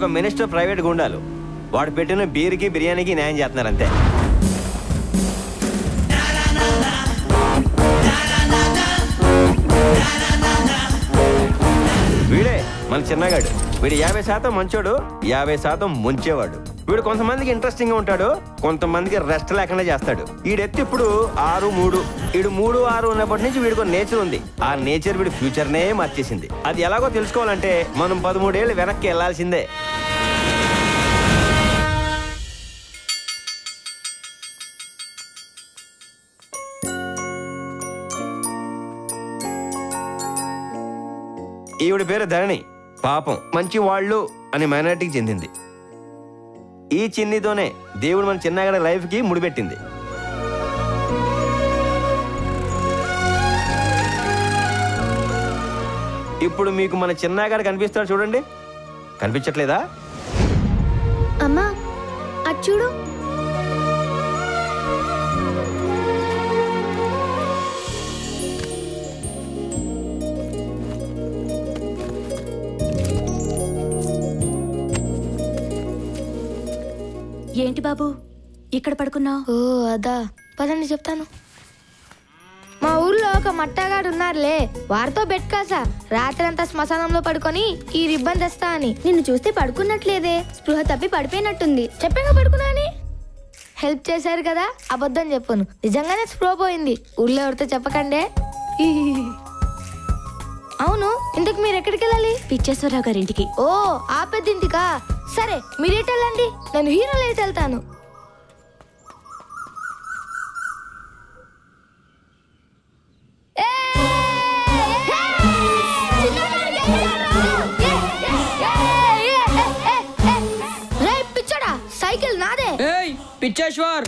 ఒక minister private గుండాలు వాడు పెట్టిన బీర్కి బిర్యానీకి న్యాయం చేస్తున్నారు అంతే వీడే మన చిన్నగాడు వీడు యాభై శాతం మంచోడు యాభై శాతం ముంచేవాడు వీడు కొంతమందికి ఇంట్రెస్టింగ్ గా ఉంటాడు కొంతమందికి రెస్ట్ లేకుండా చేస్తాడు వీడెత్తి ఇప్పుడు ఆరు మూడు వీడు మూడు ఆరు ఉన్నప్పటి నుంచి వీడికి నేచర్ ఉంది ఆ నేచర్ వీడి ఫ్యూచర్ నే మార్చేసింది అది ఎలాగో తెలుసుకోవాలంటే మనం పదమూడేళ్ళు వెనక్కి వెళ్లాల్సిందే ఈవిడ పేరు ధరణి పాపం మంచి వాళ్ళు అని మైనార్టీకి చెందింది ఈ చిన్నితోనే దేవుడు మన చిన్నగడ లైఫ్ కి ముడిపెట్టింది ఇప్పుడు మీకు మన చిన్నగాడు కనిపిస్తాడు చూడండి కనిపించట్లేదా అమ్మా అటు చూడు ఏంటి బాబు ఇక్కడ పడుకున్నావు ఓ అదా పదండి చెప్తాను మా ఊర్లో ఒక మట్టగాడు ఉన్నారులే వారితో బెట్ కాసా రాత్రంతా శ్మశానంలో పడుకొని ఈ రిబ్బన్ తెస్తా అని నిన్ను చూస్తే పడుకున్నట్లేదే స్పృహ తప్పి పడిపోయినట్టుంది చెప్పాక పడుకున్నా అని హెల్ప్ చేశారు కదా అబద్ధం చెప్పను నిజంగానే స్పృహ పోయింది ఊర్లో ఎవరితో చెప్పకండే అవును ఇంతకు మీరు ఎక్కడికి వెళ్ళాలి పిచ్చేశ్వరరావు గారింటికి ఓ ఆ పెద్దింటికా సరే మీరేట్ వెళ్ళండి నేను హీరో లేట్ వెళ్తాను రే పిచ్చోడా సైకిల్ నాదే ఏయ్ పిచ్చేశ్వర్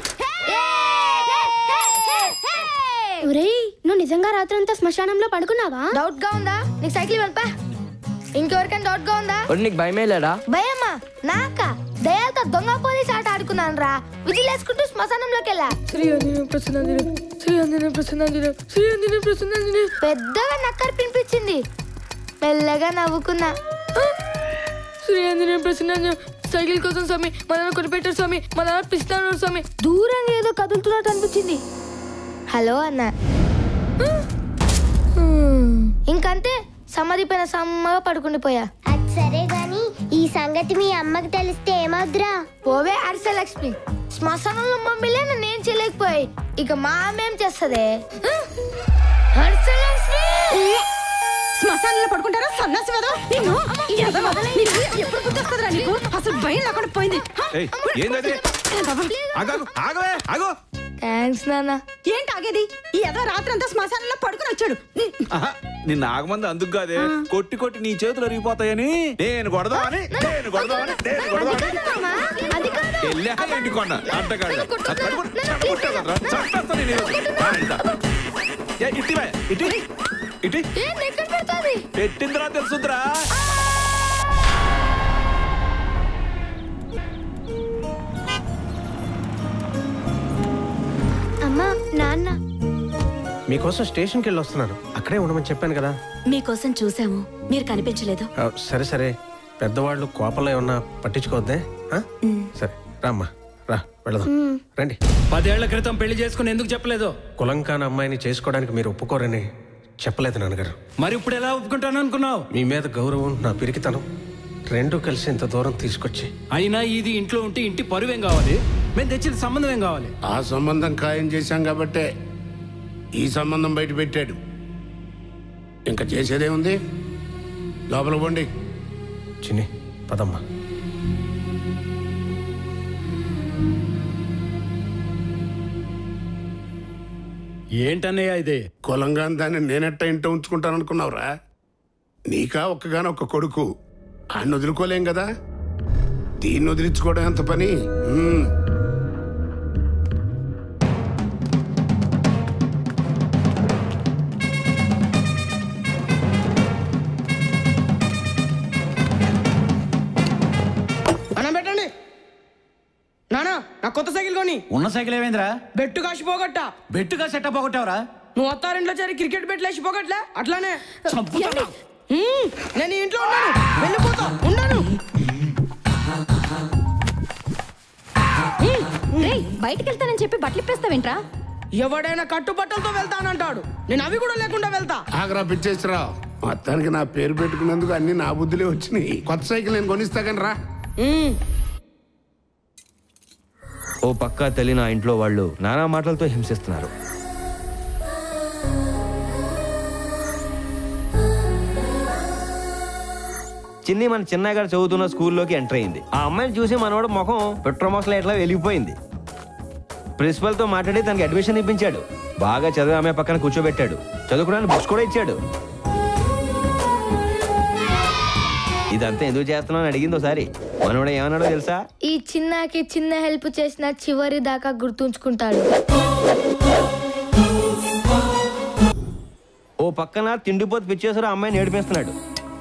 ఒరేయ్ నువ్వు నిజంగా రాత్రంతా శ్మశానంలో పడుకున్నావా డౌట్ గా ఉందా నీకు సైకిల్ వెళ్ళపా ఇంకెవరికైనా డౌట్ గా ఉందా ఒరి నీకు భయమే లేడా భయమ్మా నాక దయాలతో దొంగ పోలీస్ ఆట ఆడుకున్నాను రా విజిలేసుకుంటూ శ్మశానంలోకి వెళ్ళా పెద్దగా నక్కర్ పినిపించింది మెల్లగా నవ్వుకున్నా శ్రీఆంజనేయ ప్రసన్న సైకిల్ కోసం స్వామి మా నాన్న కొనిపెట్టారు స్వామి మా నాన్న పిస్తాను స్వామి దూరంగా ఏదో కదులుతున్నట్టు అనిపించింది హలో అన్న ఇంకంతే సమాధి పైన సమ్మగా పడుకుండిపోయా అది సరే గాని ఈ సంగతి మీ అమ్మకి తెలిస్తే ఏమవుద్రా పోవే అరిసెలక్ష్మి శ్మశానంలో మమ్మీలే నన్ను ఏం చేయలేకపోయాయి ఇక మా అమ్మ ఏం చేస్తుంది హర్షలక్ష్మి శ్మశానంలో పడుకుంటారా సన్నాసి వదా నిన్ను ఎదవ. నీకు ఎప్పుడు గుర్తొస్తుందిరా నీకు అసలు భయం లేకుండా పోయింది హ? ఏయ్, ఏందది ఆగాగు ఆగవే ఆగో థ్యాంక్స్ నాన్న ఏంటి ఆగేది ఈ ఎదవ రాత్రి అంతా శ్మశానంలో పడుకుని వచ్చాడు ని- ఆహా, నిన్న ఆగమంది అందుకు కాదే కొట్టి కొట్టి నీ చేతులు అరిగిపోతాయని నేను కొడదామని నేను కొడదామని నేను కొడదామని అది కాదు వెళ్ళా ఏంటి కొన్న అడ్డగాడు చంపేస్తా నేను ఈరోజు. ఆ, ఇందా. ఏ, ఇట్టి వే, ఇట్టి ఇట్టి ఏంది ఎక్కడ పెడుతుంది పెట్టిందిరా తెలుసుద్రా అమ్మా నాన్న మీకోసం స్టేషన్కి వెళ్ళి వస్తున్నాను అక్కడే ఉండమని చెప్పాను కదా మీకోసం చూసాము మీరు కనిపించలేదు ఆ, సరే సరే పెద్దవాళ్ళు కోపంలో ఏమన్నా పట్టించుకోవద్దే ఆ? సరే రామ్మా రా వెళదాం రండి పదేళ్ల క్రితం పెళ్లి చేసుకుని ఎందుకు చెప్పలేదు కులం కాని అమ్మాయిని చేసుకోవడానికి మీరు ఒప్పుకోరని చెప్పలేదు నాన్నగారు మరి ఇప్పుడు ఎలా ఒప్పుకుంటాను అనుకున్నావు మీ మీద గౌరవం నా పిరికితనం రెండూ కలిసి ఇంత దూరం తీసుకొచ్చి అయినా ఇది ఇంట్లో ఉంటే ఇంటి పరువేం కావాలి మేము తెచ్చిన సంబంధం ఏం కావాలి ఆ సంబంధం ఖాయం చేశాం కాబట్టే ఈ సంబంధం బయట పెట్టాడు ఇంకా చేసేదే ఉంది లోపల పోండి చిన్ని పదమ్మా ఏంటన్నయ్య ఇది కులంగా దాన్ని నేనెట్ట ఇంట ఉంచుకుంటాను అనుకున్నావురా నీకా ఒక్కగానొక్క కొడుకు ఆయన వదులుకోలేం కదా దీన్ని వదిలించుకోవడం ఎంత పని ఉమ్. అన్నం పెట్టండి నానా నా కొత్త సైకిల్ కొని ఉన్న సైకిల్ ఏమైందిరా బెట్టు కాసి పోగొట్టా బెట్టుగా సెటప్ పోగొట్టావరా నువ్వు అత్తారింట్లో చేరి క్రికెట్ బెట్లు వేసి పోగొట్లే అట్లానే మ్మ్, నేను ఈ ఇంట్లో ఉన్నాను వెళ్ళిపోతా ఉన్నాను బయటికి వెళ్తానని చెప్పి బట్టలు ఇప్పేస్తావేంట్రా ఎవడైనా కట్టుబట్టలతో వెళ్తానంటాడు నేను అవి కూడా లేకుండా వెళ్తా ఆగరా పిచ్చేసిరావు మొత్తానికి నా పేరు పెట్టుకున్నందుకు అన్ని నా బుద్ధులే వచ్చినాయి కొత్త సైకిల్ నేను కొనిస్తా కానీ రా ఉమ్, ఓ పక్క తల్లి నా ఇంట్లో వాళ్ళు నానా మాటలతో హింసిస్తున్నారు చిన్ని మన చిన్నయ్య గారు చదువుతున్న స్కూల్లోకి ఎంటర్ అయింది ఆ అమ్మాయిని చూసి మనవాడు ముఖం పెట్రోమాక్స్లో ఎట్లా వెలిగిపోయింది ప్రిన్సిపల్తో మాట్లాడి తనకి అడ్మిషన్ ఇప్పించాడు బాగా చదివే ఆమె పక్కన కూర్చోబెట్టాడు చదువుకోవడానికి బుక్స్ కూడా ఇచ్చాడు ఇదంతా ఎందుకు చేస్తున్నావు అని అడిగింది ఒకసారి మనవాడు ఏమన్నాడో తెలుసా ఈ చిన్నకి చిన్న హెల్ప్ చేసిన చివరి దాకా గుర్తుంచుకుంటాడు ఓ పక్కన తిండిపోతు పిచ్చేసారు అమ్మాయిని ఏడిపిస్తున్నాడు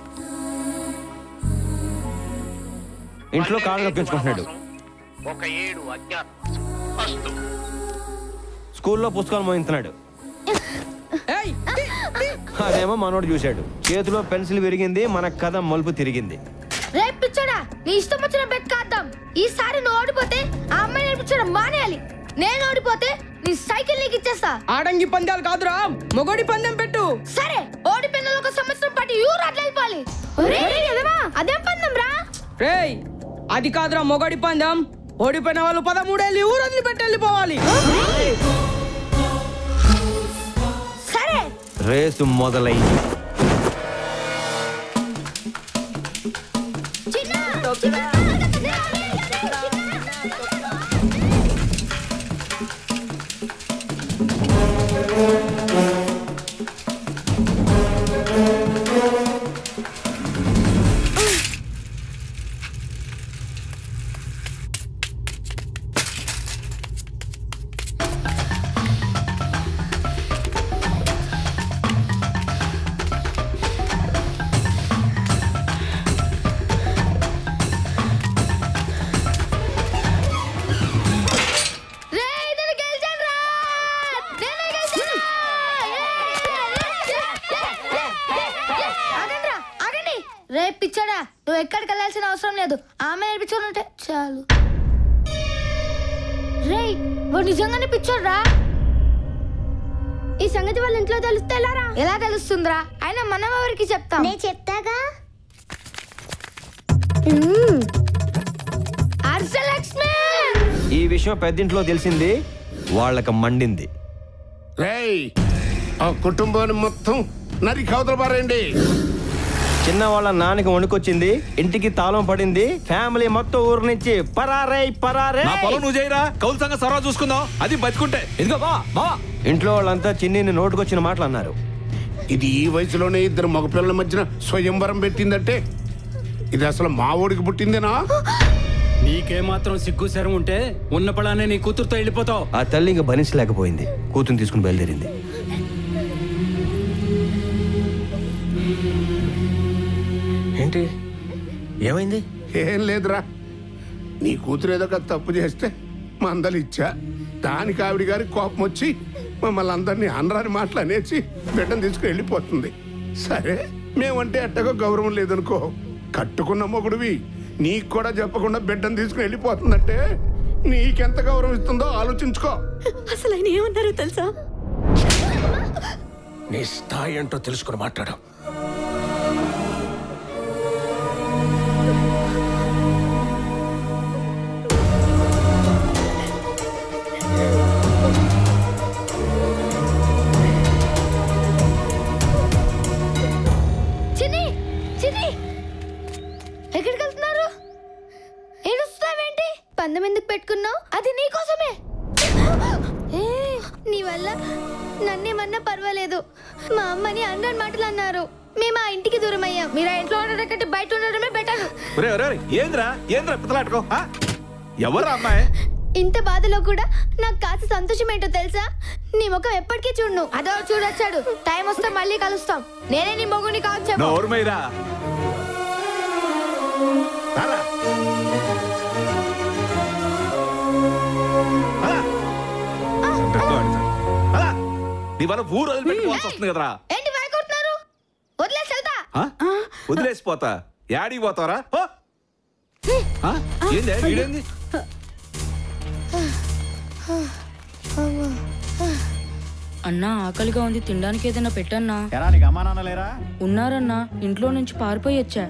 ఇంట్లో కాళ్ళు నొప్పించుకుంటున్నాడు ఒక ఏడు అజ్ఞాత అస్తు స్కూల్లో పుస్తకాలు మోయించున్నాడు ఏయ్, తీ, తీ. అదేమో మనోడు చూశాడు చేతిలో పెన్సిల్ విరిగింది మన కథ మలుపు తిరిగింది రేపు పిచ్చోడా నీ ఇష్టం వచ్చిన బెట్ కాద్దాం ఈసారి నువ్వు ఓడిపోతే ఆ అమ్మాయి నేర్పించడం మానేయాలి నేను ఓడిపోతే నీ సైకిల్ నీకు ఇచ్చేస్తా ఆడంగి పందాలు కాదురా మొగోడి పందెం పెట్టు సరే ఓడిపోయిన ఒక సంవత్సరం పాటు యూరు అట్లా వెళ్ళిపోవాలి ఒరేయ్, ఎదవా, అదేం పందెం రా రేయ్ అది కాదురా మొగోడి పందెం ఓడిపోయిన వాళ్ళు పదమూడేళ్ళు ఊరు వదిలిపెట్టి వెళ్ళిపోవాలి సరే రేసు మొదలైంది చిన్న రేయ్, నేను గెలిచాను రా! నేనే గెలిచాను! ఆగండ్రా, ఆగండి. రేయ్ పిచ్చోడా నువ్వు ఎక్కడికి వెళ్ళాల్సిన అవసరం లేదు ఆమె నేర్పించుకుంటే చాలు రేయ్ వాడు నిజంగానే పిచ్చోడ్రా ఈ సంగతి వాళ్ళ ఇంట్లో తెలిస్తే ఎలారా ఎలా తెలుస్తుందిరా అయినా మనం ఎవరికి చెప్తాం నేను చెప్తాగా హర్షలక్ష్మి ఈ విషయం పెద్దింట్లో తెలిసింది వాళ్ళకి మండింది రేయ్ ఆ కుటుంబాన్ని మొత్తం నరికి అవతల పారేయండి చిన్న వాళ్ళ నాన్నకి వణుకొచ్చింది ఇంటికి తాళం పడింది ఫ్యామిలీ మొత్తం ఊరు నుంచి పరారే పరారే నా పొలం నువ్వు చేయరా కౌలు సంగ సర్వా చూసుకుందాం అది బతుకుంటే ఇదిగో బా బా ఇంట్లో వాళ్ళంతా చిన్నిని నోటుకొచ్చిన మాటలు అన్నారు ఇది ఈ వయసులోనే ఇద్దరు మగపిల్లల మధ్యన స్వయంవరం పెట్టిందంటే ఇది అసలు మా ఊడికి పుట్టిందేనా నీకేమాత్రం సిగ్గు శరం ఉంటే ఉన్న పడానే నీ కూతురుతో వెళ్ళిపోతావు ఆ తల్లి ఇంకా భరించలేకపోయింది కూతురు తీసుకుని బయలుదేరింది ఏంటి ఏమైంది ఏం లేదురా నీ కూతురు ఏదో ఒక తప్పు చేస్తే మందలు ఇచ్చా దానికి ఆవిడ గారి కోపం వచ్చి మమ్మల్ని అందరినీ అనరాని మాటలు అనేసి బిడ్డను తీసుకుని వెళ్ళిపోతుంది సరే మేమంటే ఎట్టగో గౌరవం లేదనుకో కట్టుకున్న మొగుడివి నీకు కూడా చెప్పకుండా బిడ్డను తీసుకుని వెళ్ళిపోతుందంటే నీకెంత గౌరవం ఇస్తుందో ఆలోచించుకో అసలు ఆయన ఏమన్నారో తెలుసా నీ స్థాయి ఏంటో తెలుసుకుని మాట్లాడు చిన్ని చిన్ని ఎక్కడికి వెళ్తున్నారు ఏడుస్తావేంటి పందెం ఎందుకు పెట్టుకున్నావు అది నీకోసమే ఏ, నీ వల్ల నన్నేమన్నా పర్వాలేదు మా అమ్మని అందరి మాటలు అన్నారు మేము ఆ ఇంటికి దూరం అయ్యాం మీరు ఆ ఇంట్లో ఉండడం కంటే బయట ఉండడమే బెటర్ ఒరే ఒరే ఒరే, ఏంద్రా ఏంద్రా పిత్తలాటుకో ఆ? ఎవరా అమ్మాయి ఇంత బాధలో కూడా నాకు కాస్త సంతోషం ఏంటో తెలుసా నీ ముఖం ఎప్పటికీ చూడు అదో చూడొచ్చాడు టైం వస్తే మళ్ళీ కలుస్తాం నేనే నీ మొగుని కావచ్చు నోరుమైరా రారా. అలా. సంతకం ఆడతాడు. అలా. నీ వల్ల ఊరు వదిలిపెట్టుకోవాల్సి వస్తుంది కదరా ఏంటి వాయికొడుతున్నారు వదిలేసి వెళ్తా ఆ? వదిలేసిపోతా యాడికి పోతావరా ఓ! ఆ? ఏంది వీడేంది అన్నా ఆకలిగా ఉంది తినడానికి ఏదైనా పెట్టన్నా ఎరా నీకు అమ్మా నాన్న లేరా ఉన్నారన్నా ఇంట్లో నుంచి పారిపోయి వచ్చా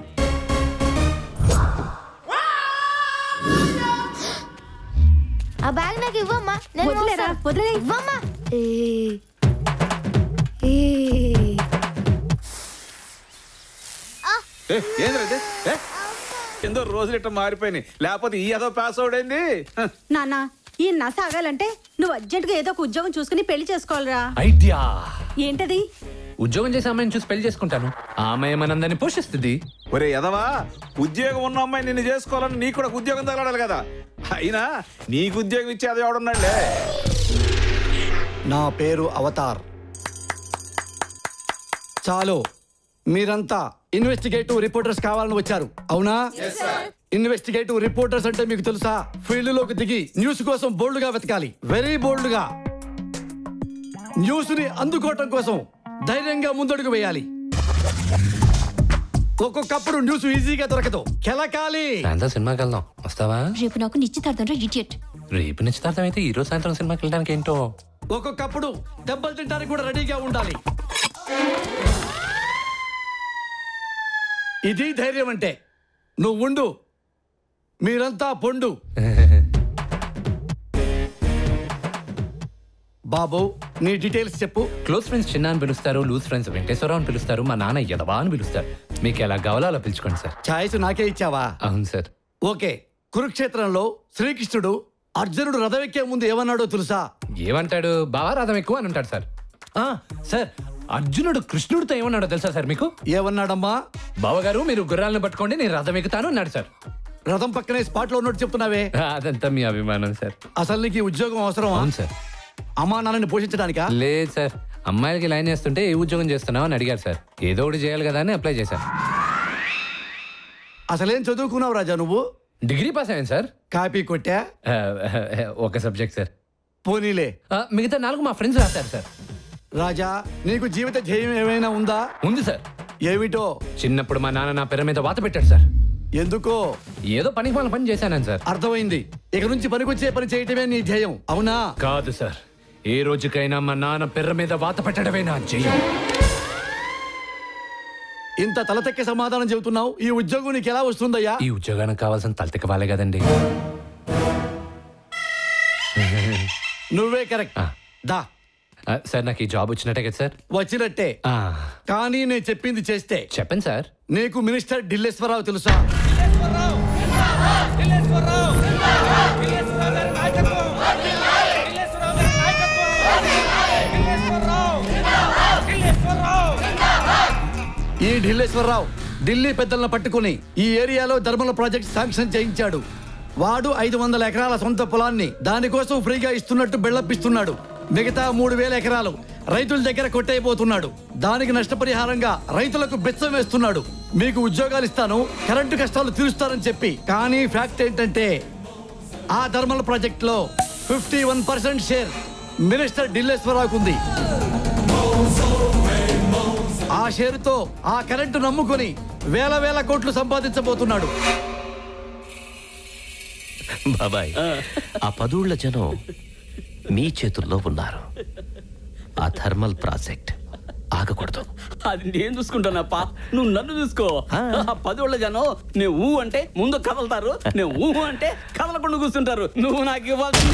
ఆ బ్యాగ్ నాకు ఇవ్వమ్మా నేను వదిలేరా, మోస్తాను. వదిలే. ఇవ్వమ్మా ఏ. ఏ. ఏ, ఏందిరా ఇది? ఏ? ఎందో రోజులు ఇట్లా మారిపోయినాయి లేకపోతే ఈ ఏదో పాస్ అవుడైంది నాన్న ఈ నస ఆగాలంటే నువ్వు అర్జెంటుగా ఏదో ఒక ఉద్యోగం చూసుకుని పెళ్లి చేసుకోవాలిరా ఐడియా ఏంటది ఉద్యోగం చేసే అమ్మాయిని చూసి పెళ్లి చేసుకుంటాను ఆ అమ్మాయి మనందరినీ పోషిస్తుంది ఒరే ఎదవా ఉద్యోగం ఉన్న అమ్మాయి నిన్ను చేసుకోవాలని నీకు కూడా ఒక ఉద్యోగం తగలాలి కదా అయినా నీకు ఉద్యోగం ఇచ్చేది ఎవడున్నాడులే నా పేరు అవతార్ చాలు మీరంతా ఇన్వెస్టిగేటివ్ రిపోర్టర్స్ కావాలని వచ్చారు అవునా ఇన్వెస్టిగేటివ్ రిపోర్టర్స్ అంటే మీకు తెలుసా ఫీల్డ్ లోకి దిగి న్యూస్ కోసం బోల్డ్ గా వెతకాలి వెరీ బోల్డ్ గా న్యూస్ ని అందుకోవటం కోసం ధైర్యంగా ముందడుగు వేయాలి ఒక్కొక్కప్పుడు న్యూస్ ఈజీగా దొరకదు కెలకాలి సాయంత్రం సినిమాకి వెళ్దాం వస్తావా రేపు నాకు నిశ్చితార్థం ఇడియట్ రేపు నిశ్చితార్థం అయితే ఈ రోజు సాయంత్రం సినిమాకి వెళ్ళడానికి ఏంటో ఒక్కొక్కప్పుడు దెబ్బలు తినడానికి కూడా రెడీగా ఉండాలి ఇది ధైర్యం అంటే నువ్వు ఉండు మీరంతా పొండు బాబు నీ డీటెయిల్స్ చెప్పు క్లోజ్ ఫ్రెండ్స్ చిన్న అని పిలుస్తారు లూజ్ ఫ్రెండ్స్ వెంకటేశ్వరరావు అని పిలుస్తారు మా నాన్న యదవా అని పిలుస్తారు మీకు ఎలా కావాలో అలా పిలుచుకోండి సార్ ఛాయిస్ నాకే ఇచ్చావా అవును సార్ ఓకే కురుక్షేత్రంలో శ్రీకృష్ణుడు అర్జునుడు రథమెక్కే ముందు ఏమన్నాడో తెలుసా ఏమంటాడు బావా రాధం ఎక్కువ అని అంటాడు సార్ ఆ, సార్ అర్జునుడు కృష్ణుడితో ఏమన్నాడో తెలుసా సార్ మీకు ఏమన్నాడమ్మా బావగారు మీరు గుర్రాలను పట్టుకోండి నేను రథం ఎక్కుతాను అన్నాడు సార్ రథం పక్కనే స్పాట్ లో ఉన్నట్టు చెప్తున్నావే అదంతా మీ అభిమానం సార్ అసలు నీకు ఈ ఉద్యోగం అవసరం అవును సార్ అమ్మా నాన్నని పోషించడానికా లేదు సార్ అమ్మాయిలకి లైన్ చేస్తుంటే ఏ ఉద్యోగం చేస్తున్నావు అని అడిగారు సార్ ఏదో ఒకటి చేయాలి కదా అని అప్లై చేశాను అసలేం చదువుకున్నావు రాజా నువ్వు డిగ్రీ పాస్ అయ్యాను సార్ కాపీ కొట్టా ఆ, ఒక సబ్జెక్ట్ సార్ పోనీలే ఆ, మిగతా నాలుగు మా ఫ్రెండ్స్ రాశారు సార్ రాజా నీకు జీవిత ధ్యేయం ఏమైనా ఉందా ఉంది సార్ ఏమిటో చిన్నప్పుడు మా నాన్న నా పేరు మీద వాత పెట్టాడు సార్ ఎందుకో ఏదో పనికి వాళ్ళ పని చేశాను సార్ అర్థమైంది ఇక నుంచి పనికొచ్చే పని చేయటమే నీ ధ్యేయం అవునా కాదు సార్ ఏ రోజుకైనా మా నాన్న పెర్ర మీద వాత పెట్టడమే నా జయం ఇంత తలతెక్కే సమాధానం చెబుతున్నావు ఈ ఉద్యోగం నీకు ఎలా వస్తుందయ్యా ఈ ఉద్యోగానికి కావాల్సిన తలతిక వాళ్ళే కదండి నువ్వే కరెక్ట్ దా ఆ, సార్ నాకు ఈ జాబ్ వచ్చినట్టే కదా సార్ వచ్చినట్టే ఆ, కానీ నేను చెప్పింది చేస్తే చెప్పండి సార్ నీకు మినిస్టర్ ఢిల్లేశ్వరరావు తెలుసా ఈ ఢిల్లేశ్వరరావు ఢిల్లీ పెద్దలను పట్టుకుని ఈ ఏరియాలో ధర్మల ప్రాజెక్ట్ శాంక్షన్ చేయించాడు వాడు ఐదు వందల ఎకరాల సొంత పొలాన్ని దానికోసం ఫ్రీగా ఇస్తున్నట్టు బెళ్ళప్పిస్తున్నాడు మిగతా మూడు వేల ఎకరాలు రైతుల దగ్గర కొట్టయిపోతున్నాడు దానికి నష్టపరిహారంగా రైతులకు బెచ్చం వేస్తున్నాడు మీకు ఉద్యోగాలు ఇస్తాను కరెంటు కష్టాలు తీరుస్తానని చెప్పి కానీ ఫ్యాక్ట్ ఏంటంటే ఆ ధర్మల ప్రాజెక్ట్ లో fifty one percent share minister ఢిల్లేశ్వరరావుకు ఉంది ఆ షేరుతో ఆ కరెంటు నమ్ముకొని వేల వేల కోట్లు సంపాదించబోతున్నాడు బాబాయ్ ఆ పదూళ్ల జనం మీ చేతుల్లో ఉన్నారు ఆ థర్మల్ ప్రాజెక్ట్ ఆగకూడదు అది నేను చూసుకుంటానప్పా నువ్వు నన్ను చూసుకో ఆ పదోళ్ళ జనం నేను ఊ అంటే ముందు కదలతారు నేను ఊ అంటే కదలకుండా కూర్చుంటారు నువ్వు నాకు ఇవ్వాల్సింది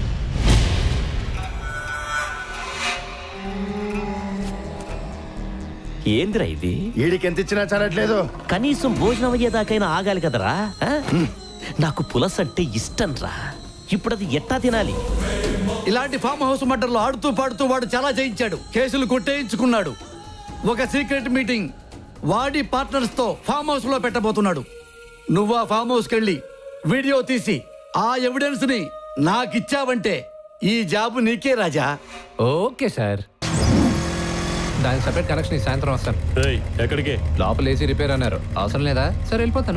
ఏందిరా ఇది వీడికి ఎంత ఇచ్చినా చదవట్లేదు కనీసం భోజనం అయ్యేదాకైనా ఆగాలి కదరా ఆ? నాకు పులస అంటే ఇష్టం రా ఇప్పుడు అది ఎట్టా తినాలి ఇలాంటి ఫామ్ హౌస్ మర్డర్లు ఆడుతూ పాడుతూ వాడు చాలా చేయించాడు కేసులు కొట్టేయించుకున్నాడు ఒక సీక్రెట్ మీటింగ్ వాడి పార్ట్నర్స్ తో ఫామ్ హౌస్ లో పెట్టబోతున్నాడు నువ్వు ఆ ఫామ్ హౌస్ కెళ్ళి వీడియో తీసి ఆ ఎవిడెన్స్ ని నాకిచ్చావంటే ఈ జాబు నీకే రాజా ఓకే సార్ దానికి సపరేట్ కనెక్షన్ ఈ సాయంత్రం వస్తాను ఎక్కడికి లోపల ఏసీ రిపేర్ అన్నారు అవసరం లేదా సరే వెళ్ళిపోతాను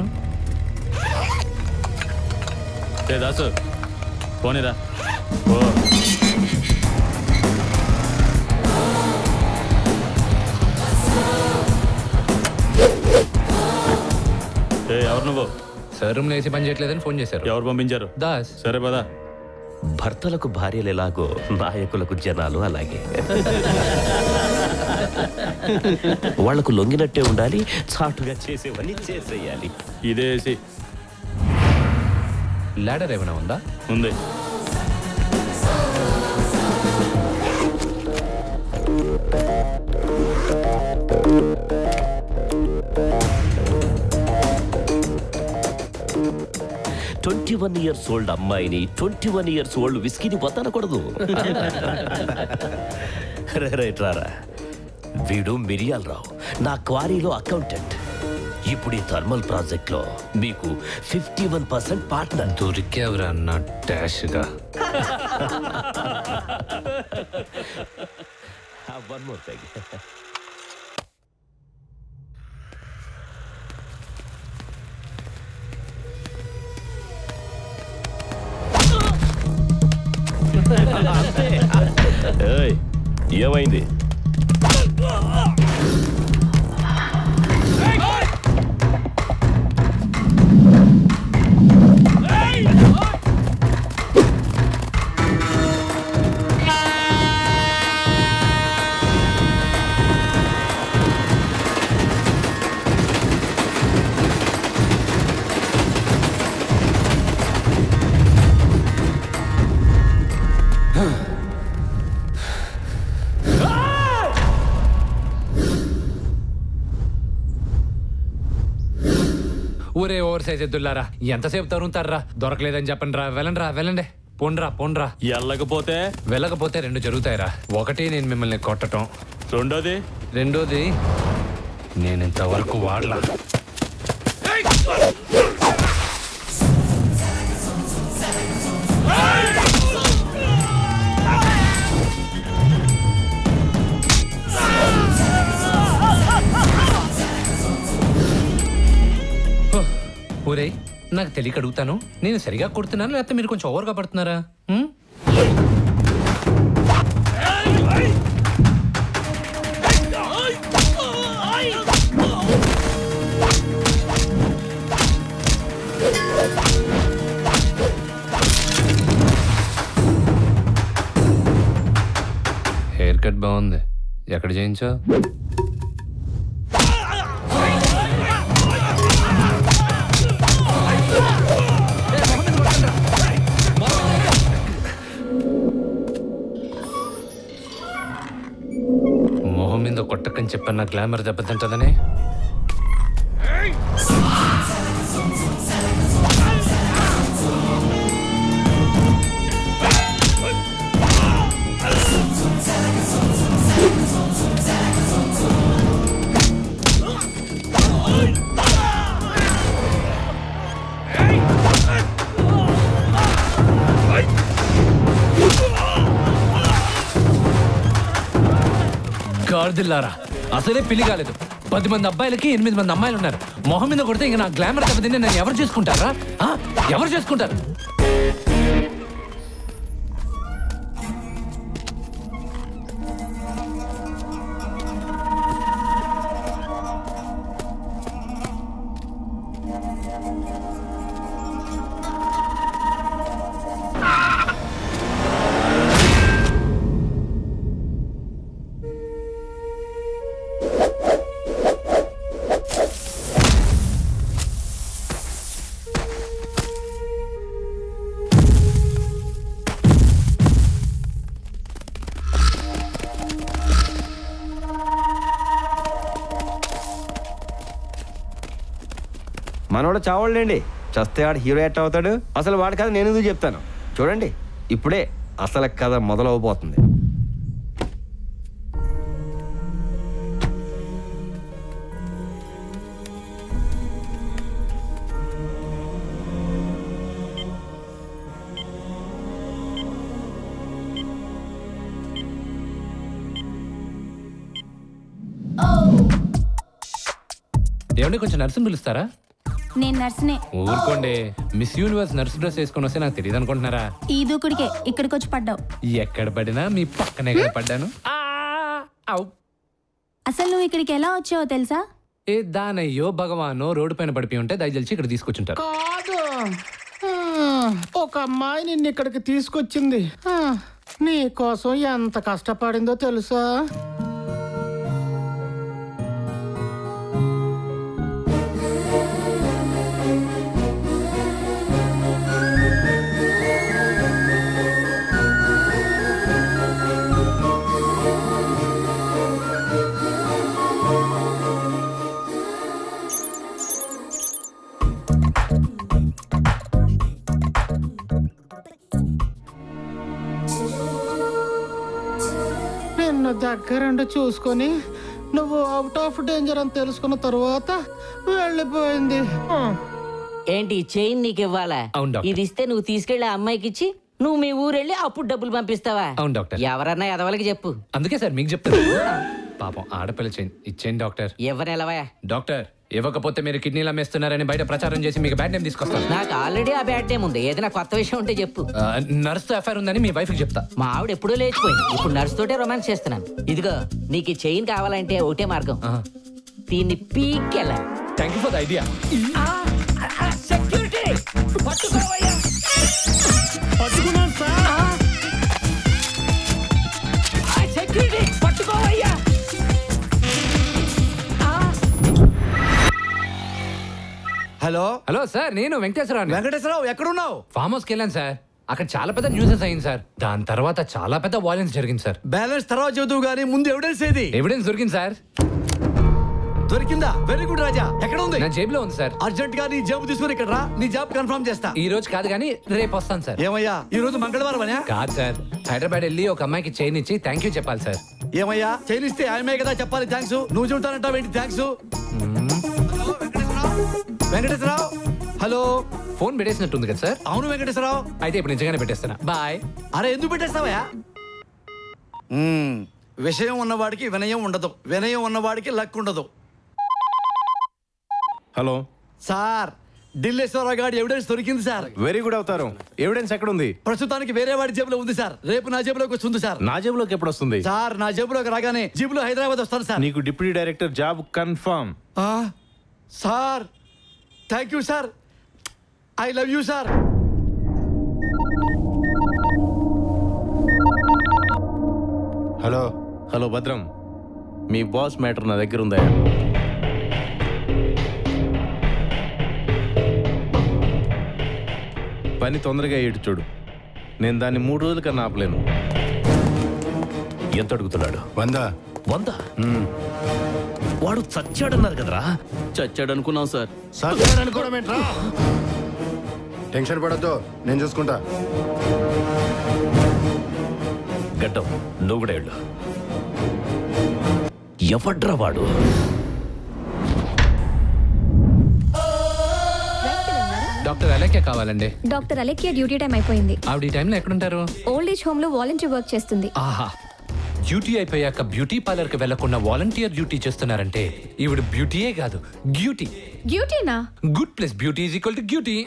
ఏ దాసు పోనీరా ఓ ఏ ఎవరు నువ్వు సార్ రూమ్ ఏసీ పని చేయట్లేదని ఫోన్ చేశారు ఎవరు పంపించారు దాస్ సరే పదా భర్తలకు భార్యలు ఎలాగో నాయకులకు జనాలు అలాగే వాళ్లకు లొంగినట్టే ఉండాలి చాటుగా చేసేవన్నీ చేసేయాలి ఇదేసి లాడర్ ఏమైనా ఉందా ఉంది ట్వంటీ వన్ ఇయర్స్ ఓల్డ్ అమ్మాయిని ట్వంటీ వన్ ఇయర్స్ ఓల్డ్ విస్కీని వదలకూడదు రే, రైట్ రారా వీడు మిరియాలరావు నా క్వారీలో అకౌంటెంట్ ఇప్పుడు ఈ థర్మల్ ప్రాజెక్ట్ లో మీకు ఫిఫ్టీ వన్ పర్సెంట్ పార్ట్నర్ దొరికేవరా అన్న డాష్గా వన్ మోర్ థింగ్ ఏయ్, ఏమైంది ఊరే ఓవర్ సైజ్ ఎద్దులారా ఎంతసేపు తరుముతారా దొరకలేదని చెప్పండి రా వెళ్ళండి రా వెళ్ళండి పోండ్రా పోండ్రా వెళ్ళకపోతే వెళ్ళకపోతే రెండు జరుగుతాయిరా ఒకటి నేను మిమ్మల్ని కొట్టటం రెండోది రెండోది నేను ఇంతవరకు వాడలా ఊరే నాకు తెలియక అడుగుతాను నేను సరిగా కొడుతున్నాను లేకపోతే మీరు కొంచెం ఓవర్గా పడుతున్నారా ఉం? హెయిర్ కట్ బాగుంది ఎక్కడ చేయించావు మొహం మీద కొట్టకని చెప్పాను నా గ్లామర్ దెబ్బతింటదని గాడిదిల్లారా అసలే పెళ్లి కాలేదు పది మంది అబ్బాయిలకి ఎనిమిది మంది అమ్మాయిలు ఉన్నారు మొహం మీద కొడితే ఇంకా నా గ్లామర్ దెబ్బతిని నన్ను ఎవరు చేసుకుంటారా ఆ? ఎవరు చేసుకుంటారు మనోడు చావాళ్ళండి చస్తే ఆడు హీరో ఎట్ అవుతాడు అసలు వాడి కథ నేను ఎందుకు చెప్తాను చూడండి ఇప్పుడే అసలు కథ మొదలవబోతుంది ఏమండి కొంచెం నర్సుని పిలుస్తారా నేను నర్సునే ఊరుకోండి మిస్ యూనివర్స్ నర్స్ డ్రెస్ వేసుకొని వస్తే నాకు తెలియదు అనుకుంటున్నారా ఈ దూకుడికే ఇక్కడికి వచ్చి పడ్డావు ఎక్కడ పడినా మీ పక్కనే కదా పడ్డాను అసలు నువ్వు ఇక్కడికి ఎలా వచ్చావో తెలుసా ఏ దానయ్యో భగవానో రోడ్డు పైన పడిపోయి ఉంటే దయచేసి ఇక్కడ తీసుకొచ్చుంటారు కాదు ఒక అమ్మాయి నిన్ను ఇక్కడికి తీసుకొచ్చింది ఆ, నీ కోసం ఎంత కష్టపడిందో తెలుసా నిన్ను దగ్గరుండి చూసుకొని నువ్వు అవుట్ ఆఫ్ డేంజర్ అని తెలుసుకున్న తరువాత వెళ్ళిపోయింది ఆ. ఏంటి ఈ చైన్ నీకు ఇవ్వాలా అవును, డాక్టర్. ఇది ఇస్తే నువ్వు తీసుకెళ్లి ఆ అమ్మాయికి ఇచ్చి నువ్వు మీ ఊరెళ్ళి అప్పుడు డబ్బులు పంపిస్తావా అవును డాక్టర్ ఎవరన్నా ఎదవలకి చెప్పు అందుకే సార్ మీకు చెప్తాను పాపం ఆడపిల్ల చేయండి ఇచ్చేయండి డాక్టర్ ఎవరిని ఎలవా డాక్టర్ ఇవ్వకపోతే మీరు కిడ్నీలు అమ్మేస్తున్నారని బయట ప్రచారం చేసి మీకు బ్యాడ్ నేమ్ తీసుకొస్తాను నాకు ఆల్రెడీ ఆ బ్యాడ్ టైం ఉంది ఏదైనా కొత్త విషయం ఉంటే చెప్పు నర్స్తో ఎఫ్ఐఆర్ ఉందని మీ వైఫ్కి చెప్తా మా ఆవిడ ఎప్పుడూ లేచిపోయింది ఇప్పుడు నర్స్ తోటే రొమాన్స్ చేస్తున్నాను ఇదిగో నీకు ఈ చైన్ కావాలంటే ఒకటే మార్గం దీన్ని పీకెళ్ళ thank you for the idea security పట్టుకోవయ్యా పట్టుకున్నాను సార్ సెక్యూరిటీ పట్టుకోవయ్యా హలో హలో సార్ నేను వెంకటేశ్వరరావు వెంకటేశ్వరరావు ఎక్కడున్నావు ఫామ్ హౌస్కి వెళ్ళాను సార్ అక్కడ చాలా పెద్ద న్యూసెస్ అయింది సార్ దాని తర్వాత చాలా పెద్ద వాయిలెన్స్ జరిగింది సార్ బ్యాలెన్స్ తర్వాత చదువు గానీ ముందు ఎవిడెన్స్ ఏది ఎవిడెన్స్ దొరికింది సార్ దొరికిందా వెరీ గుడ్ రాజా ఎక్కడ ఉంది నా జేబులో ఉంది సార్ అర్జెంట్ గా నీ జాబ్ తీసుకుని ఇక్కడ రా నీ జాబ్ కన్ఫర్మ్ చేస్తా ఈ రోజు కాదు కానీ రేపు వస్తాను సార్ ఏమయ్యా ఈ రోజు మంగళవారం అనే కాదు సార్ హైదరాబాద్ వెళ్ళి ఒక అమ్మాయికి చైన్ ఇచ్చి థ్యాంక్ యూ చెప్పాలి సార్ ఏమయ్యా చైనిస్తే ఆయమే కదా చెప్పాలి థ్యాంక్స్ నువ్వు చెబుతానంటావు ఏంటి థ్యాంక్స్ వెంకటేశ్వరరావు హలో ఫోన్ పెట్టేసినట్టుంది కదా సార్ అవును వెంకటేశ్వరరావు అయితే ఇప్పుడు నిజంగానే పెట్టేస్తానా బాయ్ అరే ఎందుకు పెట్టేస్తావయ్యా మ్మ్. విషయం ఉన్నవాడికి వినయం ఉండదు వినయం ఉన్నవాడికి లక్ ఉండదు హలో సార్ ఢిల్లేశ్వరరావు గారి ఎవిడెన్స్ దొరికింది సార్ వెరీ గుడ్ అవుతారు ఎవిడెన్స్ ఎక్కడ ఉంది ప్రస్తుతానికి వేరే వాడి జేబులో ఉంది సార్ రేపు నా జేబులోకి వస్తుంది సార్ నా జేబులోకి ఎప్పుడు వస్తుంది సార్ నా జేబులోకి రాగానే జీబులో హైదరాబాద్ వస్తాను సార్ నీకు డిప్యూటీ డైరెక్టర్ జాబ్ కన్ఫర్మ్ ఆ, sir thank you sir I love you sir hello hello భద్రం మీ బాస్ మ్యాటర్ నా దగ్గర ఉందా పని తొందరగా ఏడు చూడు నేను దాన్ని మూడు రోజుల కన్నా ఆపలేను ఎంత అడుగుతున్నాడు వంద వంద వాడు చచ్చాడన్నారు కదరా చచ్చాడు అనుకున్నాం సార్ సత్యారనుకోవడం ఏంట్రా టెన్షన్ పడద్దు నేను చూసుకుంటా గడ్డం నువ్వు కూడా వెళ్ళు ఎవడ్రా వాడు డాక్టర్ అలేకే కావాలండి డాక్టర్ అలెక్య డ్యూటీ టైం అయిపోయింది ఆవిడ ఈ టైంలో ఎక్కడుంటారు ఓల్డ్ ఏజ్ హోమ్ లో వాలంటీర్ వర్క్ చేస్తుంది ఆహా డ్యూటీ అయిపోయాక బ్యూటీ పార్లర్ కి వెళ్లకుండా వాలంటీర్ డ్యూటీ చేస్తున్నారంటే ఈవిడ బ్యూటీయే కాదు బ్యూటీ డ్యూటీనా good plus beauty is equal to beauty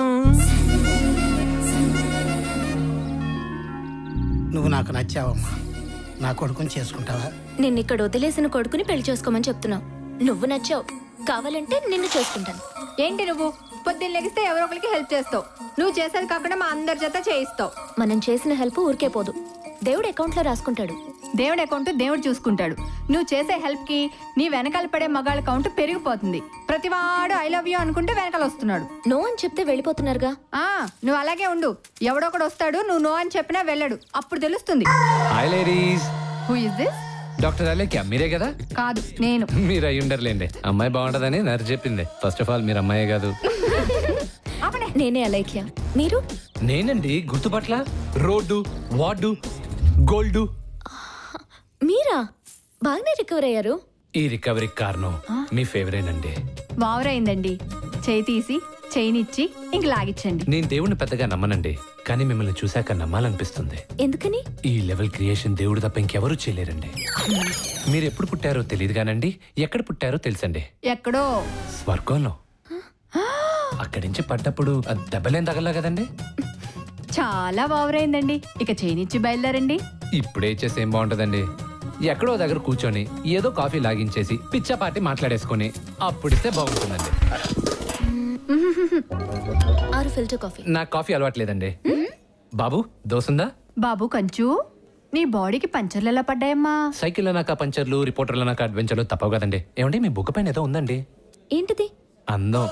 నువ్వు నాకు నచ్చావమ్మా నా కొడుకుని చేసుకుంటావా నిన్ను ఇక్కడ వదిలేసిన కొడుకుని పెళ్లి చేసుకోమని చెప్తున్నావు నువ్వు నచ్చావు కావాలంటే నిన్ను చేసుకుంటాను ఏంటి నువ్వు పొద్దున్న లెగిస్తే ఎవరో ఒకరికి హెల్ప్ చేస్తావు నువ్వు చేసేది కాకుండా మా అందరి చేత చేయిస్తావు మనం చేసిన హెల్ప్ ఊరికే పోదు దేవుడు అకౌంట్ లో రాసుకుంటాడు దేవుడి అకౌంట్ దేవుడు చూసుకుంటాడు నువ్వు చేసే హెల్ప్ కి నీ వెనకాల పడే మగాళ్ళ కౌంట్ పెరిగిపోతుంది ప్రతివాడు ఐ లవ్ యూ అనుకుంటే వెనకాల వస్తున్నాడు నో అని చెప్తే వెళ్ళిపోతున్నారుగా ఆ నువ్వు అలాగే ఉండు ఎవడొకడు వస్తాడు నువ్వు నో అని చెప్పినా వెళ్ళడు అప్పుడు తెలుస్తుంది hi ladies who is this doctor Alekhya మీరే కదా కాదు నేను మీరు అయి ఉండర్లేండి అమ్మాయి బాగుంటదని నర్సు చెప్పింది ఫస్ట్ ఆఫ్ ఆల్ మీరు అమ్మాయి కాదు నేనే అలైక్య మీరు నేనండి గుర్తుపట్ల రోడ్డు వార్డు గోల్డు మీరా బాగానే రికవర్ అయ్యారు ఈ రికవరీ కారణం మీ ఫేవరేట్ అండి వావరైందండి చేయి తీసి చైనిచ్చి ఇంక లాగిచ్చండి నేను దేవుణ్ణి పెద్దగా నమ్మనండి కానీ మిమ్మల్ని చూశాక నమ్మాలనిపిస్తుంది ఎందుకని ఈ లెవెల్ క్రియేషన్ దేవుడు తప్ప ఇంకెవరూ చేయలేరండి మీరు ఎప్పుడు పుట్టారో తెలియదు కానండి ఎక్కడ పుట్టారో తెలుసండి ఎక్కడో స్వర్గంలో అక్కడి నుంచి పడ్డప్పుడు ఆ దెబ్బలేం తగలా కదండి చాలా వావరైందండి ఇక చైనిచ్చి బయలుదేరండి ఇప్పుడే చేస్తే ఏం బాగుంటదండి ఎక్కడో దగ్గర కూర్చొని ఏదో కాఫీ లాగించేసి పిచ్చపాటి మాట్లాడేసుకొని అప్పుడిస్తే బాగుంటుందండి ఆరు ఫిల్టర్ కాఫీ నాకు కాఫీ అలవాట్లేదండి బాబు దోసుందా బాబు కంచు నీ బాడీకి పంచర్లు ఎలా పడ్డాయమ్మా సైకిల్ అన్నాక పంచర్లు రిపోర్టర్లు అన్నాక అడ్వెంచర్లు తప్పవు కదండి ఏమండి మీ బుక్ పైన ఏదో ఉందండి ఏంటిది అందం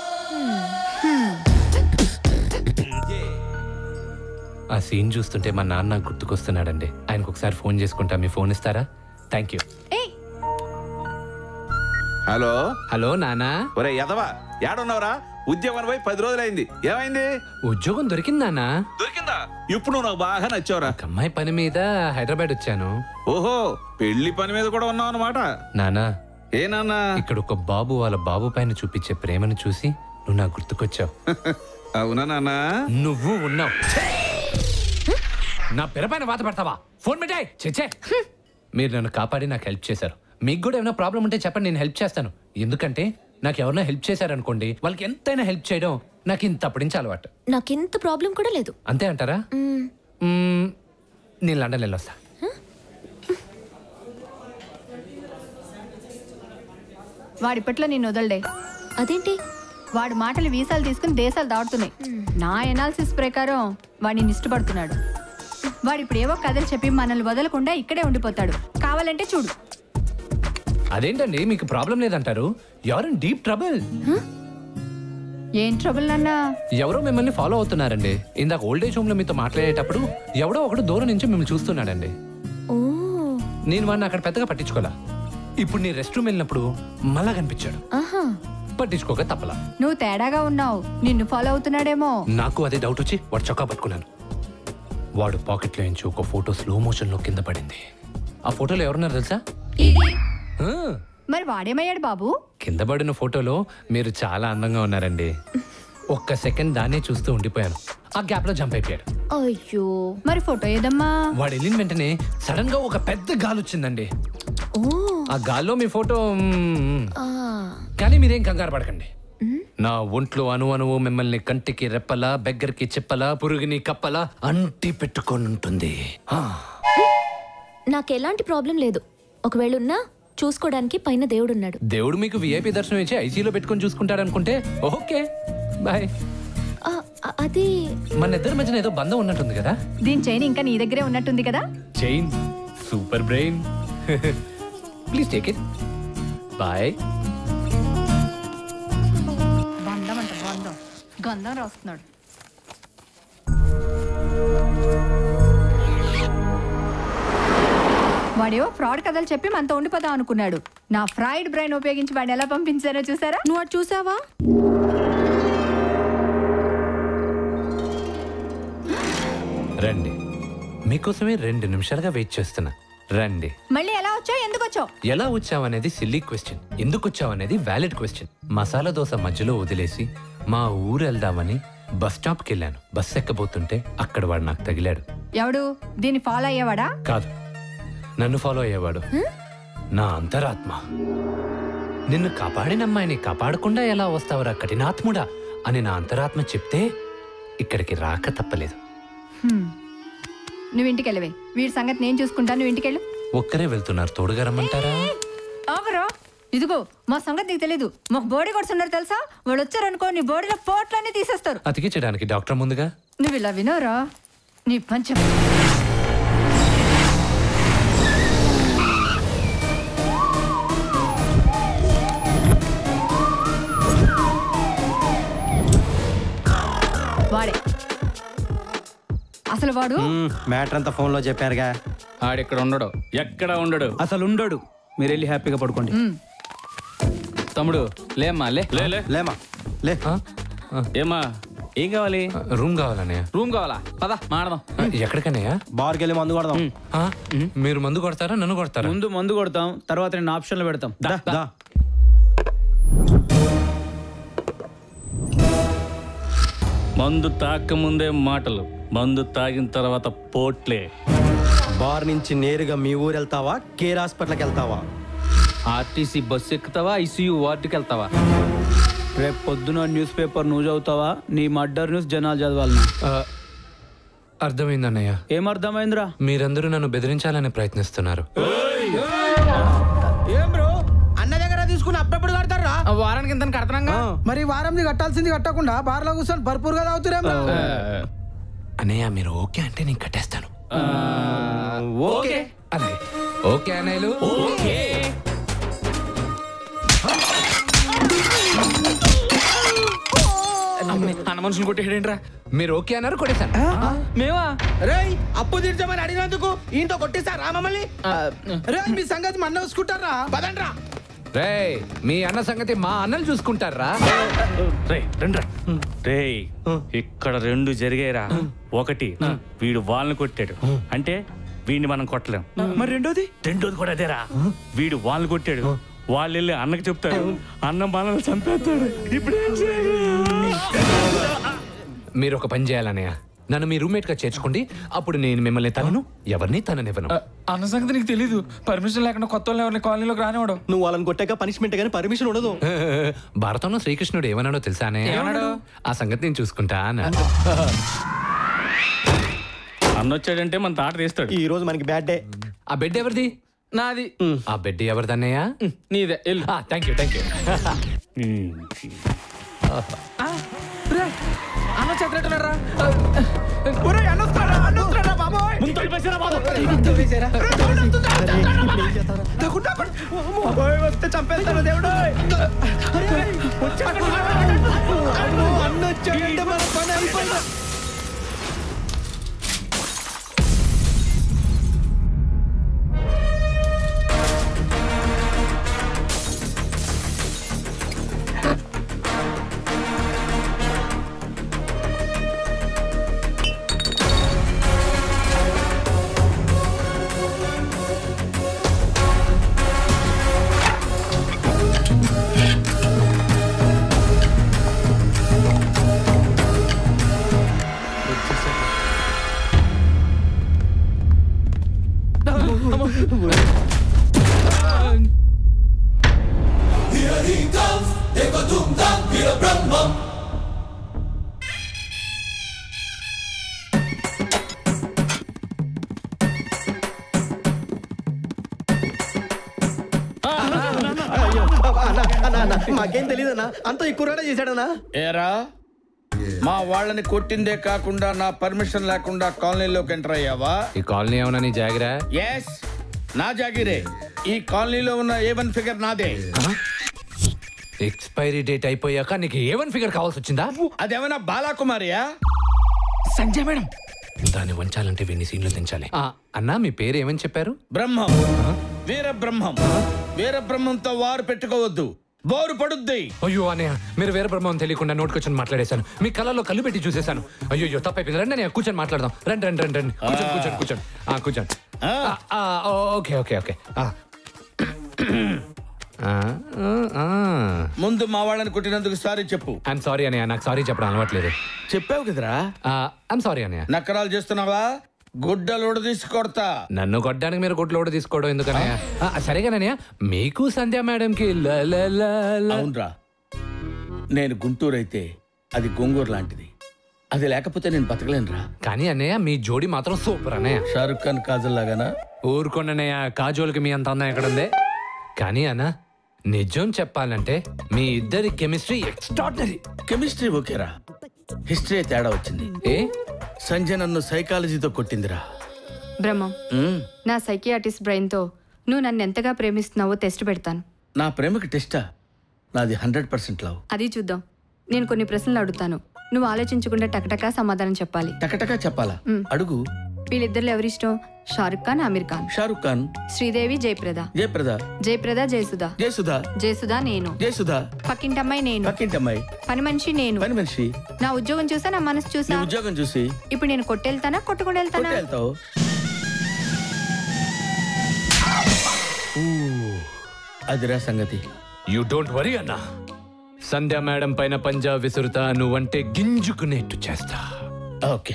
ఆ సీన్ చూస్తుంటే మా నాన్న నాకు గుర్తుకొస్తున్నాడండి ఆయనకు ఒకసారి ఫోన్ చేసుకుంటా మీ ఫోన్ ఇస్తారా థ్యాంక్ యూ హలో హలో నానా ఒరే యదవా ఏడున్నావురా ఉద్యోగం పోయి పది రోజులైంది ఏమైంది ఉద్యోగం దొరికింది నానా దొరికిందా ఇప్పుడు నువ్వు నాకు బాగా నచ్చావురా అమ్మాయి పని మీద హైదరాబాద్ వచ్చాను ఓహో పెళ్లి పని మీద కూడా ఉన్నావు అనమాట నానా ఏ నాన్నా ఇక్కడ ఒక బాబు వాళ్ళ బాబు పైన చూపించే ప్రేమను చూసి నువ్వు నాకు గుర్తుకొచ్చావు అవునా నాన్నా నువ్వు ఉన్నావు నా పిర పైన వాత పడతావా ఫోన్ పెట్టాయి చెచ్చే మీరు నన్ను కాపాడి నాకు హెల్ప్ చేశారు మీకు కూడా ఏమైనా ప్రాబ్లం ఉంటే చెప్పండి నేను హెల్ప్ చేస్తాను ఎందుకంటే నాకు ఎవరైనా హెల్ప్ చేశారనుకోండి వాళ్ళకి ఎంతైనా హెల్ప్ చేయడం నాకు ఇంత అప్పటించి అలవాటు నాకింత ప్రాబ్లం కూడా లేదు అంతే అంటారా మ్మ్. మ్మ్, నేను లండన్ వెళ్ళొస్తా వాడిప్పట్లో నేను వదలడే అదేంటి వాడి మాటలు వీసాలు తీసుకుని దేశాలు దాటుతున్నాయి నా ఎనాలిసిస్ ప్రకారం వాడిని ఇష్టపడుతున్నాడు వాడు ఇప్పుడు ఏవో కథలు చెప్పి మనల్ని వదలకుండా ఇక్కడే ఉండిపోతాడు కావాలంటే చూడు అదేంటండి మీకు ప్రాబ్లం లేదంటారు ఎవరు డీప్ ట్రబుల్ ఏం ట్రబుల్ నాన్నా ఎవరో మిమ్మల్ని ఫాలో అవుతున్నారండి ఇందాక ఓల్డేజ్ హోమ్ లో మీతో మాట్లాడేటప్పుడు ఎవడో ఒకడు దూరం నుంచి మిమ్మల్ని చూస్తున్నాడండి నేను వాడిని అక్కడ పెద్దగా పట్టించుకోలా ఇప్పుడు నీ రెస్ట్ రూమ్ వెళ్ళినప్పుడు మళ్ళా కనిపించాడు ఆహా పట్టించుకోక తప్పలా నువ్వు తేడాగా ఉన్నావు నిన్ను ఫాలో అవుతున్నాడేమో నాకు అదే డౌట్ వచ్చి వాడు చొక్కా పట్టుకున్నాను వాడు పాకెట్లో నుంచి ఒక ఫోటో స్లో మోషన్ లో కింద పడింది ఆ ఫోటోలో ఎవరున్నారు తెలుసా ఆ, మరి వాడేమయ్యాడు బాబు కింద పడిన ఫోటోలో మీరు చాలా అందంగా ఉన్నారండి ఒక్క సెకండ్ దాన్నే చూస్తూ ఉండిపోయాను ఆ గ్యాప్ లో జంప్ అయిపోయాడు అయ్యో మరి ఫోటో ఏదమ్మా వాడు వెళ్ళిన వెంటనే సడన్ గా ఒక పెద్ద గాలి వచ్చిందండి ఆ గాల్లో మీ ఫోటో మ్మ్. కానీ మీరేం కంగారు పడకండి నా ఒంట్లో అణు అణువు మిమ్మల్ని కంటికి రెప్పలా బెగ్గరికి చెప్పలా పురుగుని కప్పలా అంటి పెట్టుకొని ఉంటుంది ఆ, నాకు ఎలాంటి ప్రాబ్లం లేదు ఒకవేళ ఉన్నా చూసుకోవడానికి పైన దేవుడున్నాడు దేవుడు మీకు విఐపి దర్శనం ఇచ్చి ఐసీలో పెట్టుకొని చూసుకుంటాడు అనుకుంటే ఓకే బాయ్ ఆ, అ- అది మన ఇద్దరి మధ్యన ఏదో బంధం ఉన్నట్టుంది కదా దీని చైన్ ఇంకా నీ దగ్గరే ఉన్నట్టుంది కదా chain super brain please take it bye బంధం అంట బంధం గంధం రాస్తున్నాడు వాడేవో ఫ్రాడ్ కథలు చెప్పి మనతో ఉండిపోదాం అనుకున్నాడు నా ఫ్రైడ్ బ్రెయిన్ ఉపయోగించి వాడిని ఎలా పంపించారో చూసారా నువ్వు అటు చూసావా రండి మీకోసమే రెండు నిమిషాలుగా వెయిట్ చేస్తున్నా రండి మళ్ళీ ఎలా వచ్చావు ఎందుకు వచ్చావు ఎలా వచ్చావనేది సిల్లీ క్వశ్చన్ ఎందుకు వచ్చావనేది వ్యాలిడ్ క్వశ్చన్ మసాలా దోశ మధ్యలో వదిలేసి మా ఊరు వెళ్దామని బస్ స్టాప్కి వెళ్ళాను బస్ ఎక్కబోతుంటే అక్కడ వాడు నాకు తగిలాడు ఎవడు దీన్ని ఫాలో అయ్యేవాడా కాదు నన్ను ఫాలో అయ్యేవాడు నా అంతరాత్మ నిన్ను కాపాడిన అమ్మాయిని కాపాడకుండా ఎలా వస్తావురా కఠినాత్ముడా అని నా అంతరాత్మ చెప్తే ఇక్కడికి రాక తప్పలేదు హ్మ్. నువ్వు ఇంటికి వెళ్ళవే వీడి సంగతి నేను చూసుకుంటాను నువ్వు ఇంటికి వెళ్ళు ఒక్కరే వెళ్తున్నారు తోడుగా రమ్మంటారా ఆగరా ఇదిగో మా సంగతి నీకు తెలీదు మాకు బోడీ కొడుతున్నారు తెలుసా వాళ్ళు వచ్చారనుకో నీ బోడీలో పోట్లన్నీ తీసేస్తారు అతికించడానికి డాక్టర్ ముందుగా నువ్వు ఇలా వినోరా నీ పంచం వాడే అసలు వాడు మ్యాటర్ అంతా ఫోన్ లో చెప్పారుగా ఆడెక్కడ ఉండడు ఎక్కడ ఉండడు అసలు ఉండడు మీరు వెళ్ళి హ్యాపీగా పడుకోండి తమ్ముడు లేమ్మా లే లే లే లేమా లే ఏమ్మా ఏం కావాలి రూమ్ కావాలనే రూమ్ కావాలా పద మాడదాం ఎక్కడికనయ్యా బార్కి వెళ్ళి మందు కొడదాం ఆ, మీరు మందు కొడతారా నన్ను కొడతారా ముందు మందు కొడతాం తర్వాత నేను ఆప్షన్లు పెడతాం దా, దా. మందు తాకముందే మాటలు మందు తాగిన తర్వాత పోట్లే బార్ నుంచి నేరుగా మీ ఊరు వెళ్తావా కేర్ హాస్పిటల్కి వెళ్తావా ఆర్టీసీ బస్సు ఎక్కుతావా ఐసీయూ వార్డుకి వెళ్తావా రేపు పొద్దున న్యూస్ పేపర్ నువ్వు చదువుతావా నీ మర్డర్ న్యూస్ జనాలు చదవాలనా అర్థమైందన్నయ్య ఏమర్థమైందిరా మీరందరూ నన్ను బెదిరించాలని ప్రయత్నిస్తున్నారు ఏం బ్రో అన్న దగ్గర తీసుకుని అప్పుడప్పుడు కడతారా వారానికి ఇంత కడతానంగా మరి వారంది కట్టాల్సింది కట్టకుండా బార్లో కూర్చొని భర్పూర్గా తాగుతురేమో అన్నయ్య మీరు ఓకే అంటే నేను కట్టేస్తాను ఓకే అలాగే ఓకే అన్నయ్యలు ఓకే అన్న మనుషులు కొట్టేయడేంట్రా మీరు ఓకే అన్నారు కొట్టేశాను మేమా రేయ్ అప్పు తీర్చమని అడిగినందుకు ఈయనతో కొట్టిస్తారా మమ్మల్ని రే మీ సంగతి మన చూసుకుంటారా పదండ్రా రే మీ అన్న సంగతి మా అన్నలు చూసుకుంటారా రే రండ్రా రే ఇక్కడ రెండు జరిగాయిరా ఒకటి వీడు వాళ్ళని కొట్టాడు అంటే వీడిని మనం కొట్టలేం మరి రెండోది రెండోది కూడా అదేరా వీడు వాళ్ళని కొట్టాడు వాళ్ళు వెళ్ళి అన్నకి చెప్తారు అన్న మనల్ని చంపేస్తాడు ఇప్పుడు ఏం చేయాలి మీరు ఒక పని చేయాలన్నయ్య నన్ను మీ రూమ్మేట్ గా చేర్చుకోండి అప్పుడు నేను మిమ్మల్ని తనను ఎవరిని తననివ్వను అన్న సంగతి నీకు తెలీదు పర్మిషన్ లేకుండా కొత్త వాళ్ళని ఎవరిని కాలనీలోకి రానివాడు నువ్వు వాళ్ళని కొట్టాక పనిష్మెంట్ కానీ పర్మిషన్ ఉండదు భారతంలో శ్రీకృష్ణుడు ఏమన్నాడో తెలుసానే ఏమన్నాడు? ఆ సంగతి నేను చూసుకుంటా అన్నాడు అన్న వచ్చాడంటే మన తాట తీస్తాడు ఈ రోజు మనకి బ్యాడ్ డే ఆ బెడ్ ఎవరిది నాది ఆ బెడ్ ఎవరిదన్నయ్యా నీదే వెళ్ళు థ్యాంక్ యూ థ్యాంక్ యూ అన్న చదివేట్టున్నారా ఒరే అన్న వస్తాడా అన్న వస్తాడా బాబోయ్ ముందు తొలిపేసారా బాబు వస్తే చంపేస్తాను దేవుడు అన్న వచ్చాడంటే మన పని అయిపోయింది మాకేం తెలియదన్నా అంత ఎక్కువ రాడా చేశాడన్నా ఏరా మా వాళ్ళని కొట్టిందే కాకుండా నా పర్మిషన్ లేకుండా కాలనీలోకి ఎంటర్ అయ్యావా ఈ కాలనీ ఏమన్నా నీ జాగిరా ఎస్ నా జాగిరే ఈ కాలనీలో ఉన్న ఏ వన్ ఫిగర్ నాదే ఎక్స్పైరీ డేట్ అయిపోయాక నీకు ఏ వన్ ఫిగర్ కావాల్సి వచ్చిందా అదేమైనా బాలాకుమారియా సంజయ్ మేడం దాన్ని వంచాలంటే వెన్ని సీన్లు తెంచాలి ఆ, అన్నా మీ పేరు ఏమని చెప్పారు బ్రహ్మం వీర బ్రహ్మం వీర బ్రహ్మంతో వారు పెట్టుకోవద్దు బోరు పడుద్ది అయ్యో అన్నయ్య మీరు వేరే బ్రహ్మం తెలియకుండా నోటుకొచ్చి మాట్లాడేశాను మీ కళ్ళలో కళ్ళు పెట్టి చూసేశాను అయ్యో అయ్యో తప్పైపోయింది రండి నేను కూర్చొని మాట్లాడదాం రండి రండి రండి రండి కూర్చోండి కూర్చోండి కూర్చోండి ఆ, కూర్చోండి ఆ, ఆ, ఓ, ఓకే ఓకే ఓకే ఆ. ఆ, ఆ, ఆ. ముందు మా వాళ్ళని కొట్టినందుకు సారీ చెప్పు ఐఎమ్ సారీ అన్నయ్య నాకు సారీ చెప్పడం అలవాట్లేదు చెప్పావు కదరా ఐఎమ్ సారీ అన్నయ్య నక్కరాలు చేస్తున్నావా గుడ్డలోడు తీసి కొడతా నన్ను కొట్టడానికి మీరు గుడ్లు కూడా తీసుకోవడం ఎందుకనయ్య ఆ, సరేగానయ్య మీకు సంధ్య మేడంకి ల ల ల ల. అవునరా నేను గుంటూరు అయితే అది గోంగూరు లాంటిది అది లేకపోతే నేను బతకలేనురా కానీ అన్నయ్య మీ జోడి మాత్రం సూపర్ అన్నయ్య షారుఖ్ ఖాన్ కాజల్ లాగానా ఊరుకోండి కాజోల్కి మీ అంత అందం ఎక్కడ ఉంది కానీ అన్న నిజం చెప్పాలంటే మీ ఇద్దరి కెమిస్ట్రీ ఎక్స్ట్రాడినరీ కెమిస్ట్రీ ఓకేరా హిస్టరీ తేడా వచ్చింది ఏ సంజయ్ నన్ను సైకాలజీతో కొట్టిందిరా బ్రహ్మం మ్మ్. నా సైకియాటిస్ట్ బ్రెయిన్తో నువ్వు నన్ను ఎంతగా ప్రేమిస్తున్నావో టెస్ట్ పెడతాను నా ప్రేమకి టెస్టా నాది హండ్రెడ్ పర్సెంట్ లవ్ అది చూద్దాం నేను కొన్ని ప్రశ్నలు అడుగుతాను నువ్వు ఆలోచించకుండా టకటకా సమాధానం చెప్పాలి టకటకా చెప్పాలా మ్మ్. అడుగు వీళ్ళిద్దరు ఎవరిష్టం షారుఖ్ ఖాన్ ఆమిర్ ఖాన్ షారుఖ్ ఖాన్ శ్రీదేవి జయప్రద జయప్రద జయప్రద జయసుధ జయసుధా జయసుధ నేను జయసుధా పక్కింటమ్మాయి నేను పక్కింటమ్మాయి పని మనిషి నేను పని మనిషి నా ఉద్యోగం చూసా నా మనసు నీ చూసా ఉద్యోగం చూసి ఇప్పుడు నేను కొట్టెళ్తానా కొట్టుకుని వెళ్తానా కొట్టి వెళ్తావు అదిరా సంగతి యూ డోంట్ వరీ అన్నా సంధ్య మేడం పైన పంజా విసురుతా నువ్వంటే గింజుకునేట్టు చేస్తా ఓకే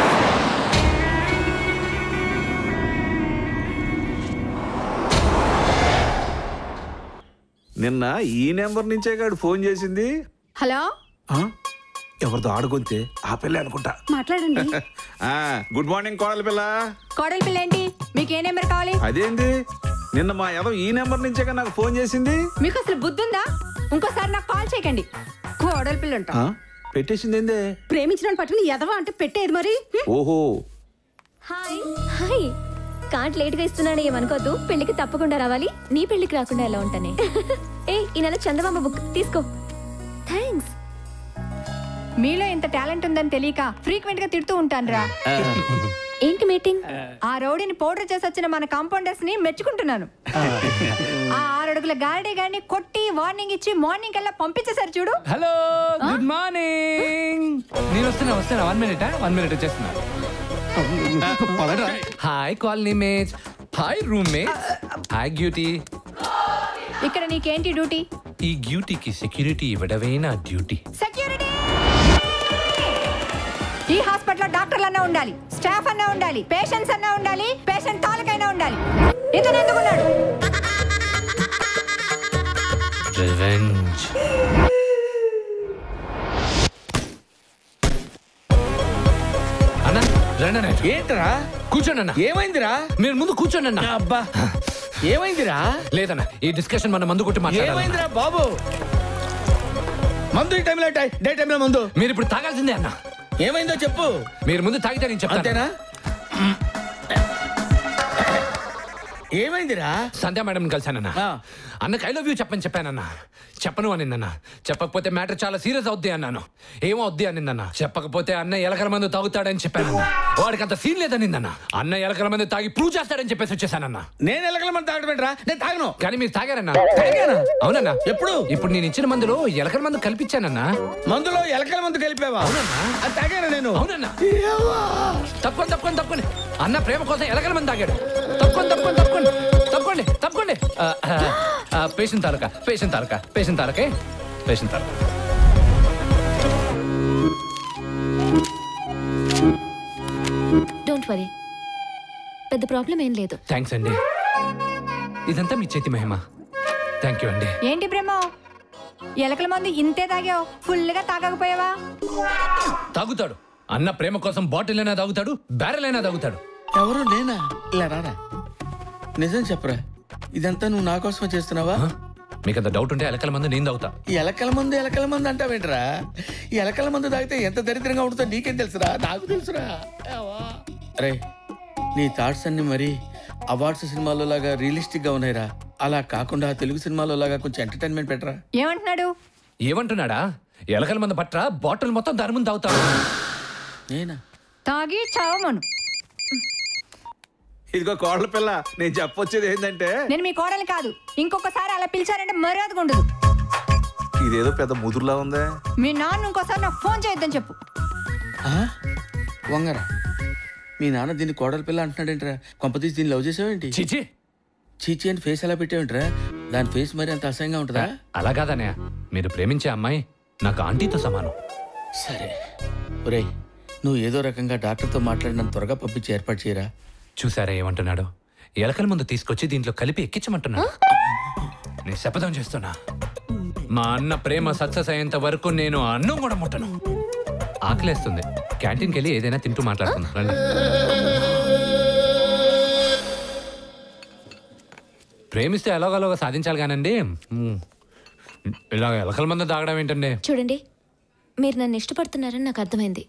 నిన్న ఈ నెంబర్ నుంచే గాడు ఫోన్ చేసింది హలో ఎవరిదో ఆడుకుంటే ఆ పిల్ల అనుకుంటా మాట్లాడండి ఆ, గుడ్ మార్నింగ్ కోడలి పిల్ల కోడలి పిల్ల ఏంటి మీకు ఏ నెంబర్ కావాలి అదేంటి నిన్న మా ఎవరు ఈ నెంబర్ నుంచే కదా నాకు ఫోన్ చేసింది మీకు అసలు బుద్ధి ఉందా ఇంకోసారి నాకు కాల్ చేయకండి కోడలి పిల్ల అంట ఆ? పెట్టేసింది ఏందే ప్రేమించిన పట్టుకుని ఎదవా అంటే పెట్టేది మరి ఓహో హాయ్ హాయ్ కార్డ్ లేట్ గా ఇస్తున్నాను ఏమనుకోద్దు పెళ్లికి తప్పకుండా రావాలి నీ పెళ్లికి రాకుండా ఎలా ఉంటానే ఏ ఈ నెల చందమామ బుక్ తీసుకో థ్యాంక్స్ మీలో ఇంత టాలెంట్ ఉందని తెలియక ఫ్రీక్వెంట్ గా తిడుతూ ఉంటాను రా ఏంటి మీటింగ్ ఆ రౌడీని పౌడర్ చేసి వచ్చిన మన కాంపౌండర్స్ ని మెచ్చుకుంటున్నాను ఆ ఆరడుగుల గారడీ గారిని కొట్టి వార్నింగ్ ఇచ్చి మార్నింగ్ కల్లా పంపించేశారు చూడు హలో గుడ్ మార్నింగ్ నేను వస్తున్నా వస్తున్నా వన్ మినిట్ వన్ మినిట్ వచ్చేస్తున్నా hi colony mates hi roommates hi cutie ఇక్కడ నీకేంటి డ్యూటీ ఈ గ్యూటీకి సెక్యూరిటీ ఇవ్వడమే నా డ్యూటీ సెక్యూరిటీ ఈ హాస్పిటల్లో డాక్టర్లు అన్నా ఉండాలి స్టాఫ్ అన్నా ఉండాలి పేషెంట్స్ అన్నా ఉండాలి పేషెంట్ తాలూకైనా ఉండాలి ఇతను ఎందుకున్నాడు రివెంజ్ అన్న రండి అన్న ఏంట్రా కూర్చోండి అన్న ఏమైందిరా మీరు ముందు కూర్చోండి అన్న అబ్బా ఏమైందిరా లేదన్న ఈ డిస్కషన్ మన మందు కొట్టి మాట్లాడాలి ఏమైందిరా బాబు మందు ఈ టైంలో టై- డే టైంలో మందు మీరు ఇప్పుడు తాగాల్సిందే అన్న ఏమైందో చెప్పు మీరు ముందు తాగితే నేను చెప్తాను అంతేనా ఏమైందిరా సంధ్యా మేడం కలిశానన్న అన్నకి ఐ లవ్ యూ చెప్పని చెప్పానన్న చెప్పను అనిందన్న చెప్పకపోతే మ్యాటర్ చాలా సీరియస్ అవుద్ది అన్నాను ఏమో అవుద్ది అనిందన్న చెప్పకపోతే అన్న ఎలకల మందు తాగుతాడని చెప్పానన్న వాడికి అంత సీన్ లేదనిందన్న అన్న ఎలకల మందు తాగి ప్రూవ్ చేస్తాడని చెప్పేసి వచ్చేసానన్న నేను ఎలకల మంది తాగడం నేను తాగను కానీ మీరు తాగారన్న తాగానా? అవునన్నా ఎప్పుడు ఇప్పుడు నేను ఇచ్చిన మందులో ఎలకల మందు కల్పించానన్నా మందులో ఎలకల మందు కలిపావా అది తాగాను నేను అవునన్నా తప్పుకోండి తప్పుకోండి తప్పుకోండి అన్న ప్రేమ కోసం ఎలకల మంది తాగాడు తప్పుకోండి తప్పుకోండి తప్పుకోండి తప్పుకోండి తప్పుకోండి పేషెంట్ తాలూకా పేషెంట్ తాలూకా పేషెంట్ తాలూకే పేషెంట్ తాలూకా డోంట్ వరీ పెద్ద ప్రాబ్లం ఏం లేదు థ్యాంక్స్ అండి ఇదంతా మీ చేతి మహిమ థ్యాంక్ యూ అండి ఏంటి బ్రహ్మ ఎలకల మందు ఇంతే తాగావు ఫుల్ గా తాగకపోయావా తాగుతాడు అన్న ప్రేమ కోసం బాటిల్ అయినా తాగుతాడు బ్యారెల్ అయినా తాగుతాడు ఎవరు నేనా ఇలా రారా నిజం చెప్పరా ఇదంతా నువ్వు నా కోసమే చేస్తున్నావా మీకు అంత డౌట్ ఉంటే ఎలకల మందు నేను తాగుతా ఈ ఎలకల మందు ఎలకల మందు అంటావేంట్రా ఈ ఎలకల మందు తాగితే ఎంత దరిద్రంగా ఉంటుందో నీకేం తెలుసురా నాకు తెలుసురా అరే నీ థాట్స్ అన్ని మరి అవార్డ్స్ సినిమాలో లాగా రియలిస్టిక్ గా ఉన్నాయిరా అలా కాకుండా తెలుగు సినిమాలో లాగా కొంచెం ఎంటర్టైన్మెంట్ పెట్టరా ఏమంటున్నాడు ఏమంటున్నాడా ఎలకల మందు పట్రా బాటిల్ మొత్తం దాని ముందు తాగుతాడు నేనా తాగి చావమను ఇదిగో కోడల పిల్ల నేను చెప్పొచ్చేది ఏంటంటే నేను మీ కోడలు కాదు ఇంకొకసారి అలా పిలిచారంటే మర్యాదగా ఉండదు ఇదేదో పెద్ద ముదురులా ఉందే మీ నాన్న ఇంకోసారి నాకు ఫోన్ చేయొద్దని చెప్పు ఆ? వంగరా మీ నాన్న దీన్ని కోడల పిల్ల అంటున్నాడేంట్రా కొంపతీసి దీన్ని లవ్ చేసావేంటి చీచి చీచి అని ఫేస్ ఎలా పెట్టావేంట్రా దాని ఫేస్ మరి అంత అసహ్యంగా ఉంటుందా అలా కాదన్నయ్య మీరు ప్రేమించే అమ్మాయి నాకు ఆంటీతో సమానం సరే ఒరేయ్ నువ్వు ఏదో రకంగా డాక్టర్తో మాట్లాడినంత త్వరగా పంపించి ఏర్పాటు చేయరా చూసారా ఏమంటున్నాడు ఎలకల ముందు తీసుకొచ్చి దీంట్లో కలిపి ఎక్కించమంటున్నాడు నేను శపథం చేస్తున్నా మా అన్న ప్రేమ సక్సెస్ అయ్యేంత వరకు నేను అన్నం కూడా ముట్టను ఆకలేస్తుంది క్యాంటీన్కి వెళ్ళి ఏదైనా తింటూ మాట్లాడుకుందాం రండి ప్రేమిస్తే ఎలాగోలాగో సాధించాలి కానండి మ్, ఇలా ఎలకల మందు తాగడం ఏంటండి చూడండి మీరు నన్ను ఇష్టపడుతున్నారని నాకు అర్థమైంది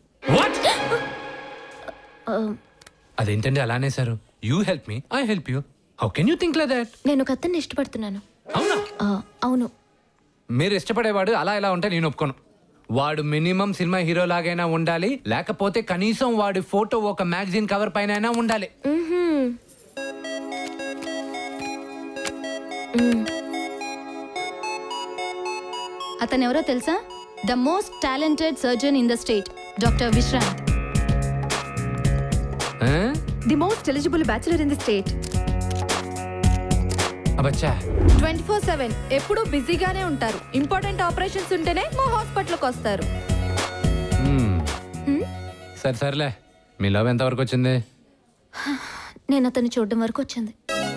ఆ, అదేంటండి అలానే sir you help me I help you how can you think like that నేను ఒక అతన్ని ఇష్టపడుతున్నాను అవునా ఆ, అవును మీరు ఇష్టపడేవాడు అలా ఇలా ఉంటే నేను ఒప్పుకోను వాడు మినిమం సినిమా హీరో లాగైనా ఉండాలి లేకపోతే కనీసం వాడి ఫోటో ఒక మ్యాగజైన్ కవర్ పైన అయినా ఉండాలి మ్మ్హ్మ్. మ్మ్. అతను ఎవరో తెలుసా the most talented surgeon in the state doctor Vishrant the most eligible bachelor in the state అబచ్చా ట్వంటీ ఫోర్ సెవెన్ ఎప్పుడూ బిజీగానే ఉంటారు ఇంపార్టెంట్ ఆపరేషన్స్ ఉంటేనే మా హాస్పిటల్కి వస్తారు మ్మ్. సరే సర్లే మీ లవ్ ఎంతవరకు వచ్చింది నేను అతన్ని చూడడం వరకు వచ్చింది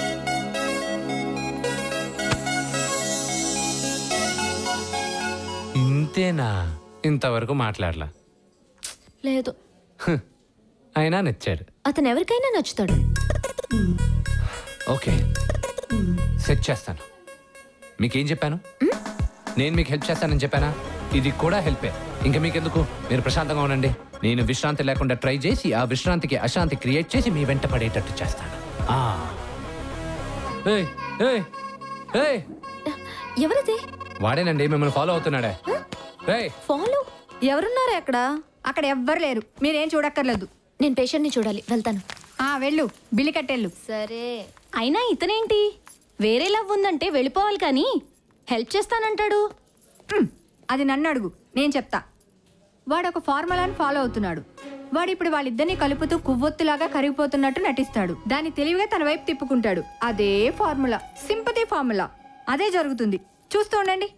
ఇంతేనా ఇంతవరకు మాట్లాడలా లేదు హ్. అయినా నచ్చాడు అతను ఎవరికైనా నచ్చుతాడు ఓకే సెట్ చేస్తాను మీకేం చెప్పాను నేను మీకు హెల్ప్ చేస్తానని చెప్పానా ఇది కూడా హెల్పే ఇంకా మీకెందుకు మీరు ప్రశాంతంగా ఉండండి నేను విశ్రాంతి లేకుండా ట్రై చేసి ఆ విశ్రాంతికి అశాంతి క్రియేట్ చేసి మీ వెంట పడేటట్టు చేస్తాను ఆ. ఏయ్, ఏయ్, ఏయ్, ఎవరిది వాడేనండి మిమ్మల్ని ఫాలో అవుతున్నాడే ఏయ్, ఫాలో ఎవరున్నారు అక్కడ అక్కడ ఎవ్వరు లేరు మీరేం చూడక్కర్లేదు నేను పేషెంట్ని చూడాలి వెళ్తాను ఆ వెళ్ళు బిల్లి కట్టెళ్ళు సరే అయినా ఇతనేంటి వేరే లవ్ ఉందంటే వెళ్ళిపోవాలి కానీ హెల్ప్ చేస్తానంటాడు హ్మ్, అది నన్ను అడుగు నేను చెప్తా వాడు ఒక ఫార్ములాని ఫాలో అవుతున్నాడు వాడు ఇప్పుడు వాళ్ళిద్దరిని కలుపుతూ కువ్వొత్తులాగా కరిగిపోతున్నట్టు నటిస్తాడు దాన్ని తెలివిగా తన వైపు తిప్పుకుంటాడు అదే ఫార్ములా సింపతి ఫార్ములా అదే జరుగుతుంది చూస్తూ ఉండండి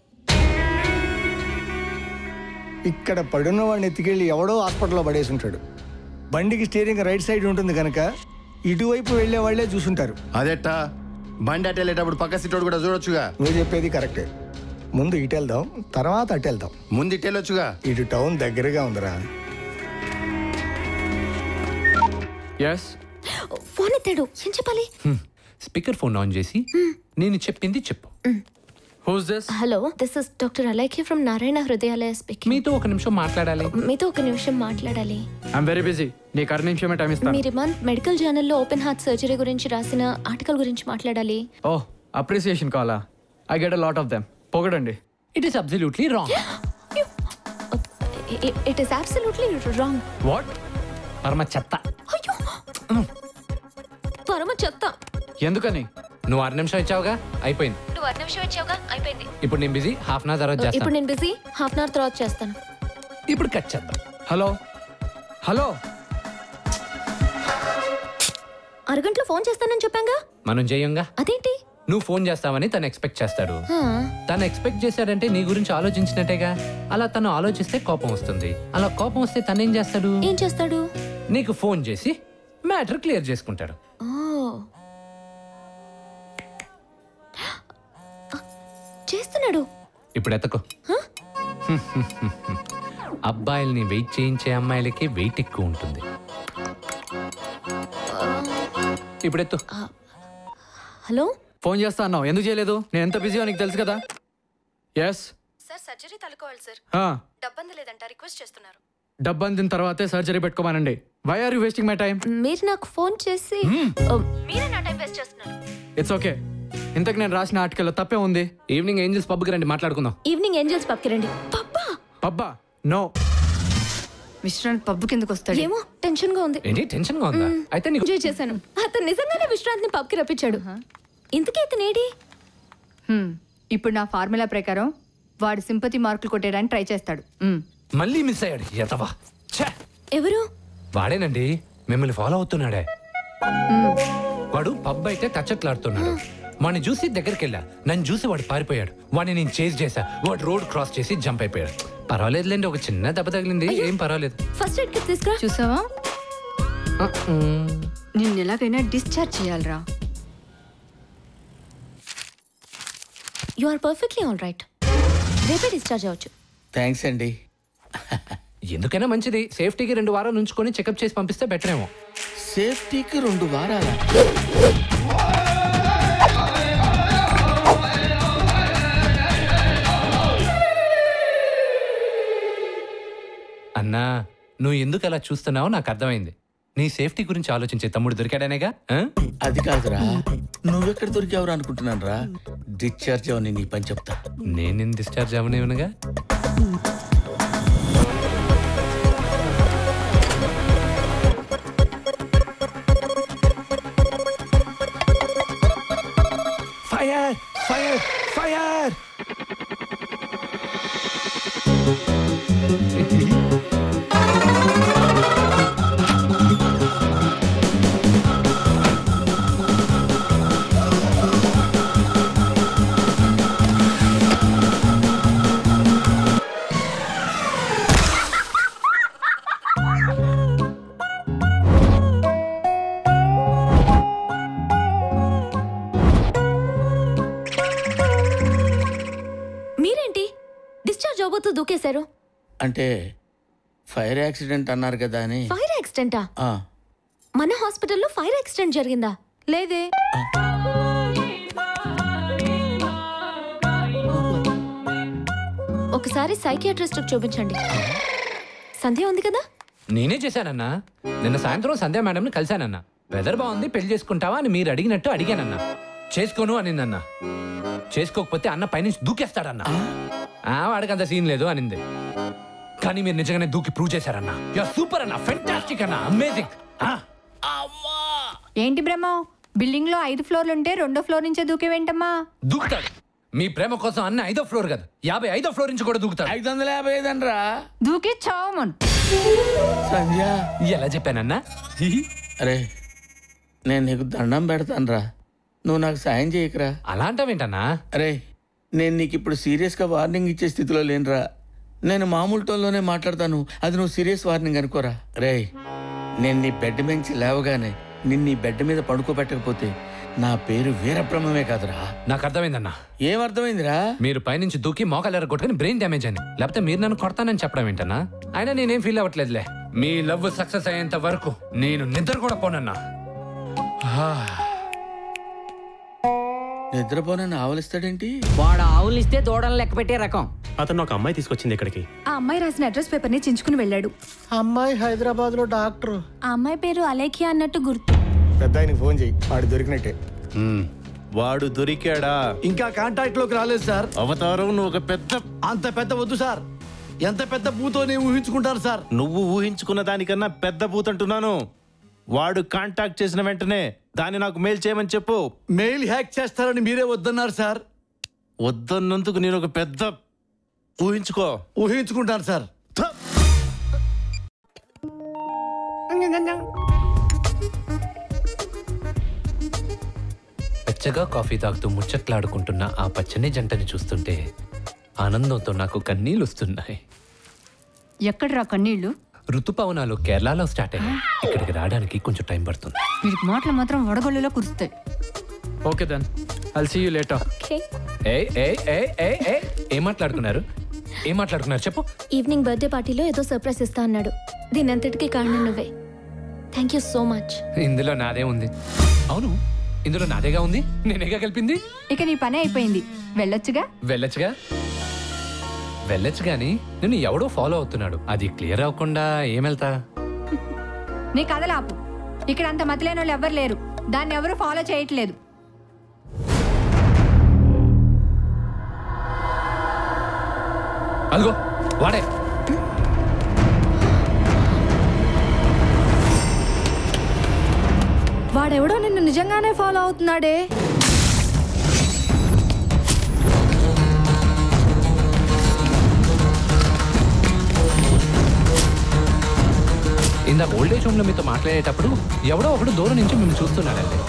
ఇక్కడ పడున్న వాడిని ఎత్తుకెళ్ళి ఎవడో హాస్పిటల్లో పడేసి ఉంటాడు బండికి స్టీరింగ్ రైట్ సైడ్ ఉంటుంది కనుక ఇటువైపు వెళ్ళే వాళ్ళే చూసుంటారు అదెట్టా బండి అటు వెళ్ళేటప్పుడు పక్క సీటోడు కూడా చూడొచ్చుగా నువ్వు చెప్పేది కరెక్టే ముందు ఇటు వెళ్దాం తర్వాత అటు వెళ్దాం ముందు ఇటు వెళ్ళొచ్చుగా ఇటు టౌన్ దగ్గరగా ఉందిరా ఎస్ ఫోన్ ఎత్తాడు ఏం చెప్పాలి స్పీకర్ ఫోన్ ఆన్ చేసి నేను చెప్పింది చెప్పు who's this hello this is doctor Alekya from Narayana Hrudayalaya speaking మీతో ఒక నిమిషం మాట్లాడాలి మీతో ఒక నిమిషం మాట్లాడాలి ఐఎమ్ వెరీ బిజీ నీకు అర నిమిషమే టైం ఇస్తాను మీరు మంత్ మెడికల్ జర్నల్లో ఓపెన్ హార్ట్ సర్జరీ గురించి రాసిన ఆర్టికల్ గురించి మాట్లాడాలి ఓ అప్రిసియేషన్ కావాలా I get a lot of them పొగడండి it is absolutely wrong it is absolutely wrong what పరమ చెత్త పరమ చెత్త ఎందుకని నువ్వు ఆరు నిమిషం ఇచ్చావుగా అయిపోయింది నువ్వు అర నిమిషం వచ్చావుగా అయిపోయింది ఇప్పుడు నేను బిజీ హాఫ్ అన్ అవర్ తర్వాత ఇప్పుడు చేస్తాను నేను బిజీ హాఫ్ అన్ అవర్ తర్వాత చేస్తాను ఇప్పుడు కట్ చేద్దాం హలో హలో అరగంటలో ఫోన్ చేస్తానని చెప్పాగా మనం చేయంగా అదేంటి నువ్వు ఫోన్ చేస్తావని తను ఎక్స్పెక్ట్ చేస్తాడు హా, తను ఎక్స్పెక్ట్ చేశాడంటే నీ గురించి ఆలోచించినట్టేగా అలా తను ఆలోచిస్తే కోపం వస్తుంది అలా కోపం వస్తే తను ఏం చేస్తాడు ఏం చేస్తాడు నీకు ఫోన్ చేసి మ్యాటర్ క్లియర్ చేసుకుంటాడు ఓ చేస్తున్నాడు ఇప్పుడు ఎతకు అబ్బాయిల్ని వెయిట్ చేయించే అమ్మాయిలకి వెయిట్ ఎక్కువ ఉంటుంది ఇప్పుడు ఎత్తు హలో ఫోన్ చేస్తా అన్నావు ఎందుకు చేయలేదు నేను ఎంత బిజీయో నీకు తెలుసు కదా ఎస్ సార్ సర్జరీ తలుకోవాలి సార్ ఆ. డబ్బంది లేదంట రిక్వెస్ట్ చేస్తున్నారు డబ్బు అందిన తర్వాతే సర్జరీ పెట్టుకోమానండి why are you wasting my time మీరు నాకు ఫోన్ చేసి మీరే నా టైం వేస్ట్ చేస్తున్నారు ఇట్స్ ఓకే ఇంతకు నేను రాసిన ఆర్టికల్లో తప్పే ఉంది ఈవినింగ్ ఏంజల్స్ పబ్కి రండి మాట్లాడుకుందాం ఈవినింగ్ ఏంజల్స్ పబ్కి రండి పబ్బా నో విశ్రాంత్ పబ్బు కిందకు వస్తాడు ఏమో టెన్షన్ గా ఉంది ఏంటి టెన్షన్ గా ఉందా అయితే నీకు ఎంజాయ్ చేశాను అతను నిజంగానే విశ్రాంతిని పబ్కి రప్పించాడు ఇంతకీ అతను ఏడి హ్మ్, ఇప్పుడు నా ఫార్ములా ప్రకారం వాడు సింపతి మార్కులు కొట్టేయడానికి ట్రై చేస్తాడు హ్మ్. మళ్ళీ మిస్ అయ్యాడు ఎతవా ఛే! ఎవరు వాడేనండి మిమ్మల్ని ఫాలో అవుతున్నాడే వాడు పబ్ అయితే కచ్చట్లాడుతున్నాడు వాడిని చూసి దగ్గరికి వెళ్ళా నన్ను చూసి వాడు పారిపోయాడు వాడిని నేను చేజ్ చేశా వాడు రోడ్ క్రాస్ చేసి జంప్ అయిపోయాడు పర్వాలేదులేండి ఒక చిన్న దెబ్బ తగిలింది ఏం పర్వాలేదు ఫస్ట్ ఎయిడ్ కిట్ తీసుకురా చూసావా నిన్ను ఎలాగైనా డిశ్చార్జ్ చేయాలరా you are perfectly all right రేపే డిశ్చార్జ్ అవ్వచ్చు థ్యాంక్స్ అండి ఎందుకైనా మంచిది సేఫ్టీకి రెండు వారాలు ఉంచుకొని చెకప్ చేసి పంపిస్తే బెటర్ ఏమో సేఫ్టీకి రెండు వారాల అన్నా నువ్వు ఎందుకు అలా చూస్తున్నావో నాకు అర్థమైంది నీ సేఫ్టీ గురించి ఆలోచించే తమ్ముడు దొరికాడనేగా ఆ? అది కాదురా నువ్వెక్కడ దొరికావురా అనుకుంటున్నాను రా డిశ్చార్జ్ అవని నీ పని చెప్తా నేను డిశ్చార్జ్ అవనివనగా ఫైర్ ఫైర్ ఫైర్ మీరేంటి డిశ్చార్జ్ అవ్వబోతూ దూకేశారు అంటే ఫైర్ యాక్సిడెంట్ అన్నారు కదా అని ఫైర్ యాక్సిడెంటా ఆ, మన హాస్పిటల్లో ఫైర్ యాక్సిడెంట్ జరిగిందా లేదే ఒకసారి సైకియాట్రిస్ట్ చూపించండి సంధ్య ఉంది కదా నేనే చేశానన్నా నిన్న సాయంత్రం సంధ్యా మేడంని కలిశానన్నా వెదర్ బాగుంది పెళ్లి చేసుకుంటావా అని మీరు అడిగినట్టు అడిగానన్నా చేసుకోను అనిందన్నా చేసుకోకపోతే అన్న పైనుంచి దూకేస్తాడన్నా ఆ, వాడికి అంత సీన్ లేదు అనింది కానీ మీరు నిజంగానే దూకి ప్రూవ్ చేశారన్నా సూపర్ అన్న ఫెంటాస్టిక్ అన్న అమేజింగ్ ఏంటి బ్రహ్మం బిల్డింగ్ లో ఐదు ఫ్లోర్లు ఉంటే రెండో ఫ్లోర్ నుంచే దూకేవేంటమ్మా దూకుతాడు మీ ప్రేమ కోసం అన్న ఐదో ఫ్లోర్ కదా యాభై ఐదో ఫ్లోర్ నుంచి కూడా దూకుతాడు ఐదు వందల యాభై ఐదు అనరా దూకి చావమను సంధ్య ఎలా చెప్పానన్నా అరే నేను నీకు దండం పెడతానురా నువ్వు నాకు సాయం చేయకురా అలా అంటావేంటన్నా అరే నేను నీకు ఇప్పుడు సీరియస్గా వార్నింగ్ ఇచ్చే స్థితిలో లేనురా నేను మామూలు టోన్లోనే మాట్లాడతాను అది నువ్వు సీరియస్ వార్నింగ్ అనుకోరా రే నేను నీ బెడ్ మించి లేవగానే నిన్ను నీ బెడ్ మీద పడుకోబెట్టకపోతే నా పేరు వీరబ్రహ్మమే కాదురా నాకు అర్థమైందన్నా ఏం అర్థమైందిరా మీరు పైనుంచి దూకి మోకాలు కొట్టుకుని బ్రెయిన్ డ్యామేజ్ అని లేకపోతే మీరు నన్ను కొడతానని చెప్పడం ఏంటన్నా అయినా నేనేం ఫీల్ అవ్వట్లేదులే మీ లవ్ సక్సెస్ అయ్యేంత వరకు నేను నిద్ర కూడా పోనన్నా నిద్రపోనని ఆవలిస్తాడేంటి వాడు ఆవులిస్తే దూడలు లెక్క పెట్టే రకం అతను ఒక అమ్మాయి తీసుకొచ్చింది ఇక్కడికి ఆ అమ్మాయి రాసిన అడ్రస్ పేపర్ ని చించుకుని వెళ్ళాడు అమ్మాయి హైదరాబాద్ లో డాక్టర్ ఆ అమ్మాయి పేరు అలేఖియా అన్నట్టు గుర్తు పెద్ద ఆయనకి ఫోన్ చేయి వాడు దొరికినట్టే వాడు దొరికాడా ఇంకా కాంటాక్ట్ లోకి రాలేదు సార్ అవతారం నువ్వు ఒక పెద్ద అంత పెద్ద వద్దు సార్ ఎంత పెద్ద భూతో నేను ఊహించుకుంటాను సార్ నువ్వు ఊహించుకున్న దానికన్నా పెద్ద బూత్ అంటున్నాను వాడు కాంటాక్ట్ చేసిన వెంటనే దాన్ని నాకు మెయిల్ చేయమని చెప్పు మెయిల్ హ్యాక్ చేస్తారని మీరే వద్దన్నారు సార్ వద్దన్నందుకు నేను ఒక పెద్ద ఊహించుకో ఊహించుకుంటాను సార్ పచ్చగా కాఫీ తాగుతూ ముచ్చట్లాడుకుంటున్న ఆ పచ్చని జంటని చూస్తుంటే ఆనందంతో నాకు కన్నీళ్ళు వస్తున్నాయి ఎక్కడ్రా కన్నీళ్ళు ఋతుపవనాలు కేరళలో స్టార్ట్ అయ్యాయి ఇక్కడికి రావడానికి కొంచెం టైం పడుతుంది వీడికి మాటలు మాత్రం వడగొల్లులో కురుస్తాయి okay then I'll see you later ఏ ఏ ఏ ఏ ఏ ఏం మాట్లాడుకున్నారు ఏం మాట్లాడుకున్నారు చెప్పు ఈవినింగ్ బర్త్డే పార్టీలో ఏదో సర్ప్రైజ్ ఇస్తా అన్నాడు దీని అంతటికి కారణం నువ్వే థ్యాంక్ యూ సో మచ్ ఇందులో నాదే ఉంది అవును ఇందులో నాదేగా ఉంది నేనేగా కలిపింది ఇక నీ పని అయిపోయింది వెళ్ళొచ్చుగా వెళ్ళొచ్చుగా వెళ్ళొచ్చు గాని నిన్ను ఎవడో ఫాలో అవుతున్నాడు అది క్లియర్ అవ్వకుండా ఏం వెళ్తా నీ కథలు ఆపు ఇక్కడ అంత మతిలేని వాళ్ళు ఎవ్వరు లేరు దాన్ని ఎవరు ఫాలో చేయట్లేదు అదిగో వాడే వాడెవడో నిన్ను నిజంగానే ఫాలో అవుతున్నాడే ఇందాక ఓల్డేజ్ హోమ్ లో మీతో మాట్లాడేటప్పుడు ఎవడో ఒకడు దూరం నుంచి మేము చూస్తున్నాడండి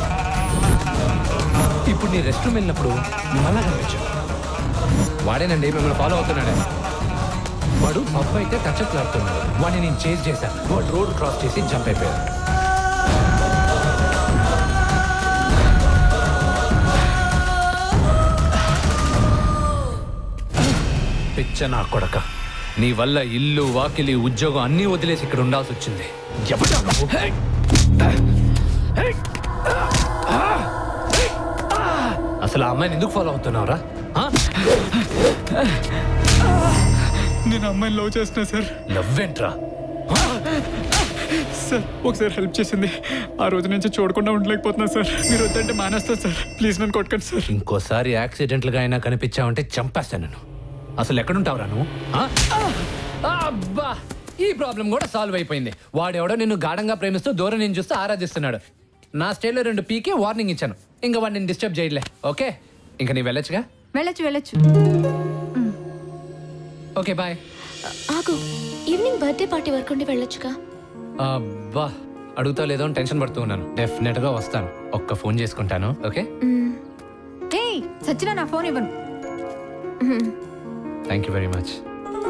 ఇప్పుడు నీ రెస్ట్ రూమ్ వెళ్ళినప్పుడు మిమ్మల్ని కనిపించాడు వాడేనండి మిమ్మల్ని ఫాలో అవుతున్నాడండి వాడు పప్పు అయితే టచ్ ఆడుతున్నాడు వాడిని నేను చేజ్ చేశాను వాడు రోడ్ క్రాస్ చేసి జంప్ అయిపోయాడు పిచ్చ నా కొడక నీ వల్ల ఇల్లు వాకిలి ఉద్యోగం అన్నీ వదిలేసి ఇక్కడ ఉండాల్సి వచ్చింది ఎవడా నువ్వు? అసలు ఆ అమ్మాయిని ఎందుకు ఫాలో అవుతున్నావురా ఆ? నేను అమ్మాయిని లవ్ చేస్తున్నా సార్ లవ్వేంట్రా సార్ ఒకసారి హెల్ప్ చేసింది ఆ రోజు నుంచి చూడకుండా ఉండలేకపోతున్నా సార్ మీరు వద్దంటే మానేస్తా సార్ ప్లీజ్ నన్ను కొట్టకండి సార్ ఇంకోసారి యాక్సిడెంట్లుగా అయినా కనిపించావంటే చంపేస్తాను నేను అసలు ఎక్కడుంటావురా నువ్వు ఆ? అబ్బా ఈ ప్రాబ్లం కూడా సాల్వ్ అయిపోయింది వాడెవడో నిన్ను గాఢంగా ప్రేమిస్తూ దూరం నేను చూస్తూ ఆరాధిస్తున్నాడు నా స్టేలో రెండు పీకే వార్నింగ్ ఇచ్చాను ఇంకా వాడిని డిస్టర్బ్ చేయలే ఓకే ఇంకా నీ వెళ్ళొచ్చుగా వెళ్ళొచ్చు వెళ్ళొచ్చు ఓకే బాయ్ ఆగు ఈవినింగ్ బర్త్డే పార్టీ వరకు ఉండి వెళ్ళొచ్చుగా అబ్బా అడుగుతా లేదో అని టెన్షన్ పడుతూ ఉన్నాను డెఫినెట్ గా వస్తాను ఒక్క ఫోన్ చేసుకుంటాను ఓకే ఏయ్ సచిన నా ఫోన్ ఇవ్వను thank you very much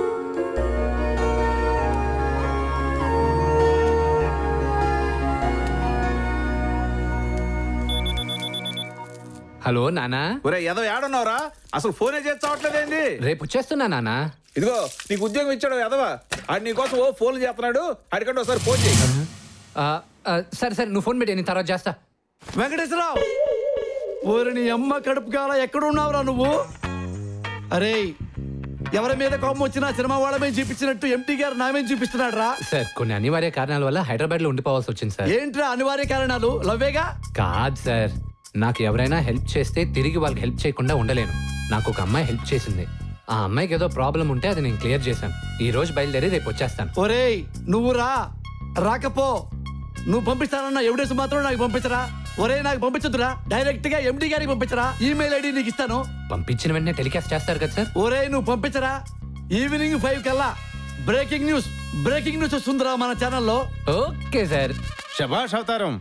hello నానా ఒరే ఏదో ఏడున్నావురా అసలు ఫోనే చేసి చావట్లేదేంది రేపు వచ్చేస్తున్నా నానా ఇదిగో నీకు ఉద్యోగం ఇచ్చాడు ఎదవా ఆడు నీకోసం ఓ ఫోన్ చేస్తున్నాడు అడిగండి ఒకసారి ఫోన్ చేయి ఆ, ఆ, సరే సరే నువ్వు ఫోన్ పెట్టి నేను తర్వాత చేస్తా వెంకటేశ్వరరావు ఓరి నీ అమ్మ కడుపు కాల ఎక్కడున్నావురా నువ్వు అరే ఎవరి మీద కోపం వచ్చినా సినిమా వాళ్ళమే చూపించినట్టు ఎంటీ గారు నామే చూపిస్తున్నాడు రా సార్ కొన్ని అనివార్య కారణాల వల్ల హైదరాబాద్ లో ఉండిపోవాల్సి వచ్చింది సార్ ఏంట్రా అనివార్య కారణాలు లవ్వేగా కాదు సార్ నాకు ఎవరైనా హెల్ప్ చేస్తే తిరిగి వాళ్ళకి హెల్ప్ చేయకుండా ఉండలేను నాకు ఒక అమ్మాయి హెల్ప్ చేసింది ఆ అమ్మాయికి ఏదో ప్రాబ్లం ఉంటే అది నేను క్లియర్ చేశాను ఈ రోజు బయలుదేరి రేపు వచ్చేస్తాను ఒరేయ్ నువ్వు రా రాకపో నువ్వు పంపిస్తానన్న ఎవిడెన్స్ మాత్రం నాకు పంపించరా ఒరే నాకు పంపించదురా డైరెక్ట్ గా ఎండి గారికి పంపించరా ఈమెయిల్ ఐడి నీకు ఇస్తాను పంపించిన వెంటనే టెలికాస్ట్ చేస్తారు కదా సార్ ఒరే నువ్వు పంపించరా ఈవినింగ్ ఫైవ్ కల్లా బ్రేకింగ్ న్యూస్ బ్రేకింగ్ న్యూస్ వస్తుందిరా మన ఛానల్లో ఓకే సార్ శభాష్ అవతారం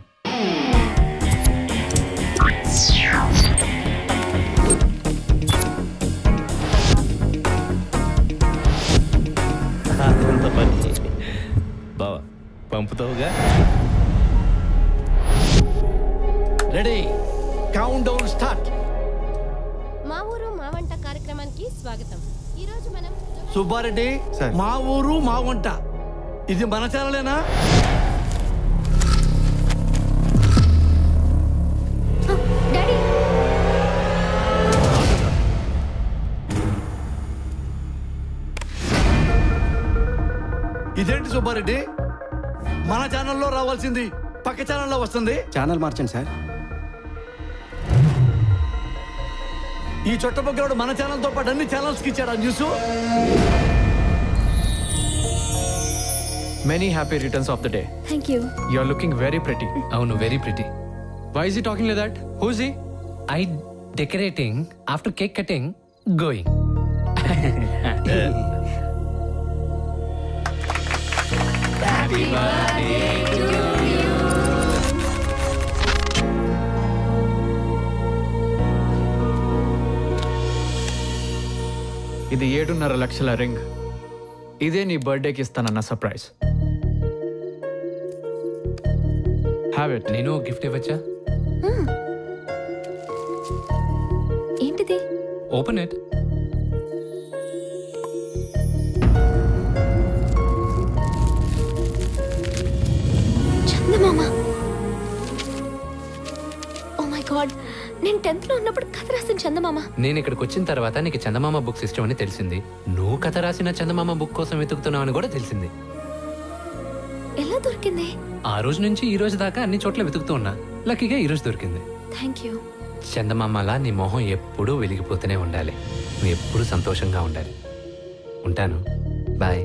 అంత పని బావా పంపుతావుగా రెడీ కౌంట్ డౌన్ స్టార్ట్ మా ఊరు మా వంట కార్యక్రమానికి స్వాగతం ఈ రోజు మనం సుబ్బారెడ్డి మా ఊరు మా వంట ఇది మన ఛానలేనా ఇదేంటి సుబ్బారెడ్డి మన ఛానల్లో రావాల్సింది పక్క ఛానల్లో వస్తుంది ఛానల్ మార్చండి సార్ ఈ చుట్టపక్కల మన ఛానల్తో పాటు అన్ని ఛానల్స్కి ఇచ్చాడు ఆ news many happy returns of the day thank you you are looking very pretty అవును very pretty why is he talking like that who's he I decorating after cake cutting going ఇది ఏడున్నర లక్షల రింగ్ ఇదే నీ బర్త్డేకి ఇస్తానన్న surprise have it నేను gift ఇవ్వచ్చా ఏంటిది open it Chandamama oh my god నేను టెన్త్ లో ఉన్నప్పుడు కథ రాసిన చందమామ నేను ఇక్కడికి వచ్చిన తర్వాత నీకు చందమామ బుక్స్ ఇష్టం అని తెలిసింది నువ్వు కథ రాసిన చందమామ బుక్ కోసం వెతుకుతున్నావు అని కూడా తెలిసింది ఎలా దొరికింది ఆ రోజు నుంచి ఈ రోజు దాకా అన్ని చోట్ల వెతుకుతూ ఉన్నా లక్కీగా ఈ రోజు దొరికింది థ్యాంక్ యూ చందమామలా నీ మొహం ఎప్పుడూ వెలిగిపోతూనే ఉండాలి నువ్వు ఎప్పుడూ సంతోషంగా ఉండాలి ఉంటాను బాయ్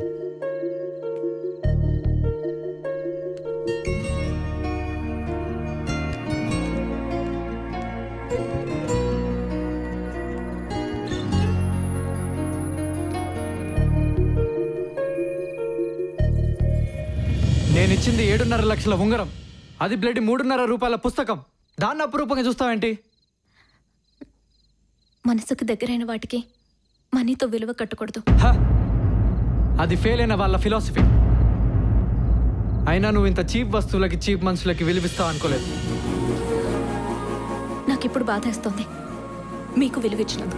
నేను ఇచ్చింది ఏడున్నర లక్షల ఉంగరం అది బ్లడ్ మూడున్నర రూపాయల పుస్తకం దాన్ని అపురూపంగా చూస్తావేంటి మనసుకు దగ్గరైన వాటికి మనీతో విలువ కట్టకూడదు హ! అది ఫెయిల్ అయిన వాళ్ళ ఫిలాసఫీ అయినా నువ్వు ఇంత చీప్ వస్తువులకి చీప్ మనుషులకి విలువిస్తావు అనుకోలేదు నాకు ఇప్పుడు బాధేస్తోంది మీకు విలువిచ్చినందుకు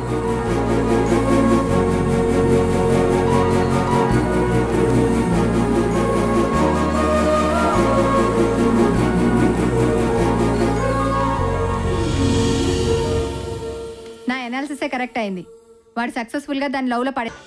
నా ఎనాలిసిసే కరెక్ట్ అయింది వాడు సక్సెస్ఫుల్ గా దాని లవ్ లో పడే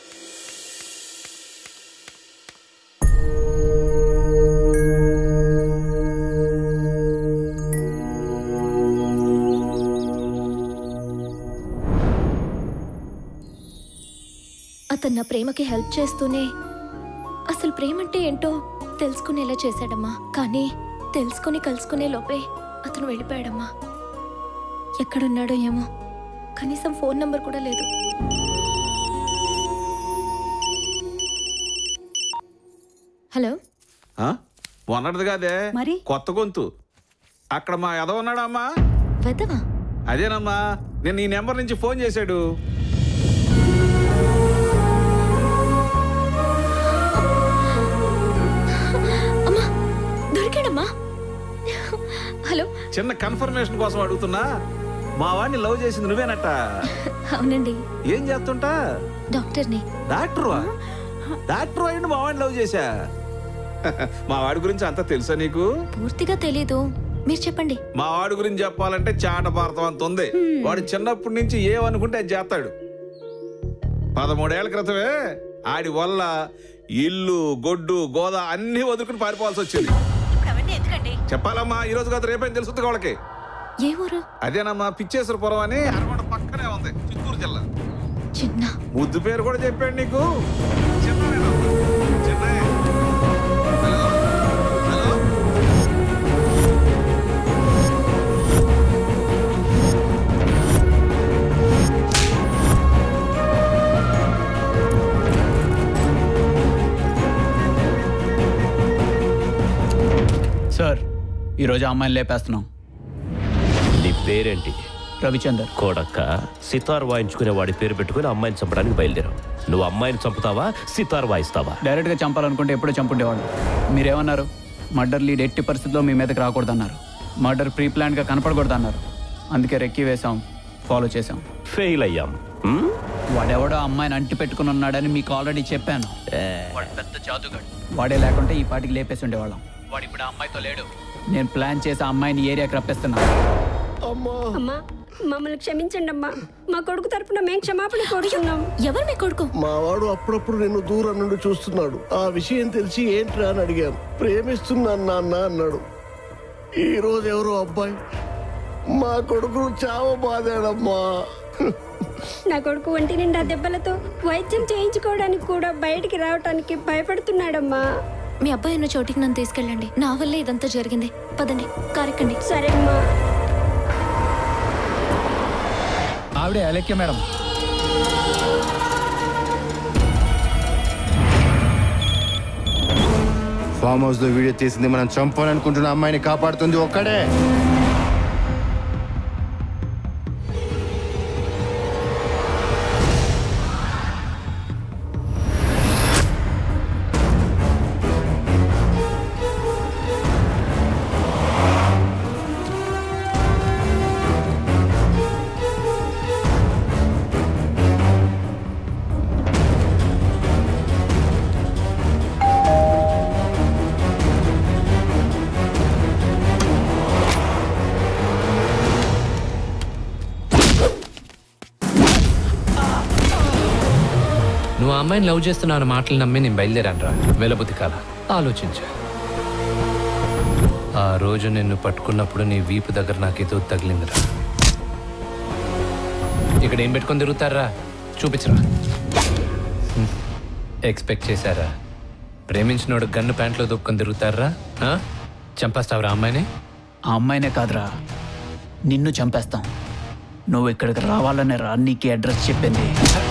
అతను నా ప్రేమకి హెల్ప్ చేస్తూనే అసలు ప్రేమ అంటే ఏంటో తెలుసుకునేలా చేశాడమ్మా కానీ తెలుసుకుని కలుసుకునే లోపే అతను వెళ్ళిపోయాడమ్మా ఎక్కడున్నాడో ఏమో కనీసం ఫోన్ నంబర్ కూడా లేదు హలో ఆ? మొన్నటిది కాదే మరి? కొత్త గొంతు అక్కడ మా ఎదవ ఉన్నాడమ్మా వెదవా అదేనమ్మా నేను ఈ నెంబర్ నుంచి ఫోన్ చేశాడు అమ్మా దొరికాడమ్మా హలో చిన్న కన్ఫర్మేషన్ కోసం అడుగుతున్నా మా వాడిని లవ్ చేసింది నువ్వేనట అవునండి ఏం చేస్తుంటా డాక్టర్ని డాక్టర్ డాక్టర్ అయ్యండి మా వాడిని లవ్ చేశా మా వాడి గురించి అంతా తెలుసా నీకు పూర్తిగా తెలీదు మీరు చెప్పండి మా వాడి గురించి చెప్పాలంటే చాట భారతం అంత ఉంది వాడు చిన్నప్పటి నుంచి ఏమనుకుంటే అది చేస్తాడు పదమూడేళ్ల క్రితమే ఆడి వల్ల ఇల్లు గొడ్డు గోద అన్ని వదులుకుని పారిపోవాల్సి వచ్చింది చెప్పాలమ్మా ఈ రోజు కాదు రేపేం తెలుస్తుంది వాళ్ళకి ఏ ఊరు అదేనమ్మా పిచ్చేశ్వరపురం అని అరగొండ పక్కనే ఉంది చిత్తూరు జిల్లా చిన్న ముద్దు పేరు కూడా చెప్పాడు నీకు చిన్ననేనమ్మా. చిన్నయ్య. హలో? హలో? సార్ ఈరోజు ఆ అమ్మాయిని లేపేస్తున్నాం నీ పేరేంటి రవిచందర్ కోడక్క సితార్ వాయించుకునే వాడి పేరు పెట్టుకుని అమ్మాయిని చంపడానికి బయలుదేరావు నువ్వు అమ్మాయిని చంపుతావా సితార్ వాయిస్తావా డైరెక్ట్గా చంపాలనుకుంటే ఎప్పుడో చంపుండేవాడు మీరేమన్నారు మర్డర్ లీడ్ ఎట్టి పరిస్థితుల్లో మీ మీదకి రాకూడదన్నారు మర్డర్ ప్రీ ప్లాన్గా కనపడకూడదన్నారు అందుకే రెక్కి వేసాం ఫాలో చేసాం ఫెయిల్ అయ్యాం హ్మ్? వాడెవడో అమ్మాయిని అంటి పెట్టుకుని ఉన్నాడని మీకు ఆల్రెడీ చెప్పాను వాడు పెద్ద జాదుగాడు వాడే లేకుంటే ఈ పాటికి లేపేసి ఉండేవాళ్ళం వాడు ఇప్పుడు ఆ అమ్మాయితో లేడు నేను ప్లాన్ చేసి ఆ అమ్మాయిని ఏరియాకి రప్పిస్తున్నాను అమ్మా మమ్మల్ని క్షమించండి అమ్మా మా కొడుకు తరపున మేము క్షమాపణ కోరుతున్నాం ఎవరు మీ కొడుకు మా వాడు అప్పుడప్పుడు నిన్ను దూరం నుండి చూస్తున్నాడు ఆ విషయం తెలిసి ఏంట్రా అని అడిగాను ప్రేమిస్తున్నాను నాన్న అన్నాడు ఈ రోజు ఎవరో అబ్బాయి మా కొడుకును చావ బాధాడమ్మా నా కొడుకు ఒంటి నిండా దెబ్బలతో వైద్యం చేయించుకోవడానికి కూడా బయటికి రావడానికి భయపడుతున్నాడమ్మా మీ అబ్బాయి ఉన్న చోటికి నన్ను తీసుకెళ్ళండి నా వల్లే ఇదంతా జరిగింది పదండి కారెక్కండి సరే అమ్మా ఆవిడే అలెక్య మేడం ఫామ్ హౌస్ లో వీడియో తీసింది మనం చంపాలనుకుంటున్న అమ్మాయిని కాపాడుతుంది ఒక్కడే నువ్వు ఆ అమ్మాయిని లవ్ చేస్తున్నావు అన్న మాటలు నమ్మి నేను బయలుదేరాను రా వెలబుద్ధి కాల ఆలోచించా ఆ రోజు నిన్ను పట్టుకున్నప్పుడు నీ వీపు దగ్గర నాకు ఏదో తగిలిందిరా ఇక్కడ ఏం పెట్టుకొని తిరుగుతారా చూపించరా హ్మ్. ఎక్స్పెక్ట్ చేశారా ప్రేమించినోడు గన్ను ప్యాంట్లో దొక్కుని తిరుగుతారా ఆ? చంపేస్తావురా అమ్మాయిని ఆ అమ్మాయినే కాదురా నిన్ను చంపేస్తాం నువ్వు ఇక్కడికి రావాలనే రా నీకు అడ్రస్ చెప్పింది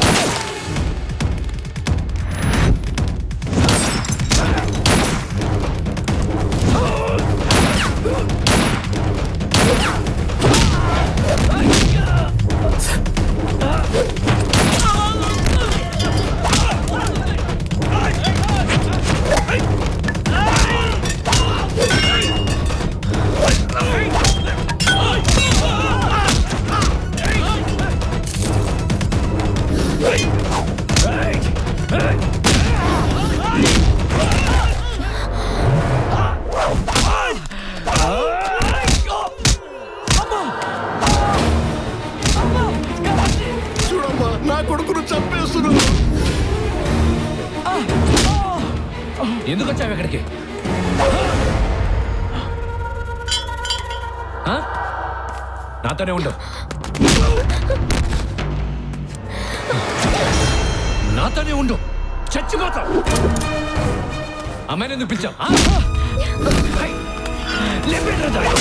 చూడమ్మా నా కొడుకును చంపేస్తున్నాడు ఎందుకు వచ్చావు ఇక్కడికి ఆ? నాతోనే ఉండు నాతోనే ఉండు చచ్చిపోతావు అమ్మాయిని ఎందుకు పిలిచావు ఆ? హై! లేపేట్రా దాన్ని.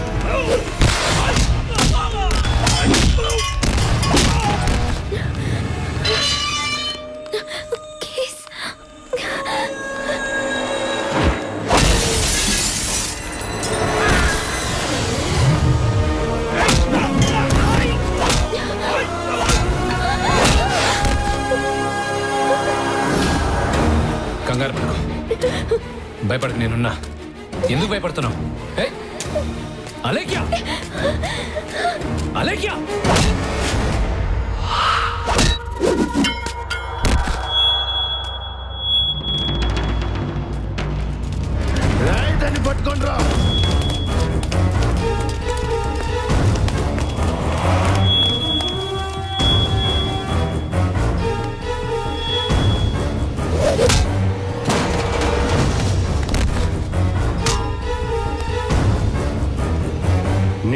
కంగారు పడకు భయపడకు నేనున్నా ఎందుకు భయపడుతున్నావు ఏయ్! అలేఖ్య అలేఖ్య దాన్ని పట్టుకోండి రా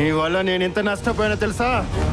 నీ వల్ల నేను ఎంత నష్టపోయానో తెలుసా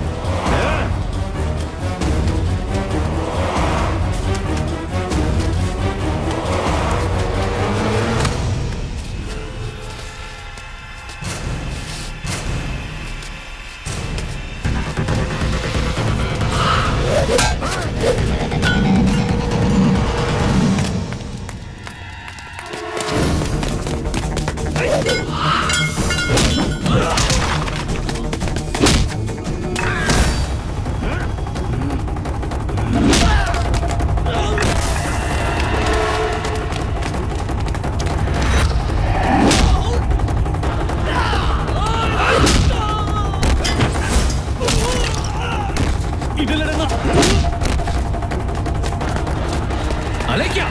అలేఖ్య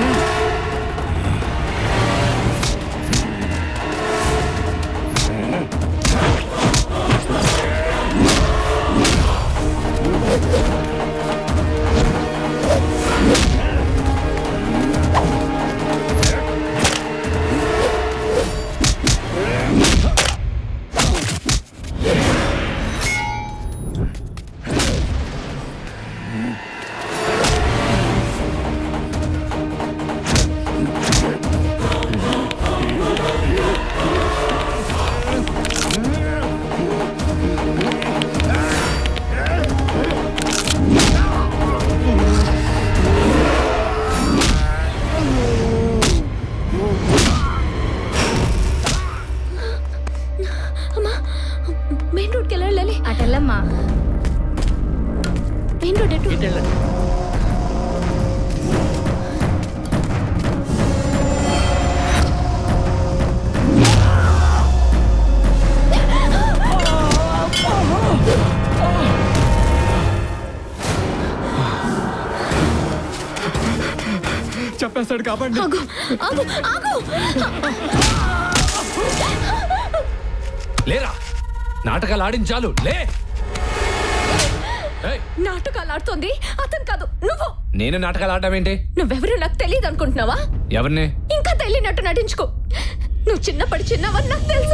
అమ్మా మెయిన్ రోడ్కి ఎలా వెళ్ళాలి అటెల్లమ్మా మెయిన్ రోడ్ ఎటు చెప్పేస్తాడు కాబట్టి ఆగు ఆగు ఆగు లేరా నాటకాలు ఆడించాలు లే ఏయ్, నాటకాలు ఆడుతోంది అతను కాదు నువ్వు నేను నాటకాలు ఆడడం ఏంటి నువ్వెవరో నాకు తెలియదు అనుకుంటున్నావా ఎవరిని ఇంకా తెలియనట్టు నటించుకో నువ్వు చిన్నప్పటి చిన్నవని నాకు తెలుసు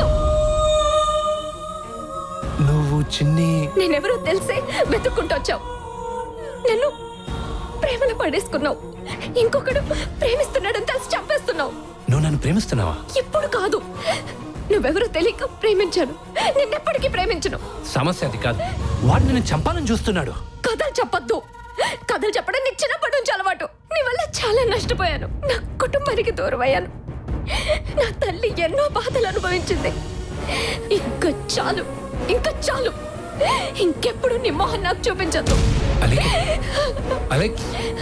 నువ్వు చిన్ని నేనెవరో తెలిసే వెతుక్కుంటూ వచ్చావు నన్ను ప్రేమలో పడేసుకున్నావు ఇంకొకడు ప్రేమిస్తున్నాడని తెలిసి చంపేస్తున్నావు నువ్వు నన్ను ప్రేమిస్తున్నావా ఇప్పుడు కాదు నువ్వెవరో తెలియక ప్రేమించాను నిన్నెప్పటికీ ప్రేమించను సమస్య అది కాదు వాడు నిన్ను చంపాలని చూస్తున్నాడు కథలు చెప్పొద్దు కథలు చెప్పడం నీకు చిన్నప్పటి నుంచి అలవాటు నీ వల్ల చాలా నష్టపోయాను నా కుటుంబానికి దూరం అయ్యాను నా తల్లి ఎన్నో బాధలు అనుభవించింది ఇంకా చాలు ఇంకా చాలు ఇంకెప్పుడు నీ మొహం నాకు చూపించద్దు అలెక్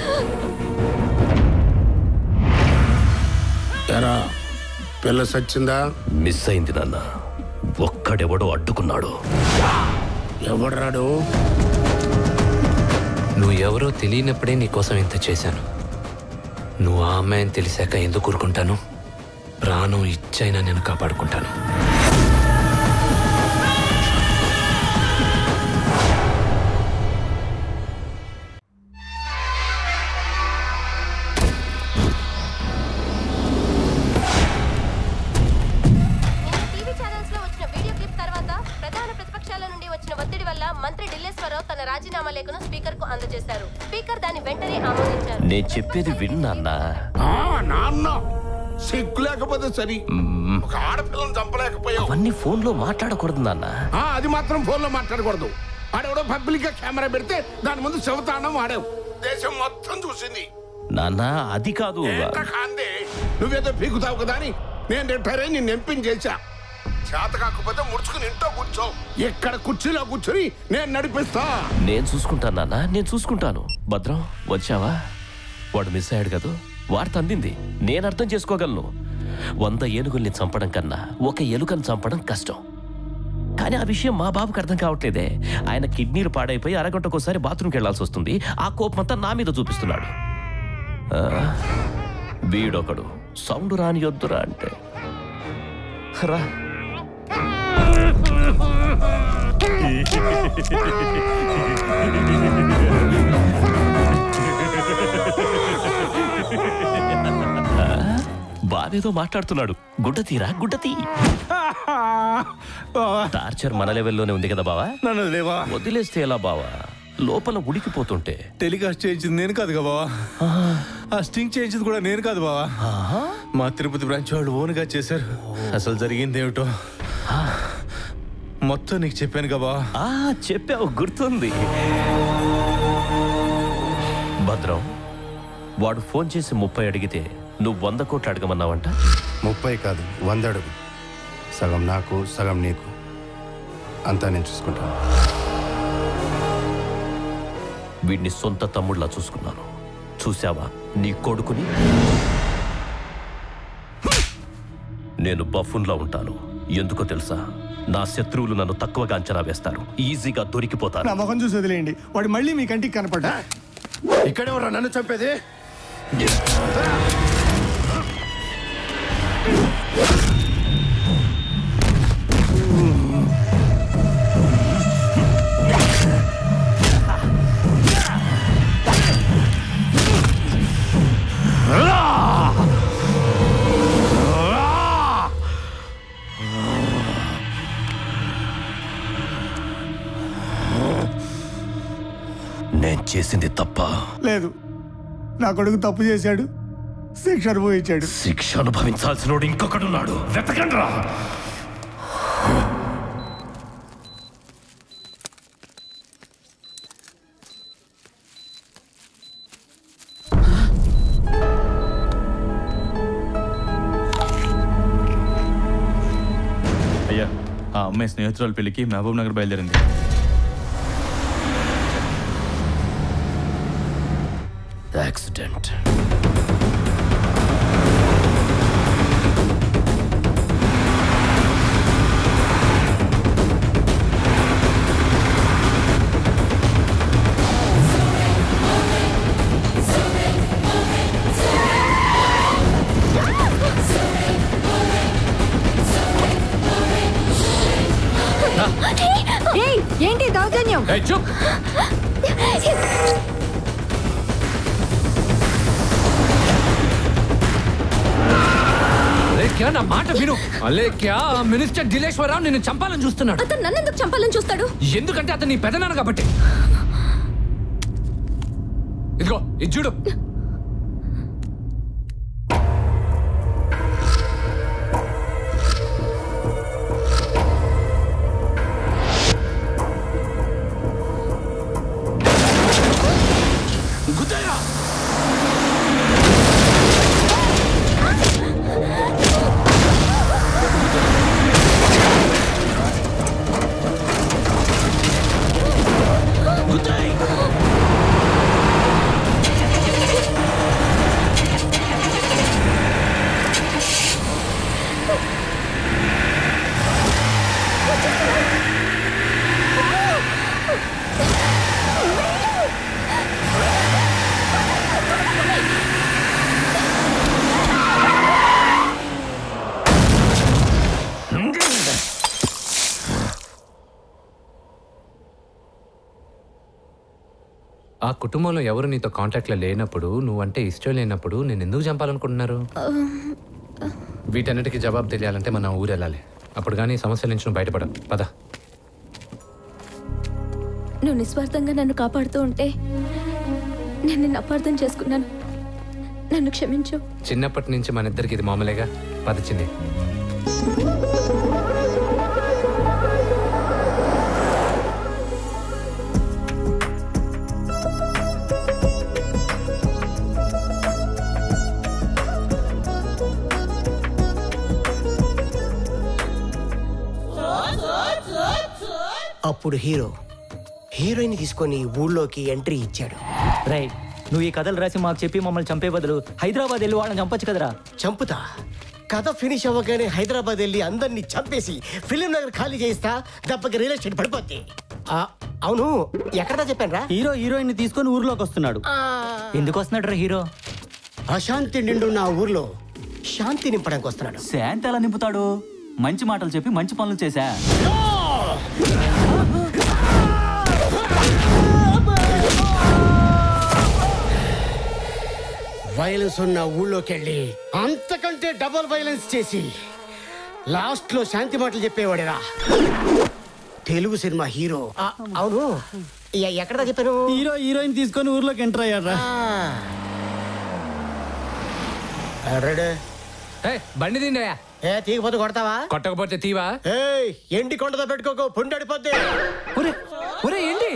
ఎరా పిల్ల సచ్చిందా మిస్ అయింది నాన్న ఒక్కడెవడో అడ్డుకున్నాడు ఎవడరాడు నువ్వు ఎవరో తెలియనప్పుడే నీకోసం ఇంత చేశాను నువ్వు ఆ అమ్మాయిని తెలిసాక ఎందుకు ఊరుకుంటాను ప్రాణం ఇచ్చైనా నేను కాపాడుకుంటాను టీవీ ఛానల్స్ లో వచ్చిన వీడియో క్లిప్ తర్వాత ప్రధాన ప్రతిపక్షాల నుండి వచ్చిన ఒత్తిడి వల్ల మంత్రి ఢిల్లేశ్వరరావు తన రాజీనామా లేఖను స్పీకర్ కు అందజేశారు స్పీకర్ దాన్ని వెంటనే ఆమోదించారు నేను చెప్పేది విన్నాన్నా ఆ, నాన్న సిగ్గు లేకపోతే సరి ఒక ఆడపిల్లని చంపలేకపోయావు అవన్నీ ఫోన్లో మాట్లాడకూడదు నాన్న ఆ, అది మాత్రం ఫోన్లో మాట్లాడకూడదు ఆడెవడో పబ్లిక్ గా కెమెరా పెడితే దాని ముందు శవతాండం వాడావు దేశం మొత్తం చూసింది నాన్న అది కాదు ఏంట్రా కాందే నువ్వేదో పీకుతావు కదా అని నేను రిటైర్ అయి నిన్ను ఎంపిన్ చేశా చేత కాకపోతే ముడుచుకుని ఇంట్లో కూర్చో ఇక్కడ కుర్చీలో కూర్చుని నేను నడిపిస్తా నేను చూసుకుంటాను నాన్న నేను చూసుకుంటాను భద్రం వచ్చావా వాడు మిస్ అయ్యాడు కదా వాడు తందింది నేను అర్థం చేసుకోగలను వంద ఏనుగుల్ని చంపడం కన్నా ఒక ఎలుకను చంపడం కష్టం కానీ ఆ విషయం మా బాబుకి అర్థం కావట్లేదే ఆయన కిడ్నీలు పాడైపోయి అరగంటకోసారి బాత్రూమ్కి వెళ్లాల్సి వస్తుంది ఆ కోపమంతా నా మీద చూపిస్తున్నాడు ఆ, వీడొకడు సౌండ్ రాని వద్దురా అంటే రా బావి బావేదో మాట్లాడుతున్నాడు గుడ్డ తీరా గుడ్డ తీ టార్చర్ మన లెవెల్లోనే ఉంది కదా బావా నన్ను లేవా వదిలేస్తే ఎలా బావా లోపల ఉడికిపోతుంటే టెలికాస్ట్ చేయించింది నేను కాదు బావా ఆ స్టింగ్ చేయించింది కూడా నేను కాదు బావా మా తిరుపతి బ్రాంచ్ వాళ్ళు ఓన్గా చేశారు అసలు జరిగింది ఏమిటో మొత్తం నీకు చెప్పాను కదా ఆ చెప్పావు గుర్తుంది భద్రం వాడు ఫోన్ చేసి ముప్పై అడిగితే నువ్వు వంద కోట్లు అడగమన్నావంట ముప్పై కాదు వంద అడుగు సగం నాకు సగం నీకు అంతా నేను చూసుకుంటాను వీడిని సొంత తమ్ముళ్ళ చూసుకున్నాను చూసావా నీ కొడుకుని నేను బఫున్లా ఉంటాను ఎందుకో తెలుసా నా శత్రువులు నన్ను తక్కువగా అంచనా వేస్తారు ఈజీగా దొరికిపోతాను నా ముఖం చూసి వదిలేయండి వాడు మళ్ళీ మీ కంటికి కనపడ్డా ఇక్కడే ఉన్నా నన్ను చంపేది నేను చేసింది తప్ప లేదు నా కొడుకు తప్పు చేశాడు శిక్ష అనుభవించాడు శిక్ష అనుభవించాల్సినోడు ఇంకొకడున్నాడు వెతకండి రా అయ్యా ఆ అమ్మాయి స్నేహితురాల పెళ్లికి మహబూబ్ నగర్ బయలుదేరింది యాక్సిడెంట్ ఏయ్ ఏంటి దౌర్జన్యం అరే క్యా నా మాట విను అలే క్యా మినిస్టర్ దిలేశ్వరరావు నిన్ను చంపాలని చూస్తున్నాడు అతను నన్ను ఎందుకు చంపాలని చూస్తాడు ఎందుకంటే అతను నీ పెదనాన్న కాబట్టి ఇదిగో ఇది చూడు ఆ కుటుంబంలో ఎవరు నీతో కాంటాక్ట్లో లేనప్పుడు నువ్వంటే ఇష్టం లేనప్పుడు నేను ఎందుకు చంపాలనుకుంటున్నారు వీటన్నిటికీ జవాబు తెలియాలంటే మనం ఊరు వెళ్ళాలి అప్పుడు కానీ ఈ సమస్యల నుంచి నువ్వు బయటపడవు పద నువ్వు నిస్వార్థంగా నన్ను కాపాడుతూ ఉంటే నేను నిన్ను అపార్థం చేసుకున్నాను నన్ను క్షమించు చిన్నప్పటి నుంచి మన ఇద్దరికి ఇది మామూలేగా పద చిన్ని అప్పుడు హీరో హీరోయిన్ తీసుకొని ఊళ్ళోకి ఎంట్రీ ఇచ్చాడు రైట్ నువ్వు ఈ కథలు రాసి మాకు చెప్పి మమ్మల్ని చంపే బదులు హైదరాబాద్ వెళ్ళి వాళ్ళని చంపొచ్చు కదరా చంపుతా కథ ఫినిష్ అవ్వగానే హైదరాబాద్ వెళ్ళి అందరినీ చంపేసి ఫిలిం నగర్ ఖాళీ చేయిస్తా దెబ్బకి రియల్ ఎస్టేట్ పడిపోద్ది ఆ, అవును ఎక్కడా చెప్పాను రా హీరో హీరోయిన్ తీసుకొని ఊర్లోకి వస్తున్నాడు ఎందుకు వస్తున్నాడు రా హీరో అశాంతి నిండు నా ఊర్లో శాంతి నింపడానికి వస్తున్నాడు శాంతి ఎలా నింపుతాడు మంచి మాటలు చెప్పి మంచి పనులు చేశా వైలెన్స్ ఉన్న ఊళ్ళోకి వెళ్ళి అంతకంటే పెళ్ళంటే డబుల్ వైలెన్స్ చేసి లాస్ట్ లో శాంతి మాటలు చెప్పేవాడిరా తెలుగు సినిమా హీరో ఆ, అవును ఎ- ఎక్కడ చెప్పాను హీరో హీరోయిన్ తీసుకొని ఊర్లోకి ఎంటర్ అయ్యారా రెడీ బండి తిండయా ఏ తీగపోతే కొడతావా కొట్టకపోతే తీవా ఏయ్ ఎండి కొండతో పెట్టుకోకు పుండడిపోద్ది ఒరే ఏంటి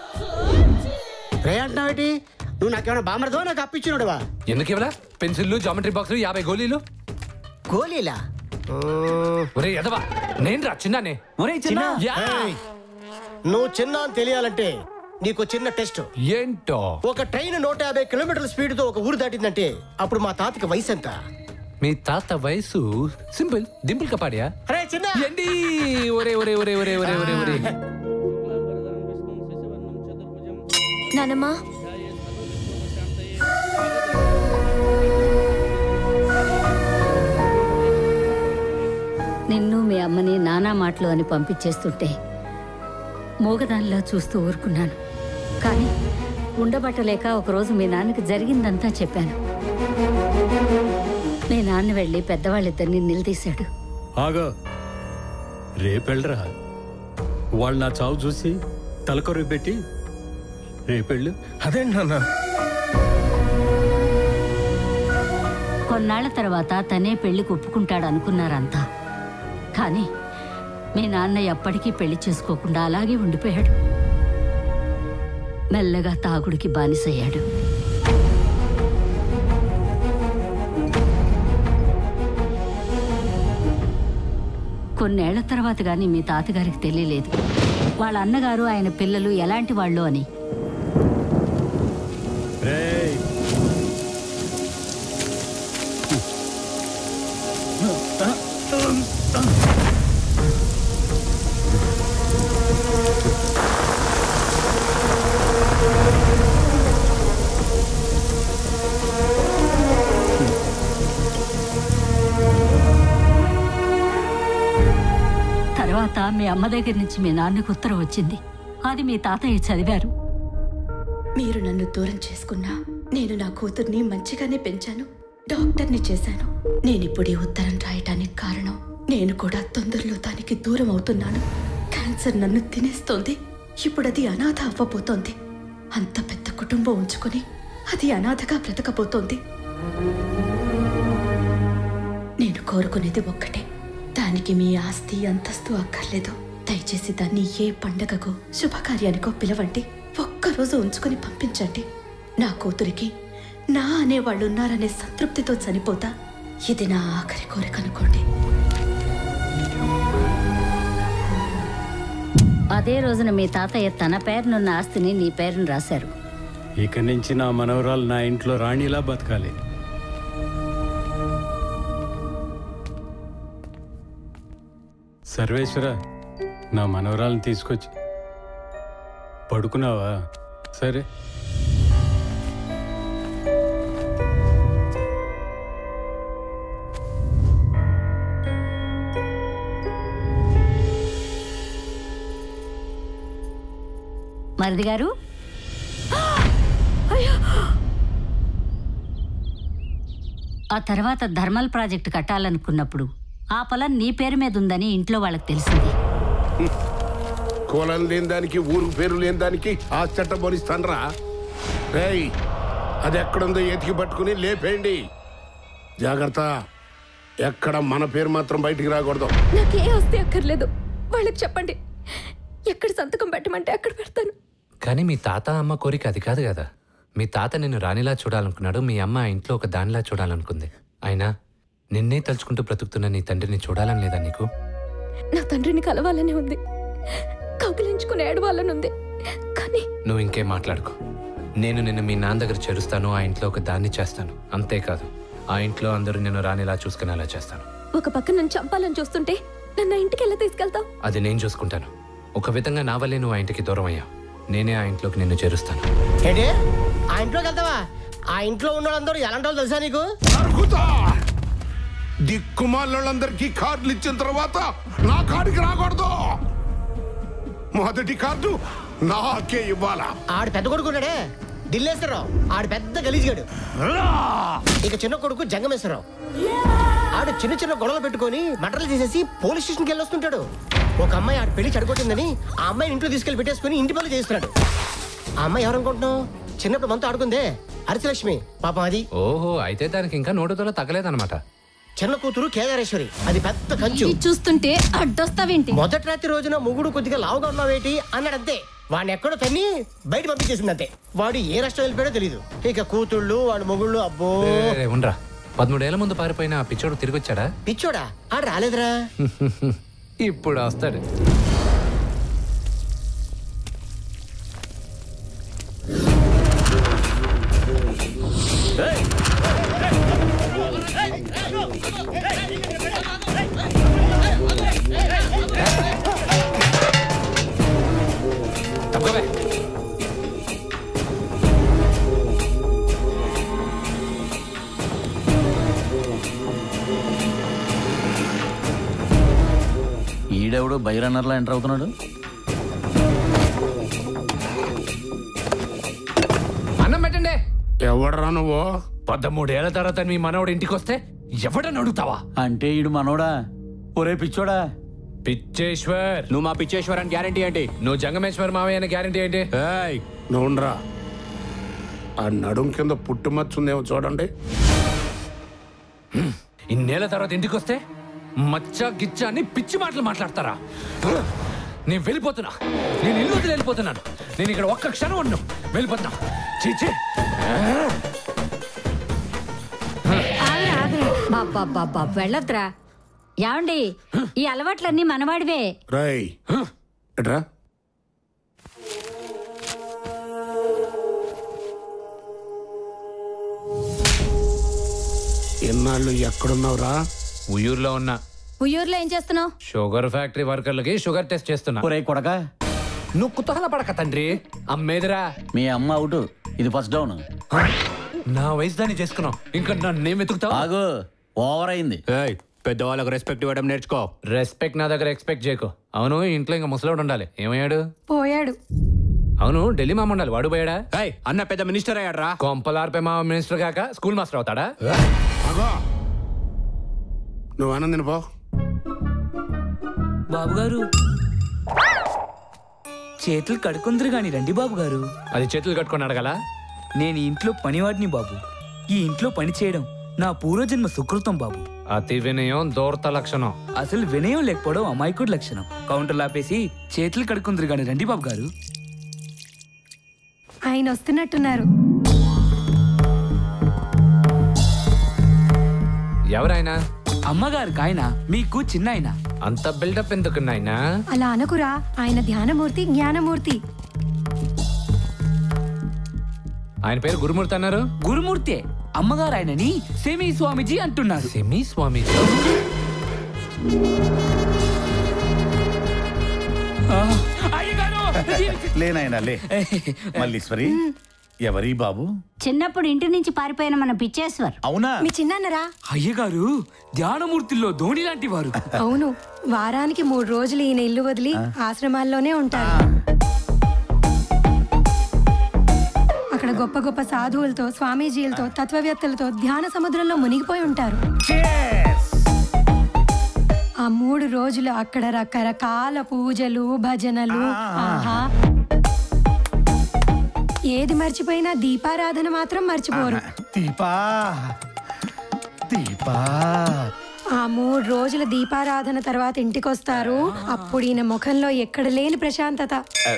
రే అంటున్నావేటి నువ్వు నాకేమైనా బామరదో నాకు అప్పించినోడువా ఎందుకు ఇవ్వరా పెన్సిల్లు జామెట్రీ బాక్సులు యాభై గోళీలు గోళీలా ఒరే ఎదవా నేను రా చిన్నానే ఒరే చిన్న యా. ఏయ్, నువ్వు చిన్న అని తెలియాలంటే నీకు చిన్న టెస్ట్ ఏంటో ఒక ట్రైన్ నూట యాభై కిలోమీటర్ల స్పీడ్ తో ఒక ఊరు దాటిందంటే అప్పుడు మా తాతకి వయసు ఎంత మీ తాత వయసు సింపుల్ డింపుల్ కపాడియా అరే చిన్న ఏంటి ఒరే ఒరే ఒరే ఒరే ఒరే ఒరే ఒరే నానమ్మా నిన్ను మీ అమ్మని నానా మాటలు అని పంపించేస్తుంటే మూగదానిలా చూస్తూ ఊరుకున్నాను కానీ ఉండబట్టలేక ఒకరోజు మీ నాన్నకి జరిగిందంతా చెప్పాను మీ నాన్న వెళ్ళి పెద్దవాళ్ళిద్దరిని నిలదీశాడు ఆగా రేపెళ్ళరా వాళ్ళు నా చావు చూసి తలకొరి పెట్టి రేపెళ్ళు అదేంటి నాన్న కొన్నాళ్ల తర్వాత తనే పెళ్లికి ఒప్పుకుంటాడు అనుకున్నారంతా కానీ మీ నాన్న ఎప్పటికీ పెళ్లి చేసుకోకుండా అలాగే ఉండిపోయాడు మెల్లగా తాగుడికి బానిసయ్యాడు కొన్నేళ్ల తర్వాత గాని మీ తాతగారికి తెలియలేదు వాళ్ళ అన్నగారు ఆయన పిల్లలు ఎలాంటి వాళ్ళు అని రేయ్ తర్వాత మీ అమ్మ దగ్గర నుంచి మీ నాన్నకు ఉత్తరం వచ్చింది అది మీ తాతయ్య చదివారు మీరు నన్ను దూరం చేసుకున్నా నేను నా కూతుర్ని మంచిగానే పెంచాను డాక్టర్ని చేశాను నేనిప్పుడు ఈ ఉత్తరం రాయటానికి కారణం నేను కూడా తొందరలో దానికి దూరం అవుతున్నాను క్యాన్సర్ నన్ను తినేస్తోంది ఇప్పుడు అది అనాథ అవ్వబోతోంది అంత పెద్ద కుటుంబం ఉంచుకొని అది అనాథగా బ్రతకబోతోంది నేను కోరుకునేది ఒక్కటే దానికి మీ ఆస్తి అంతస్తు అక్కర్లేదు దయచేసి దాన్ని ఏ పండగకో శుభకార్యానికో పిలవండి ఒక్కరోజు ఉంచుకొని పంపించండి నా కూతురికి నా అనేవాళ్ళు ఉన్నారనే సంతృప్తితో చనిపోతా ఇది నా ఆఖరి కోరిక అనుకోండి అదే రోజున మీ తాతయ్య తన పేరునున్న ఆస్తిని నీ పేరును రాశారు ఇక నుంచి నా మనవరాలు నా ఇంట్లో రాణిలా బతకాలి సర్వేశ్వర నా మనవరాలను తీసుకొచ్చి పడుకున్నావా సరే మరిది గారు ఆ తర్వాత ధర్మల్ ప్రాజెక్టు కట్టాలనుకున్నప్పుడు ఆ పొలం నీ పేరు మీద ఉందని ఇంట్లో వాళ్ళకి తెలిసింది కులం లేని దానికి ఊరు పేరు లేని దానికి ఆ చట్ట బోనిస్తానరా రేయ్ అది ఎక్కడుందో ఎతికి పట్టుకుని లేపేయండి జాగ్రత్త ఎక్కడ మన పేరు మాత్రం బయటికి రాకూడదు నాకే వస్తే అక్కర్లేదు వాళ్ళకి చెప్పండి ఎక్కడ సంతకం పెట్టమంటే అక్కడ పెడతాను కానీ మీ తాత అమ్మ కోరిక అది కాదు కదా మీ తాత నిన్ను రాణిలా చూడాలనుకున్నాడు మీ అమ్మ ఆ ఇంట్లో ఒక దానిలా చూడాలనుకుంది అయినా నిన్నే తలుచుకుంటూ బ్రతుకుతున్న నీ తండ్రిని చూడాలని లేదా నీకు నా తండ్రిని కలవాలని ఉంది కౌగిలించుకుని ఏడవాలని ఉంది కానీ నువ్వు ఇంకేం మాట్లాడుకో నేను నిన్ను మీ నాన్న దగ్గర చేరుస్తాను ఆ ఇంట్లో ఒక దాన్ని చేస్తాను అంతేకాదు ఆ ఇంట్లో అందరూ నిన్ను రానిలా చూసుకునేలా చేస్తాను ఒక పక్క నన్ను చంపాలని చూస్తుంటే నన్ను ఆ ఇంటికి ఎలా తీసుకెళ్తావు అది నేను చూసుకుంటాను ఒక విధంగా నా వల్లే నువ్వు ఆ ఇంటికి దూరం అయ్యావు నేనే ఆ ఇంట్లోకి నిన్ను చేరుస్తాను ఏంటి ఆ ఇంట్లోకి వెళ్తావా ఆ ఇంట్లో ఉన్న వాళ్ళందరూ ఎలాంటి వాళ్ళు తెలుసా నీకు దిక్కుమాలందరికీ కార్డులు ఇచ్చిన తర్వాత నా కాడికి రాకూడదు మొదటి కార్డు నాకే ఇవ్వాలా ఆడు పెద్ద కొడుకున్నాడే ఢిల్లేశ్వరరావు ఆడు పెద్ద గలీజ్గాడు ఇక చిన్న కొడుకు జంగమేశ్వరరావు ఆడు చిన్న చిన్న గొడవలు పెట్టుకొని మటర్లు చేసేసి పోలీస్ స్టేషన్కి వెళ్ళొస్తుంటాడు ఒక అమ్మాయి ఆడు పెళ్లి చెడగొట్టిందని ఆ అమ్మాయిని ఇంట్లో తీసుకెళ్లి పెట్టేసుకుని ఇంటి పనులు చేస్తున్నాడు ఆ అమ్మాయి ఎవరనుకుంటున్నావు చిన్నప్పుడు మనతో ఆడుకుందే హరిశలక్ష్మి పాపం అది ఓహో అయితే దానికి ఇంకా నోటుతో తగలేదన్నమాట చిన్న కూతురు కేదారేశ్వరి అది పెద్ద కంచు చూస్తుంటే అడ్డొస్తావేంటి మొదటి రాత్రి రోజున ముగుడు కొద్దిగా లావుగా ఉన్నావేటి అన్నాడంతే వాడిని ఎక్కడో తన్ని బయట పంపించేసిందంతే వాడు ఏ రాష్ట్రం వెళ్ళిపోయాడో తెలియదు ఇక కూతుళ్ళు వాడు మొగుళ్ళు అబ్బో రే, రే, రే, ఉండరా పదమూడేళ్ల ముందు పారిపోయిన ఆ పిచ్చోడు తిరిగి వచ్చాడా పిచ్చోడా ఆడు రాలేదురా ఇప్పుడు వస్తాడు తప్పవే ఈడెవడు బై రన్నర్లా ఎంటర్ అవుతున్నాడు అన్నం పెట్టండి ఎవడరా నువ్వు పదమూడేళ్ల తర్వాత మీ మనవడు ఇంటికి వస్తే ఎవడని అడుగుతావా అంటే ఈడు మనోడా ఒరే పిచ్చోడా పిచ్చేశ్వర్ నువ్వు మా పిచ్చేశ్వర్ అని గ్యారంటీ ఏంటి నువ్వు జంగమేశ్వర్ మావయ్య అని గ్యారంటీ ఏంటి నువ్వురా ఆ నడుం కింద పుట్టుమచ్చుందేమో చూడండి ఇన్నేళ్ల తర్వాత ఇంటికి వస్తే మచ్చ గిచ్చ అని పిచ్చి మాటలు మాట్లాడతారా నేను వెళ్ళిపోతున్నా నేను ఇల్లు వదిలి వెళ్ళిపోతున్నాను నేను ఇక్కడ ఒక్క క్షణం ఉండు వెళ్ళిపోతున్నా చీచీ ఆగరా ఆగరా బాబా బాబా వెళ్ళొద్దురా యాండి ఈ అలవాట్లన్నీ మనవాడివే రై ఎట్రా ఎన్నాళ్ళు ఎక్కడున్నావురా ఉయ్యూరులో ఉన్న ఉయ్యూరులో ఏం చేస్తున్నావు షుగర్ ఫ్యాక్టరీ వర్కర్లకి షుగర్ టెస్ట్ చేస్తున్నా ఒరే కొడక నువ్వు కుతహల పడక తండ్రి అమ్మేదిరా మీ అమ్మ అవుట్ ఇది ఫస్ట్ డౌన్ నా వయసు దాన్ని చేసుకున్నావు ఇంకా నన్నేం వెతుకుతావు ఆగు ఓవర్ అయింది పెద్దవాళ్ళకు రెస్పెక్ట్ ఇవ్వడం నేర్చుకో రెస్పెక్ట్ నా దగ్గర ఎక్స్పెక్ట్ చేయకు అవును ఇంట్లో ఇంకా ముసలోడు ఉండాలి ఏమయ్యాడు పోయాడు అవును ఢిల్లీ మామ ఉండాలి వాడు పోయాడా అన్న పెద్ద మినిస్టర్ అయ్యాడు రా కొంపలార్పే మామ మినిస్టర్ కాక స్కూల్ మాస్టర్ అవుతాడా అగో నువ్వు ఆనందిని పో బాబు గారు చేతులు కడుకుందరు గాని రండి బాబు గారు అది చేతులు కట్టుకొని అడగల నేను ఈ ఇంట్లో పనివాడిని బాబు ఈ ఇంట్లో పని చేయడం నా పూర్వజన్మ సుకృతం బాబు అతి వినయం దూర్త లక్షణం అసలు వినయం లేకపోవడం అమాయకుడి లక్షణం కౌంటర్ లాపేసి చేతులు కడుకుందరు గాని రండి బాబు గారు ఆయన వస్తున్నట్టున్నారు ఎవరైనా అమ్మగారు ఆయన మీకు చిన్న ఆయన అంత బిల్డప్ ఎందుకు నాయనా అలా అనకురా ఆయన ధ్యానమూర్తి జ్ఞానమూర్తి ఆయన పేరు గురుమూర్తి అన్నారు గురుమూర్తి అమ్మగారు ఆయనని సెమీ స్వామీజీ అంటున్నారు సెమీ స్వామీజీ లేనాయనా లే మల్లీశ్వరి ఎవరి బాబు చిన్నప్పుడు ఇంటి నుంచి పారిపోయిన మన పిచ్చేశ్వర్ అవునా మీ చిన్నన్నరా అయ్యగారు ధ్యానమూర్తిలో ధోని లాంటి వారు అవును వారానికి మూడు రోజులు ఈయన ఇల్లు వదిలి ఆశ్రమాల్లోనే ఉంటారు అక్కడ గొప్ప గొప్ప సాధువులతో స్వామీజీలతో తత్వవేత్తలతో ధ్యాన సముద్రంలో మునిగిపోయి ఉంటారు ఆ మూడు రోజులు అక్కడ రకరకాల పూజలు భజనలు ఆహా ఏది మర్చిపోయినా దీపారాధన మాత్రం మర్చిపోరు దీపా దీపా ఆ మూడు రోజుల దీపారాధన తర్వాత ఇంటికొస్తారు అప్పుడు ఈయన ముఖంలో ఎక్కడ లేని ప్రశాంతత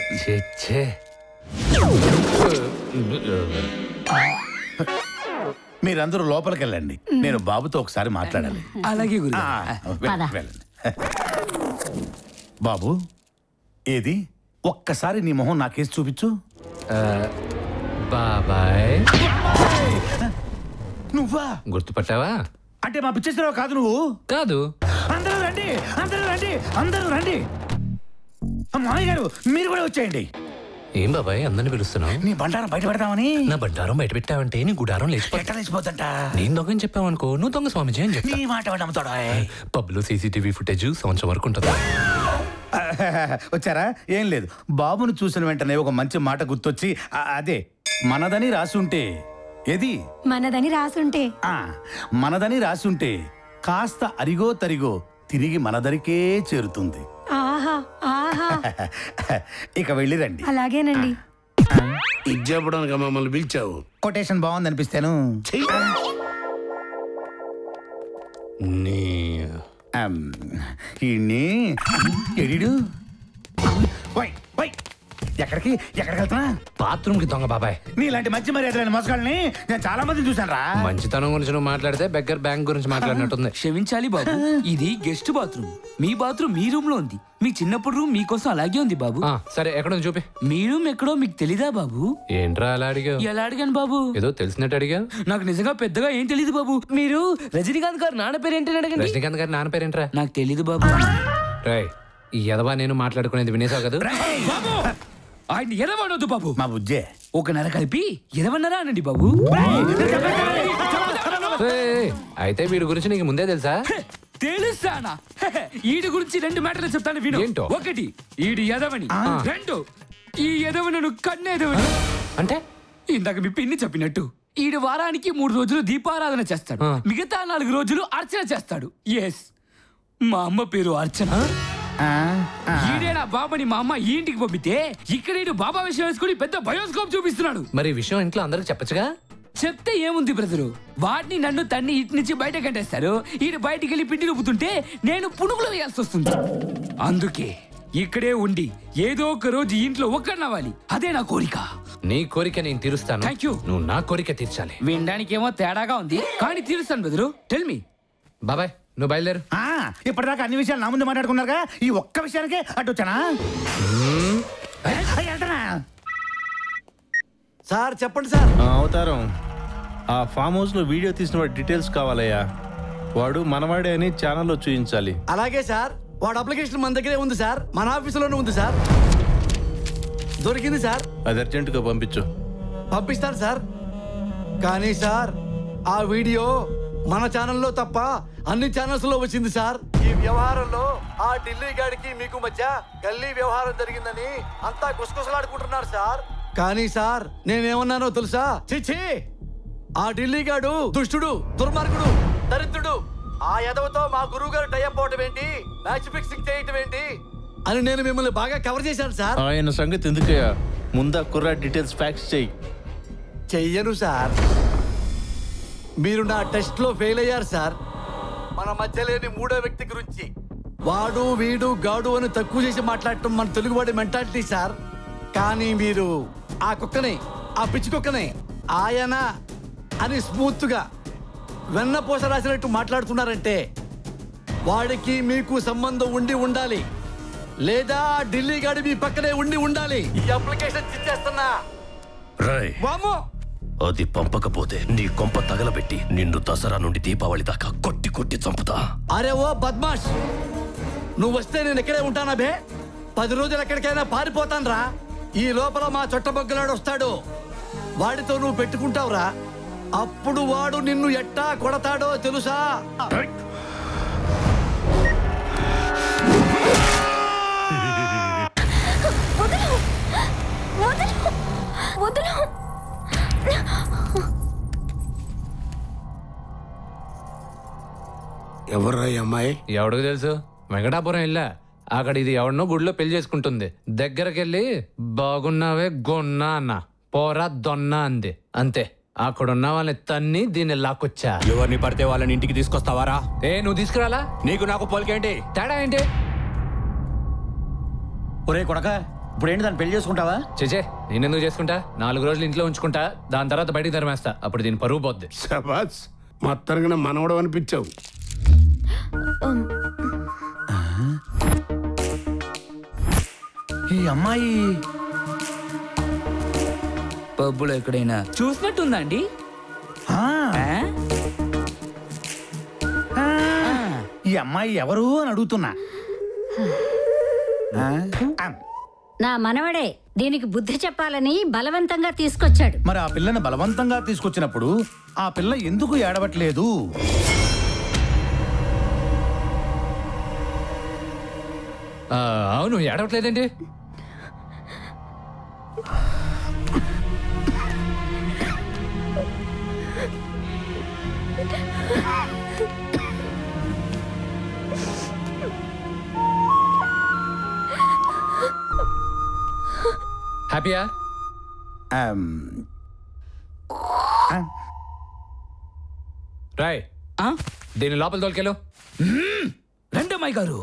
మీరందరూ లోపలికి వెళ్ళండి నేను బాబుతో ఒకసారి మాట్లాడాలి అలాగే గురు ఆ, వెళ్ళండి, వెళ్ళండి. బాబు ఏది ఒక్కసారి నీ మొహం నాకేసి చూపించు బాబాయ్ నువ్వా గుర్తుపట్టావా అంటే మా పిచ్చేశ్వరరావు కాదు నువ్వు కాదు అందరూ రండి అందరూ రండి అందరూ రండి ఆ, మామయ్య గారు మీరు కూడా వచ్చేయండి ఏం బాబాయ్ అందరిని పిలుస్తున్నావు నీ బండారం బయట పెడదామని నా బండారం బయట పెట్టావంటే నీ గుడారం లేచిపోతా ఎట్లా లేచిపోతుంట నేను దొంగని చెప్పావనుకో నువ్వు దొంగ స్వామిజీ అని చెప్తా నీ మాట వాడు నమ్ముతాడా పబ్లో సీసీటీవీ ఫుటేజ్ సంవత్సరం వరకు ఉంటుంది వచ్చారా ఏం లేదు బాబును చూసిన వెంటనే ఒక మంచి మాట గుర్తొచ్చి ఆ, అదే మనదని రాసుంటే ఏది మనదని రాసుంటే ఆ, మనదని రాసుంటే కాస్త అరిగో తరిగో తిరిగి మనదరికే చేరుతుంది ఆహా ఆహా ఇక వెళ్ళిరండి అలాగేనండి ఇది చెప్పడానికి మమ్మల్ని పిలిచావు కొటేషన్ బాగుంది అనిపిస్తాను ఈయన్ని ఎడిడు ఓయ్, ఓయ్, ఎక్కడికి ఎక్కడికి వెళ్తున్నా బాత్రూమ్ కి దొంగ బాబాయ్ నీలాంటి మంచి మర్యాదలేని మోసగాళ్ళని నేను చాలా మంది చూశాను రా మంచితనం గురించి నువ్వు మాట్లాడితే బెగ్గర్ బ్యాంక్ గురించి మాట్లాడినట్టుంది క్షమించాలి బాబు ఇది గెస్ట్ బాత్రూమ్ మీ బాత్రూమ్ మీ రూమ్ లో ఉంది మీ చిన్నప్పుడు రూమ్ మీకోసం అలాగే ఉంది బాబు ఆ, సరే ఎక్కడ ఉంది చూపి మీ రూమ్ ఎక్కడో మీకు తెలీదా బాబు ఏంట్రా అలా అడిగావు ఎలా అడిగాను బాబు ఏదో తెలిసినట్టు అడిగా నాకు నిజంగా పెద్దగా ఏం తెలియదు బాబు మీరు రజనీకాంత్ గారు నాన్న పేరు ఏంటని అడగండి రజనీకాంత్ గారి నాన్న పేరేంట్రా నాకు తెలీదు బాబు రాయ్ ఈ ఎదవా నేను మాట్లాడుకునేది వినేసావు కదా బాబు ఆయన ఎదవనొద్దు బాబు మా బుజ్జే ఒక నెల కలిపి ఎదవన్నరా అనండి బాబు ఏయ్, అయితే వీడి గురించి నీకు ముందే తెలుసా తెలుసానా ఈడి గురించి రెండు మ్యాటర్లు చెప్తాను విను ఏంటో? ఒకటి ఈడి ఎదవని రెండు ఈ ఎదవనను కన్నెదవని అంటే ఇందాక మీ పిన్ని చెప్పినట్టు ఈడు వారానికి మూడు రోజులు దీపారాధన చేస్తాడు మిగతా నాలుగు రోజులు అర్చన చేస్తాడు ఎస్ మా అమ్మ పేరు అర్చన ఈడే నా బాబాని మా అమ్మ ఈ ఇంటికి పంపితే ఇక్కడ ఈడు బాబా విషయం వేసుకుని పెద్ద బయోస్కోప్ చూపిస్తున్నాడు మరి ఈ విషయం ఇంట్లో అందరికి చెప్పచ్చుగా చెప్తే ఏముంది బ్రదరు వాడిని నన్ను తన్ని ఇటు నుంచి బయట కట్టేస్తారు ఈడు బయటికి వెళ్ళి పిండి రుబ్బుతుంటే నేను పునుగులు వేయాల్సి వస్తుంది అందుకే ఇక్కడే ఉండి ఏదో ఒక రోజు ఈ ఇంట్లో ఒక్కడినవ్వాలి అదే నా కోరిక నీ కోరిక నేను తీరుస్తాను థ్యాంక్ యూ నువ్వు నా కోరిక తీర్చాలి వినడానికి ఏమో తేడాగా ఉంది కానీ తీరుస్తాను బ్రదరు టెల్ మీ బాబాయ్ నువ్వు బయలుదేరు ఆ, ఇప్పటిదాకా అన్ని విషయాలు నా ముందు మాట్లాడుకున్నారుగా ఈ ఒక్క విషయానికే అటు వచ్చానా అయ్య, వెళ్తున్నా. సార్ చెప్పండి సార్ అవతారం ఆ ఫామ్ హౌస్ లో వీడియో తీసిన వాడి డీటెయిల్స్ కావాలయ్యా వాడు మనవాడే అని ఛానల్లో చూపించాలి అలాగే సార్ వాడు అప్లికేషన్ మన దగ్గరే ఉంది సార్ మన ఆఫీసులోనే ఉంది సార్ దొరికింది సార్ అది అర్జెంటుగా పంపించు పంపిస్తాను సార్ కానీ సార్ ఆ వీడియో మన ఛానల్లో తప్ప అన్ని ఛానల్స్ లో వచ్చింది సార్ ఈ వ్యవహారంలో ఆ ఢిల్లీ గాడికి మీకు మధ్య గల్లీ వ్యవహారం జరిగిందని అంతా గుసగుసలాడుకుంటున్నారు సార్ కానీ సార్ నేనేమన్నానో తెలుసా చిచ్చి ఆ ఢిల్లీ గాడు దుష్టుడు దుర్మార్గుడు దరిద్రుడు ఆ ఎదవతో మా గురువు గారు టైప్ అవటం ఏంటి మ్యాచ్ ఫిక్సింగ్ చేయటం ఏంటి అని నేను మిమ్మల్ని బాగా కవర్ చేశాను సార్ ఆయన సంగతి ఎందుకయ్యా ముందా కుర్రా డీటెయిల్స్ ఫ్యాక్స్ చెయ్యి చెయ్యను సార్ మీరు నా టెస్ట్ లో ఫెయిల్ అయ్యారు సార్ మన మధ్య లేని మూడో వ్యక్తి గురించి వాడు వీడు గాడు అని తక్కువ చేసి మాట్లాడటం మన తెలుగువాడి మెంటాలిటీ సార్ కానీ మీరు ఆ కుక్కని ఆ పిచ్చి కుక్కని ఆయన అని స్మూత్ గా వెన్నపూస రాసినట్టు మాట్లాడుతున్నారంటే వాడికి మీకు సంబంధం ఉండి ఉండాలి లేదా ఆ ఢిల్లీ గాడి మీ పక్కనే ఉండి ఉండాలి ఈ అప్లికేషన్ ఇచ్చేస్తున్నా రాయ్ వామ్మో అది పంపకపోతే నీ కొంప తగలబెట్టి నిన్ను దసరా నుండి దీపావళి దాకా కొట్టి కొట్టి చంపుతా అరే ఓ బద్మాష్ నువ్వు వస్తే నేను ఇక్కడే ఉంటానా బే పది రోజులు ఎక్కడికైనా పారిపోతాను రా ఈ లోపల మా చుట్టబొగ్గలాడు వస్తాడు వాడితో నువ్వు పెట్టుకుంటావురా అప్పుడు వాడు నిన్ను ఎట్టా కొడతాడో తెలుసా వదలు వదలు వదలు ఎవర్రా ఈ అమ్మాయి ఎవడికి తెలుసు వెంకటాపురం వెళ్ళా అక్కడ ఇది ఎవడనో గుడిలో పెళ్లి చేసుకుంటుంది దగ్గరికి వెళ్ళి బాగున్నావే గొన్నా అన్న పోరా దొన్నా అంది అంతే అక్కడ ఉన్న వాళ్ళని తన్ని దీన్ని లాక్కొచ్చా ఎవరిని పడితే వాళ్ళని ఇంటికి తీసుకొస్తావారా ఏ నువ్వు తీసుకురాలా నీకు నాకు పోలికేంటి తేడా ఏంటి ఒరే కొడక ఇప్పుడు ఏంటి దాన్ని పెళ్లి చేసుకుంటావా చేచే నేనెందుకు చేసుకుంటా నాలుగు రోజులు ఇంట్లో ఉంచుకుంటా దాని తర్వాత బయటికి ధర్మేస్తా అప్పుడు దీని పరువు పోద్ది శబాస్ మొత్తానికి మనవడం అనిపించావు ఈ అమ్మాయి పబ్బులో ఎక్కడైనా చూసినట్టుందా అండి ఈ అమ్మాయి ఎవరు అని అడుగుతున్నా నా మనవడే దీనికి బుద్ధి చెప్పాలని బలవంతంగా తీసుకొచ్చాడు మరి ఆ పిల్లని బలవంతంగా తీసుకొచ్చినప్పుడు ఆ పిల్ల ఎందుకు ఏడవట్లేదు ఆ, అవును ఏడవట్లేదేంటి హ్యాపీయా రాయ్ దీని లోపల తోలుకెళ్ళు రండి అమ్మాయి గారు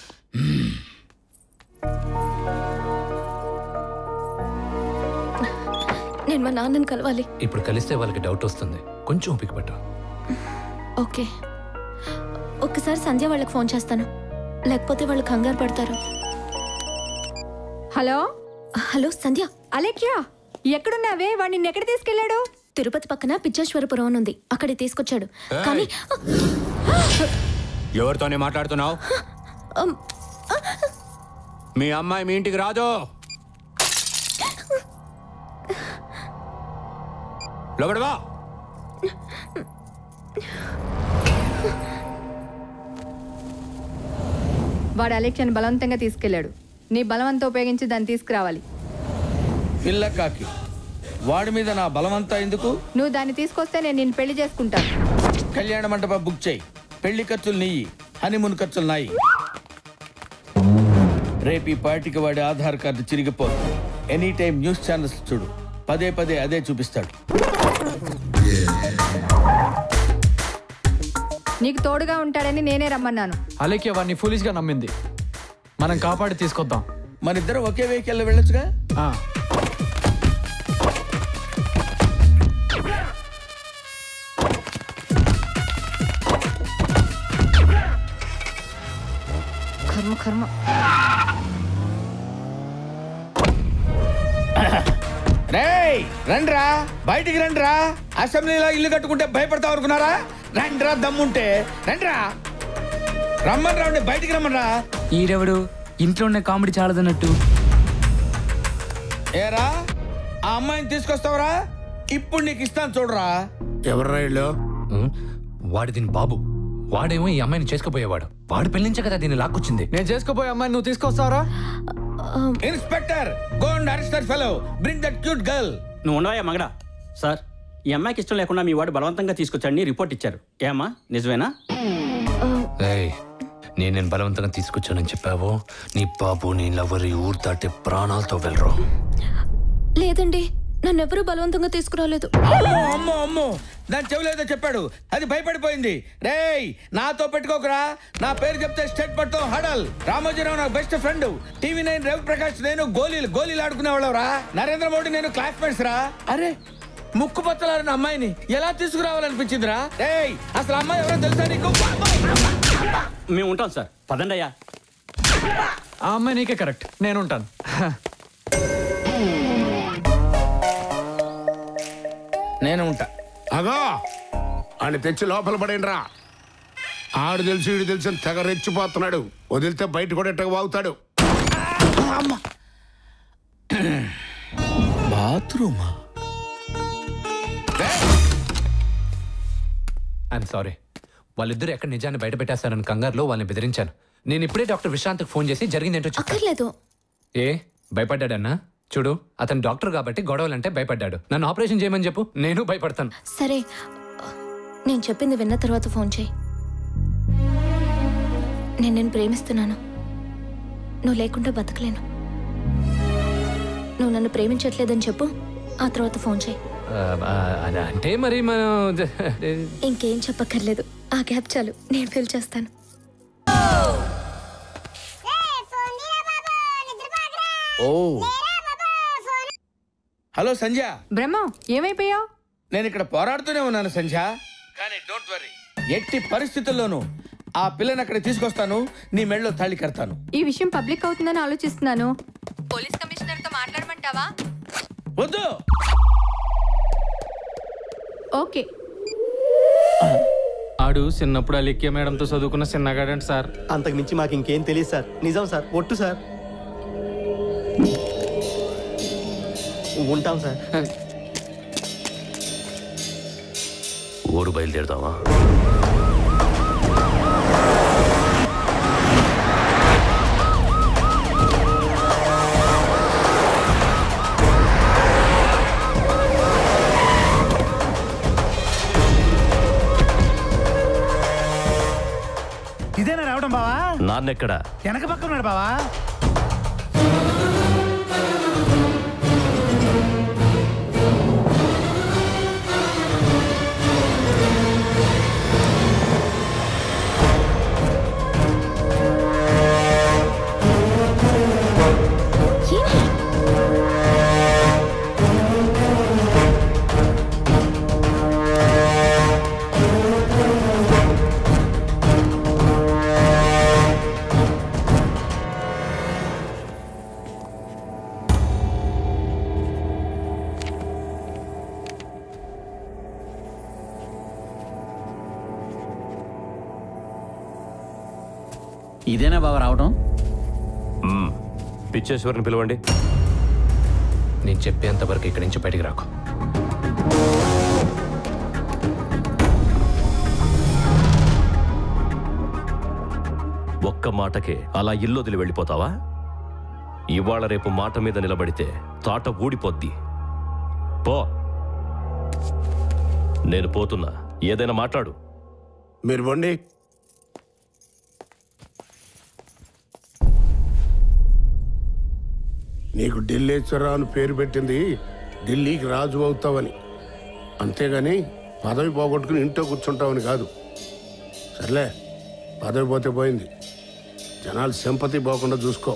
నేను మా నాన్నని కలవాలి ఇప్పుడు కలిస్తే వాళ్ళకి డౌట్ వస్తుంది కొంచెం ఓపిక పట్టు ఓకే ఒక్కసారి సంధ్య వాళ్ళకి ఫోన్ చేస్తాను లేకపోతే వాళ్ళు కంగారు పడతారు హలో హలో సంధ్య అలెక్యా ఎక్కడున్నావే వాడు నిన్ను ఎక్కడ తీసుకెళ్ళాడు తిరుపతి పక్కన పిచ్చేశ్వరపురం అని ఉంది అక్కడికి తీసుకొచ్చాడు కానీ ఎవరితోనే మాట్లాడుతున్నావు అమ్, మీ అమ్మాయి మీ ఇంటికి రాదు లోపడవా వాడు అలెక్యాని బలవంతంగా తీసుకెళ్ళాడు నీ బలవంతం ఉపయోగించి దాన్ని తీసుకురావాలి పిల్ల కాకి వాడి మీద నా బలమంతా ఎందుకు నువ్వు దాన్ని తీసుకొస్తే నేను నిన్ను పెళ్లి చేసుకుంటాను కళ్యాణ మండపం బుక్ చేయి పెళ్లి ఖర్చులు నీయి హనీమూన్ ఖర్చులు నాయి రేపు ఈ పార్టీకి వాడి ఆధార్ కార్డు చిరిగిపోదు ఎనీ టైం న్యూస్ ఛానల్స్ చూడు పదే పదే అదే చూపిస్తాడు నీకు తోడుగా ఉంటాడని నేనే రమ్మన్నాను అలేఖ్య వాడిని ఫులిష్గా నమ్మింది మనం కాపాడి తీసుకొద్దాం మన ఇద్దరం ఒకే వెహికల్లో వెళ్ళొచ్చుగా కర్మ కర్మ రేయ్ రండ్రా బయటికి రండ్రా అసెంబ్లీలో ఇల్లు కట్టుకుంటే భయపడతావు అనుకున్నారా రండ్రా దమ్ముంటే రండ్రా రమ్మని రాండి బయటికి రమ్మన్రా ఈడెవడు ఇంట్లో ఉన్న కామెడీ చాలదన్నట్టు ఏరా ఆ అమ్మాయిని తీసుకొస్తావరా ఇప్పుడు నీకు ఇస్తాను చూడరా ఎవర్రా ఇళ్ళు వాడి దీని బాబు వాడేమో ఈ అమ్మాయిని చేసుకుపోయేవాడు వాడు పెళ్ళించే కదా దీన్ని లాక్కొచ్చింది నేను చేసుకుపోయే అమ్మాయిని నువ్వు తీసుకొస్తావరా inspector go and arrest that fellow bring that cute girl నువ్వు ఉండవా మగడా సార్ ఈ అమ్మాయికి ఇష్టం లేకుండా మీ వాడు బలవంతంగా తీసుకొచ్చాడని రిపోర్ట్ ఇచ్చారు ఏమ్మా నిజమేనా ఏయ్, నేను నేను బలవంతంగా తీసుకొచ్చానని చెప్పావో నీ బాబు నీ లవరి ఊరు దాటి ప్రాణాలతో వెళ్ళరు లేదండి నన్నెవరూ బలవంతంగా తీసుకురాలేదు అమ్మో అమ్మో అమ్మో దాని చెవులేదో చెప్పాడు అది భయపడిపోయింది రేయ్ నాతో పెట్టుకోకరా నా పేరు చెప్తే స్టేట్ పట్టుతో హడల్ రామోజీరావు నా best friend TV nine Ravi Prakash నేను గోళీలు గోళీలు ఆడుకునేవాళ్ళవరా నరేంద్ర మోడీ నేను క్లాస్మేట్స్ రా అరే ముక్కు పచ్చలారిన అమ్మాయిని ఎలా తీసుకురావాలనిపించిందిరా రేయ్ అసలు అమ్మాయి ఎవరో తెలుసా నీకు మేము ఉంటాం సార్ పదండి అయ్యా ఆ అమ్మాయి నీకే కరెక్ట్ నేను ఉంటాను నేను ఉంటా అగో అని తెచ్చి లోపల పడేండ్రా ఆడు తెలిసి ఈడు తెలిసి అని తెగ రెచ్చిపోతున్నాడు వదిలితే బయట కూడా ఎట్టగా వాగుతాడు బాత్రూమా ఐఎమ్ సారీ వాళ్ళిద్దరు ఎక్కడ నిజాన్ని బయట పెట్టేస్తారని కంగారులో వాళ్ళని బెదిరించాను నేను ఇప్పుడే డాక్టర్ విశ్రాంత్కి ఫోన్ చేసి జరిగిందేంటో చెప్పాను అక్కర్లేదు ఏ భయపడ్డాడన్నా చూడు అతను డాక్టర్ కాబట్టి గొడవలంటే భయపడ్డాడు నన్ను ఆపరేషన్ చేయమని చెప్పు నేను భయపడతాను సరే నేను చెప్పింది విన్న తర్వాత ఫోన్ చేయి నేను నేను ప్రేమిస్తున్నాను నువ్వు లేకుండా బతకలేను నువ్వు నన్ను ప్రేమించట్లేదని చెప్పు ఆ తర్వాత ఫోన్ చేయి ఆ, ఆ, అది అంటే మరి మనం ఇంకేం చెప్పక్కర్లేదు ఆ గ్యాప్ చాలు నేను ఫిల్ చేస్తాను ఓ హలో సంధ్య బ్రహ్మ ఏమైపోయావు నేను ఇక్కడ పోరాడుతూనే ఉన్నాను సంధ్య కానీ డోంట్ వరీ ఎట్టి పరిస్థితుల్లోనూ ఆ పిల్లని అక్కడ తీసుకొస్తాను నీ మెడలో తాళి కడతాను ఈ విషయం పబ్లిక్ అవుతుందని ఆలోచిస్తున్నాను పోలీస్ కమిషనర్ తో మాట్లాడమంటావా వద్దు ఓకే ఆడు చిన్నప్పుడు అలిక్య మేడంతో చదువుకున్న చిన్నగాడంట సార్ అంతకు మించి మాకు ఇంకేం తెలియదు సార్ నిజం సార్ ఒట్టు సార్ ఉంటాం సార్ ఊరు బయలుదేరదామా నాన్నెక్కడ వెనక పక్క ఉన్నాడు బావా ఇదేనా బాబా రావడం మ్మ్. పిచ్చేశ్వరిని పిలవండి నేను చెప్పేంత వరకు ఇక్కడి నుంచి బయటికి రాకు ఒక్క మాటకే అలా ఇల్లు వదిలి వెళ్ళిపోతావా ఇవాళ రేపు మాట మీద నిలబడితే తాట ఊడిపోద్ది పో నేను పోతున్నా ఏదైనా మాట్లాడు మీరు బండి నీకు ఢిల్లీశ్వరరావు అని పేరు పెట్టింది ఢిల్లీకి రాజు అవుతావని అంతేగాని పదవి పోగొట్టుకుని ఇంట్లో కూర్చుంటావని కాదు సర్లే పదవి పోతే పోయింది జనాలు సింపతి పోకుండా చూసుకో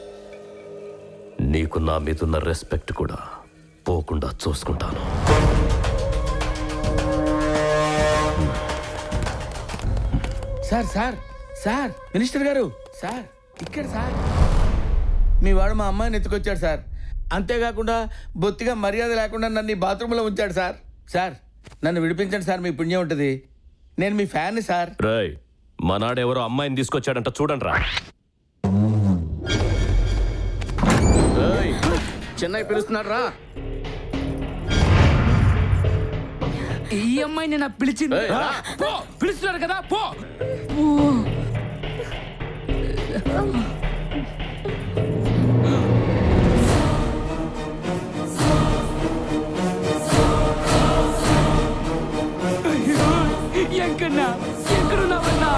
నీకు నా మీదున్న రెస్పెక్ట్ కూడా పోకుండా చూసుకుంటాను సార్ సార్ సార్ మినిస్టర్ గారు సార్ ఇక్కడ సార్ మీ వాడు మా అమ్మాయిని ఎత్తుకొచ్చాడు సార్ అంతేకాకుండా బొత్తిగా మర్యాద లేకుండా నన్ను ఈ బాత్రూంలో ఉంచాడు సార్ సార్ నన్ను విడిపించండి సార్ మీ పుణ్యం ఉంటుంది నేను మీ ఫ్యాన్ సార్ రై మనాడెవరో అమ్మాయిని తీసుకొచ్చాడంట చూడండి రా చెన్నై పిలుస్తున్నాడు రా ఈ అమ్మాయిని నా పిలిచింది ఏయ్, రా. పో పిలుస్తున్నారు కదా పో పో. అయ్యో, ఎక్కడన్నా ఎక్కడున్నావన్నా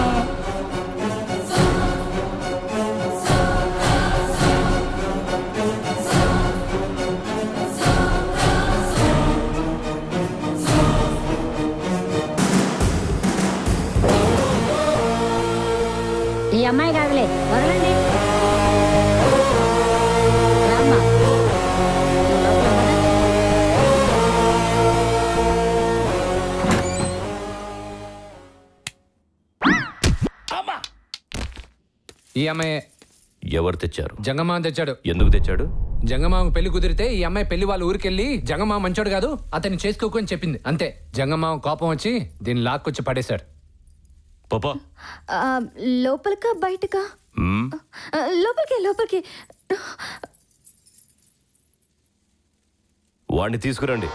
ఈ అమ్మాయి కాదులే వదలండి రామ్మా. నువ్వు లోపల పద. ఈ అమ్మాయి ఎవరు తెచ్చారు జంగమామ తెచ్చాడు ఎందుకు తెచ్చాడు జంగమామ పెళ్లి కుదిరితే ఈ అమ్మాయి పెళ్లి వాళ్ళ ఊరికెళ్ళి జంగమామ మంచోడు కాదు అతన్ని చేసుకోకని చెప్పింది అంతే జంగమామ కోపం వచ్చి దీన్ని లాక్కొచ్చి పడేశాడు పాపా ఆ, లోపలికా బయటకా మ్మ్. ఆ, లోపలికి లోపలికి వాడిని తీసుకురండి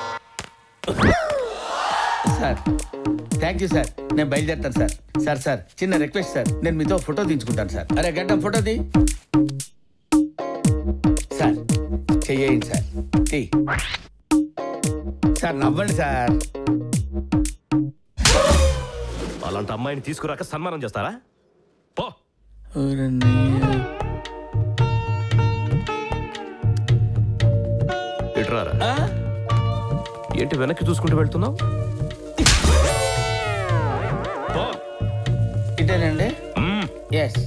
సార్ థ్యాంక్ యూ సార్ నేను బయలుదేరుతాను సార్ సార్ సార్ చిన్న రిక్వెస్ట్ సార్ నేను మీతో ఫోటో తీయించుకుంటాను సార్ అరే గడ్డ ఫోటో తీ సార్ చెయ్యండి సార్ తీ సార్ నవ్వండి సార్ అలాంటి అమ్మాయిని తీసుకురాక సన్మానం చేస్తారా పో ఇటురారా ఏంటి వెనక్కి చూసుకుంటూ వెళ్తున్నావు ఇటేనండి ఎస్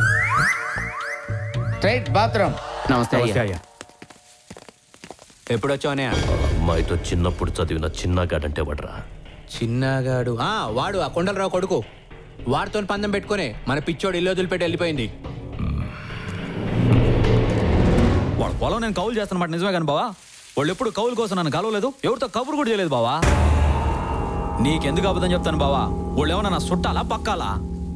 స్ట్రైట్ బాత్రూమ్ నమస్తే అయ్యా ఎప్పుడు వచ్చావనే అమ్మాయితో చిన్నప్పుడు చదివిన చిన్నగాడంటే వడరా చిన్నగాడు ఆ, వాడు ఆ కొండలరావు కొడుకు వాడితో పందెం పెట్టుకునే మన పిచ్చోడు ఇల్లు వదిలిపెట్టి వెళ్ళిపోయింది వాడు పొలం నేను కౌలు చేస్తున్నమాట నిజమే కానీ బావా వాళ్ళు ఎప్పుడు కౌలు కోసం నన్ను కలవలేదు ఎవరితో కబురు కూడా చేయలేదు బావా నీకెందుకు అబద్ధం చెప్తాను బావా వాళ్ళు ఏమన్నా నా చుట్టాలా పక్కాలా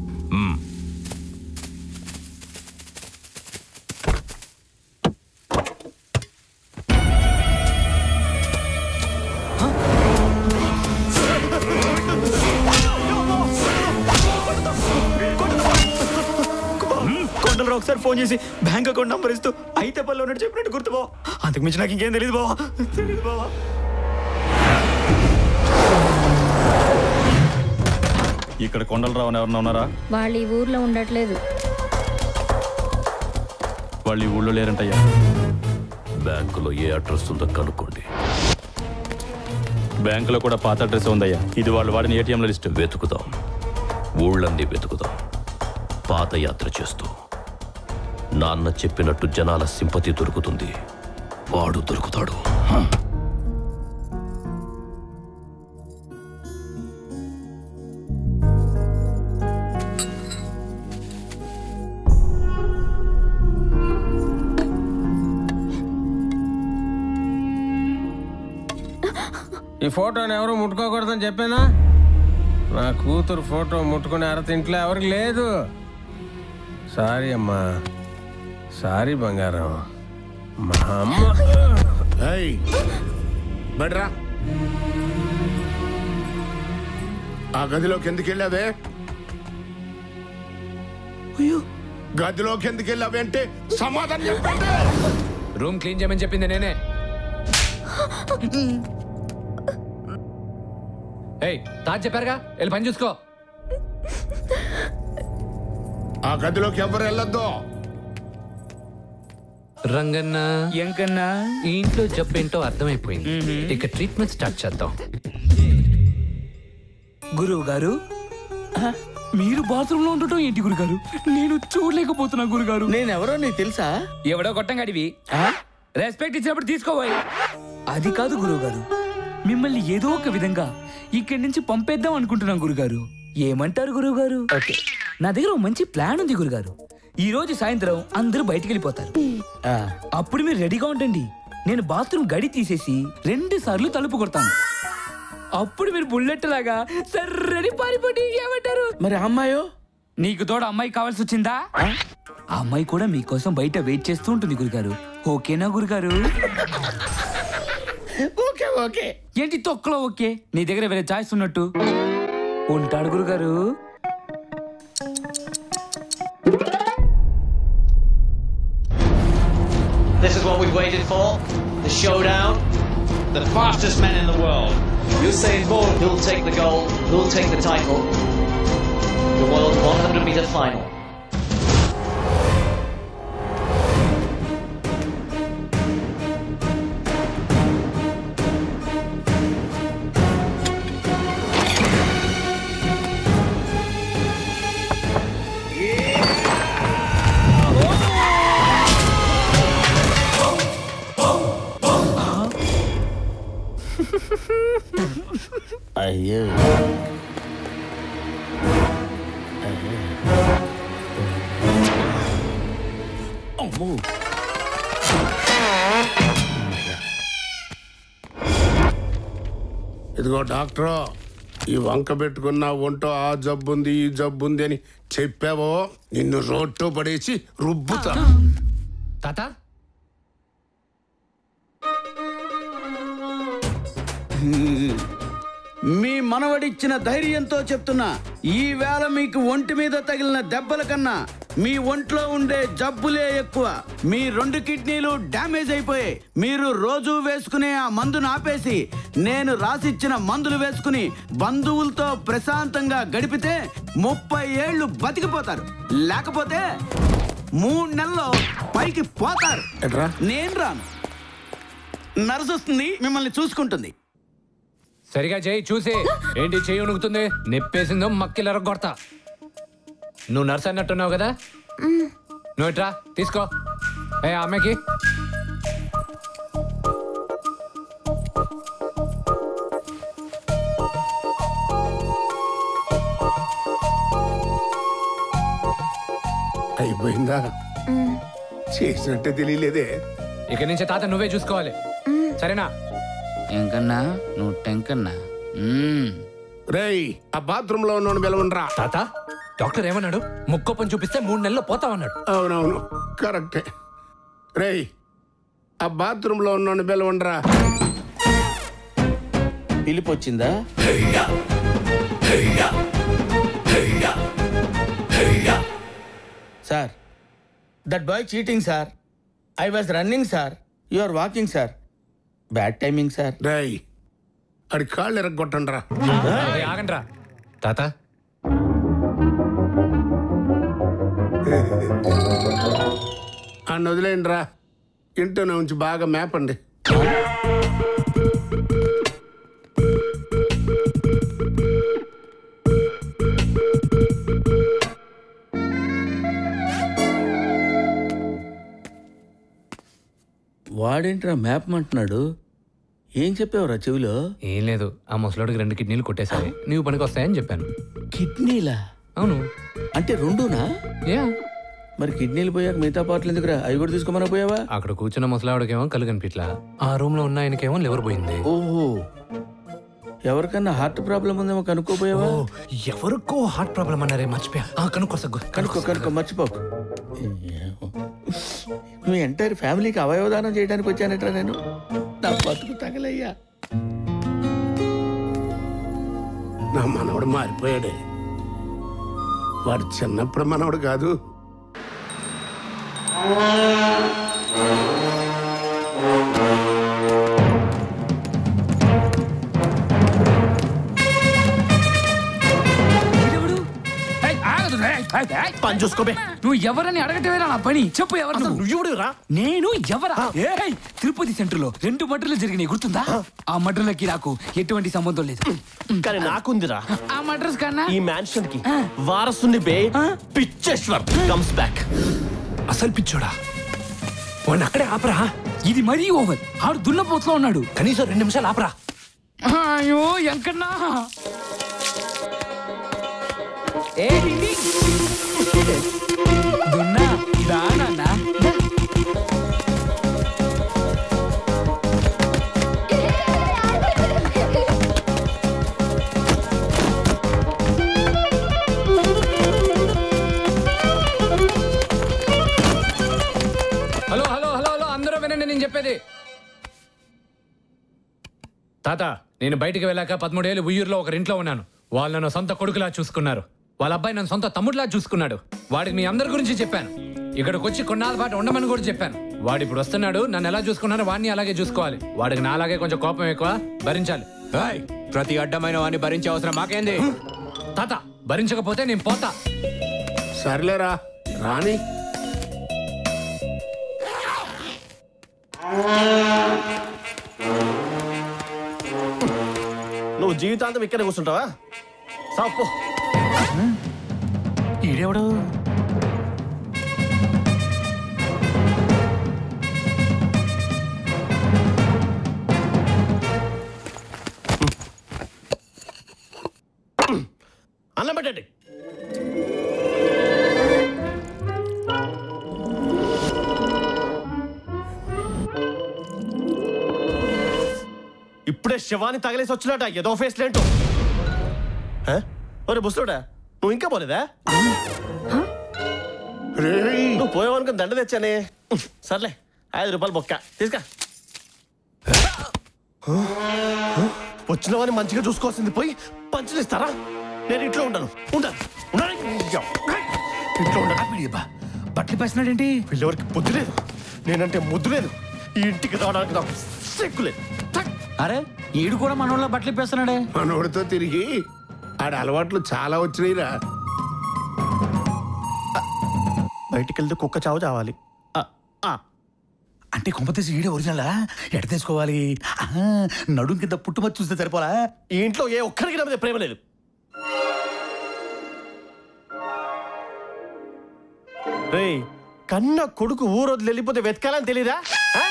కొండలరావు ఒకసారి ఫోన్ చేసి బ్యాంక్ అకౌంట్ నంబర్ ఇస్తూ అయితే పల్లె ఉన్నట్టు చెప్పినట్టు గుర్తు బావా అంతకు మించి నాకు ఇంకేం తెలియదు బావా తెలియదు బావా ఇక్కడ కొండలరావు అని ఎవరన్నా ఉన్నారా వాళ్ళు ఈ ఊర్లో ఉండట్లేదు వాళ్ళు ఈ ఊళ్ళో లేరంటయ్యా బ్యాంకులో ఏ అడ్రస్ ఉందో కనుక్కోండి బ్యాంకులో కూడా పాత అడ్రస్ ఉందయ్యా ఇది వాళ్ళు వాడిన ఏటీఎంల లిస్ట్ వెతుకుదాం ఊళ్ళన్నీ వెతుకుదాం పాదయాత్ర చేస్తూ నాన్న చెప్పినట్టు జనాల సింపతి దొరుకుతుంది వాడు దొరుకుతాడు ఈ ఫోటోని ఎవరు ముట్టుకోకూడదని చెప్పానా నా కూతురు ఫోటో ముట్టుకునే అర్హత ఇంట్లో ఎవరికి లేదు సారీ అమ్మా సారీ బంగారం మా అమ్మ ఏయ్ బడ్రా ఆ గదిలోకి ఎందుకు వెళ్ళావే గదిలోకి ఎందుకు వెళ్ళావే అంటే సమాధానం చెప్పండి రూమ్ క్లీన్ చేయమని చెప్పింది నేనే ఏయ్ తాజ్ చెప్పారుగా వెళ్ళి పని చూసుకో ఆ గదిలోకి ఎవరు వెళ్ళొద్దు రంగన్న ఎంకన్నా ఈ ఇంట్లో జబ్బు ఏంటో అర్థమైపోయింది ఇక ట్రీట్మెంట్ స్టార్ట్ చేద్దాం గురువు గారు మీరు బాత్రూమ్ లో ఉండటం ఏంటి గురుగారు నేను చూడలేకపోతున్నా గురుగారు నేనెవరో నీకు తెలుసా ఎవడో గొట్టంగాడివి రెస్పెక్ట్ ఇచ్చినప్పుడు తీసుకోబోయి అది కాదు గురువు గారు మిమ్మల్ని ఏదో ఒక విధంగా ఇక్కడి నుంచి పంపేద్దాం అనుకుంటున్నాం గురుగారు ఏమంటారు గురువు గారు నా దగ్గర ఒక మంచి ప్లాన్ ఉంది గురుగారు ఈ రోజు సాయంత్రం అందరూ బయటికి వెళ్ళిపోతారు అప్పుడు మీరు రెడీగా ఉండండి నేను బాత్రూమ్ గడి తీసేసి రెండు సార్లు తలుపు కొడతాను అప్పుడు మీరు బుల్లెట్ లాగా సర్రని పారిపోయి ఏమంటారు మరి అమ్మాయో నీకు తోడు అమ్మాయి కావాల్సి వచ్చిందా ఆ అమ్మాయి కూడా మీకోసం బయట వెయిట్ చేస్తూ ఉంటుంది గురుగారు ఓకేనా గురుగారు ఓకే ఓకే ఏంటి తొక్కలో ఓకే నీ దగ్గర వేరే చాయిస్ ఉన్నట్టు ఉంటాడు గురుగారు This is what we've waited for. The showdown. The fastest men in the world. Usain Bolt. Who'll take the gold? Who'll take the title? The World 100 meter final. అయ్యో అమ్మో ఇదిగో డాక్టర్ ఈ వంక పెట్టుకున్న ఒంటో ఆ జబ్బుంది ఈ జబ్బుంది అని చెప్పావో నిన్ను రోడ్తో పడేసి రుబ్బుతా తాత మీ మనవడిచ్చిన ధైర్యంతో చెప్తున్నా ఈ వేళ మీకు ఒంటి మీద తగిలిన దెబ్బల కన్నా మీ ఒంట్లో ఉండే జబ్బులే ఎక్కువ మీ రెండు కిడ్నీలు డ్యామేజ్ అయిపోయాయి మీరు రోజు వేసుకునే ఆ మందును ఆపేసి నేను రాసిచ్చిన మందులు వేసుకుని బంధువులతో ప్రశాంతంగా గడిపితే ముప్పై ఏళ్ళు బతికిపోతారు లేకపోతే మూడు నెలల్లో పైకి పోతారు నేను రాను నర్సు వస్తుంది మిమ్మల్ని చూసుకుంటుంది సరిగా చేయి చూసి ఏంటి చేయి ఉణుకుతుంది నెప్పేసిందో మక్కిలు ఎరగొడతా నువ్వు నర్స్ అన్నట్టున్నావు కదా నువ్వు ఇట్రా తీసుకో ఏ అమ్మాయికి అయిపోయిందా చేసినట్టే తెలియలేదే ఇక నుంచి తాత నువ్వే చూసుకోవాలి సరేనా ఎంకన్నా నువ్వు టెంకన్నా రేయ్ ఆ బాత్రూమ్ లో ఉన్నాను పిలవనరా తాత డాక్టర్ ఏమన్నాడు ముక్కోపం చూపిస్తే మూడు నెలల్లో పోతావన్నాడు అవునవును కరెక్టే రేయ్ ఆ బాత్రూమ్ లో ఉన్నాను పిలవనరా పిలిపి వచ్చిందా sir that boy cheating sir I was running sir you are walking sir bad timing sir రేయ్ అడి కాళ్ళు ఎరగొట్టండి రా ఆగండ్రా తాత అన్న వదిలేండి రా ఇంట్లోనే ఉంచి బాగా మేపండి వాడేంట్రా మ్యాప్ అంటున్నాడు ఏం చెప్పావురా చెవిలో ఏం లేదు ఆ ముసలోడికి రెండు కిడ్నీలు కొట్టేశాయి నీవు పనికి వస్తాయని చెప్పాను కిడ్నీలా అవును అంటే రెండునా యా మరి కిడ్నీలు పోయాక మిగతా పాటలు ఎందుకురా అవి కూడా తీసుకోమని పోయావా అక్కడ కూర్చున్న ముసలావిడకేమో కళ్ళు కనిపించలా ఆ రూమ్ లో ఉన్న ఆయనకేమో లివర్ పోయింది ఓహో ఎవరికన్నా హార్ట్ ప్రాబ్లం ఉందేమో కనుక్కోపోయావా ఎవరికో హార్ట్ ప్రాబ్లం అన్నారే మర్చిపోయా ఆ, కనుక్కో సగ్గు కనుక్కో కనుక్కో మర్చిపోకు మీ ఎంటైర్ ఫ్యామిలీకి అవయవదానం చేయడానికి వచ్చానట్రా నేను నా బతుకు తగలయ్యా నా మనవడు మారిపోయాడే వాడు చిన్నప్పుడు మనవడు కాదు ఏయ్, ఆగదు, ఏయ్, ఏయ్, ఏయ్. పని చూసుకోబే నువ్వు ఎవరని అడగటమేనా నా పని చెప్పు ఎవరు నువ్వు రా నేను ఎవరా ఏయ్ తిరుపతి సెంటర్ లో రెండు మర్డర్లు జరిగినాయి గుర్తుందా ఆ మర్డర్లకి నాకు ఎటువంటి సంబంధం లేదు కానీ నాకుందిరా ఆ మర్డర్స్ కన్నా ఈ మ్యాన్షన్ కి వారసుని బే పిచ్చేశ్వర్ కమ్స్ బ్యాక్ అసలు పిచ్చోడా వాడిని అక్కడే ఆపరా ఇది మరీ ఓవర్ ఆడు దున్నపోతులో ఉన్నాడు కనీసం రెండు నిమిషాలు ఆపరా అయ్యో ఎంకన్నా ఏ డిండి. దున్నా దా నాన్నా దా. హలో హలో హలో హలో అందరూ వినండి నేను చెప్పేది తాత నేను బయటికి వెళ్ళాక పదమూడేళ్ళు ఉయ్యూరులో ఒక ఇంట్లో ఉన్నాను వాళ్ళు నన్ను సొంత కొడుకులా చూసుకున్నారు వాళ్ళ అబ్బాయి నన్ను సొంత తమ్ముడిలా చూసుకున్నాడు వాడికి మీ అందరి గురించి చెప్పాను ఇక్కడికి వచ్చి కొన్నాళ్ళ పాటు ఉండమని కూడా చెప్పాను వాడు ఇప్పుడు వస్తున్నాడు నన్ను ఎలా చూసుకున్నారో వాడిని అలాగే చూసుకోవాలి వాడికి నా అలాగే కొంచెం కోపం ఎక్కువ భరించాలి ఏయ్, ప్రతి అడ్డమైన వాడిని భరించే అవసరం మాకేంది తాత భరించకపోతే నేను పోతా సర్లేరా రాని నువ్వు జీవితాంతం ఇక్కడే కూర్చుంటావా సాపు ఈడెవడు అన్నం పెట్టండి ఇప్పుడే శవాన్ని తగిలేసి వచ్చినట ఏదో ఫేస్ లేంటో హ? ఒరే బుస్తుడా నువ్వు ఇంకా పోలేదా నువ్వు పోయావనుకుని దండ తెచ్చానే సర్లే ఐదు రూపాయలు బొక్క తీసుకా వచ్చిన వాడిని మంచిగా చూసుకోవాల్సింది పోయి పంచులు ఇస్తారా నేను ఇంట్లో ఉండను ఉండను ఉండను. ఇంట్లో ఉండను బట్టలు పేసినాడేంటి వీళ్ళెవరికి బుద్ధి లేదు నేనంటే ముద్దు లేదు ఈ ఇంటికి రావడానికి నాకు సిగ్గు లేదు అరే ఈడు కూడా మనోళ్ళ బట్టలు ఇప్పేస్తున్నాడే మనోడితో తిరిగి ఆడ అలవాట్లు చాలా వచ్చినాయిరా బయటికి వెళ్తే కుక్క చావు చావాలి అంటే కొంపతీసి ఈడే ఒరిజినలా ఎడ తీసుకోవాలి ఆహా, నడుం కింద పుట్టుమచ్చి చూస్తే సరిపోలా ఈ ఇంట్లో ఏ ఒక్కరికి నా మీద ప్రేమ లేదు రేయ్ కన్న కొడుకు ఊరొద్దు వెళ్ళిపోతే వెతకాలని తెలీదా ఆ?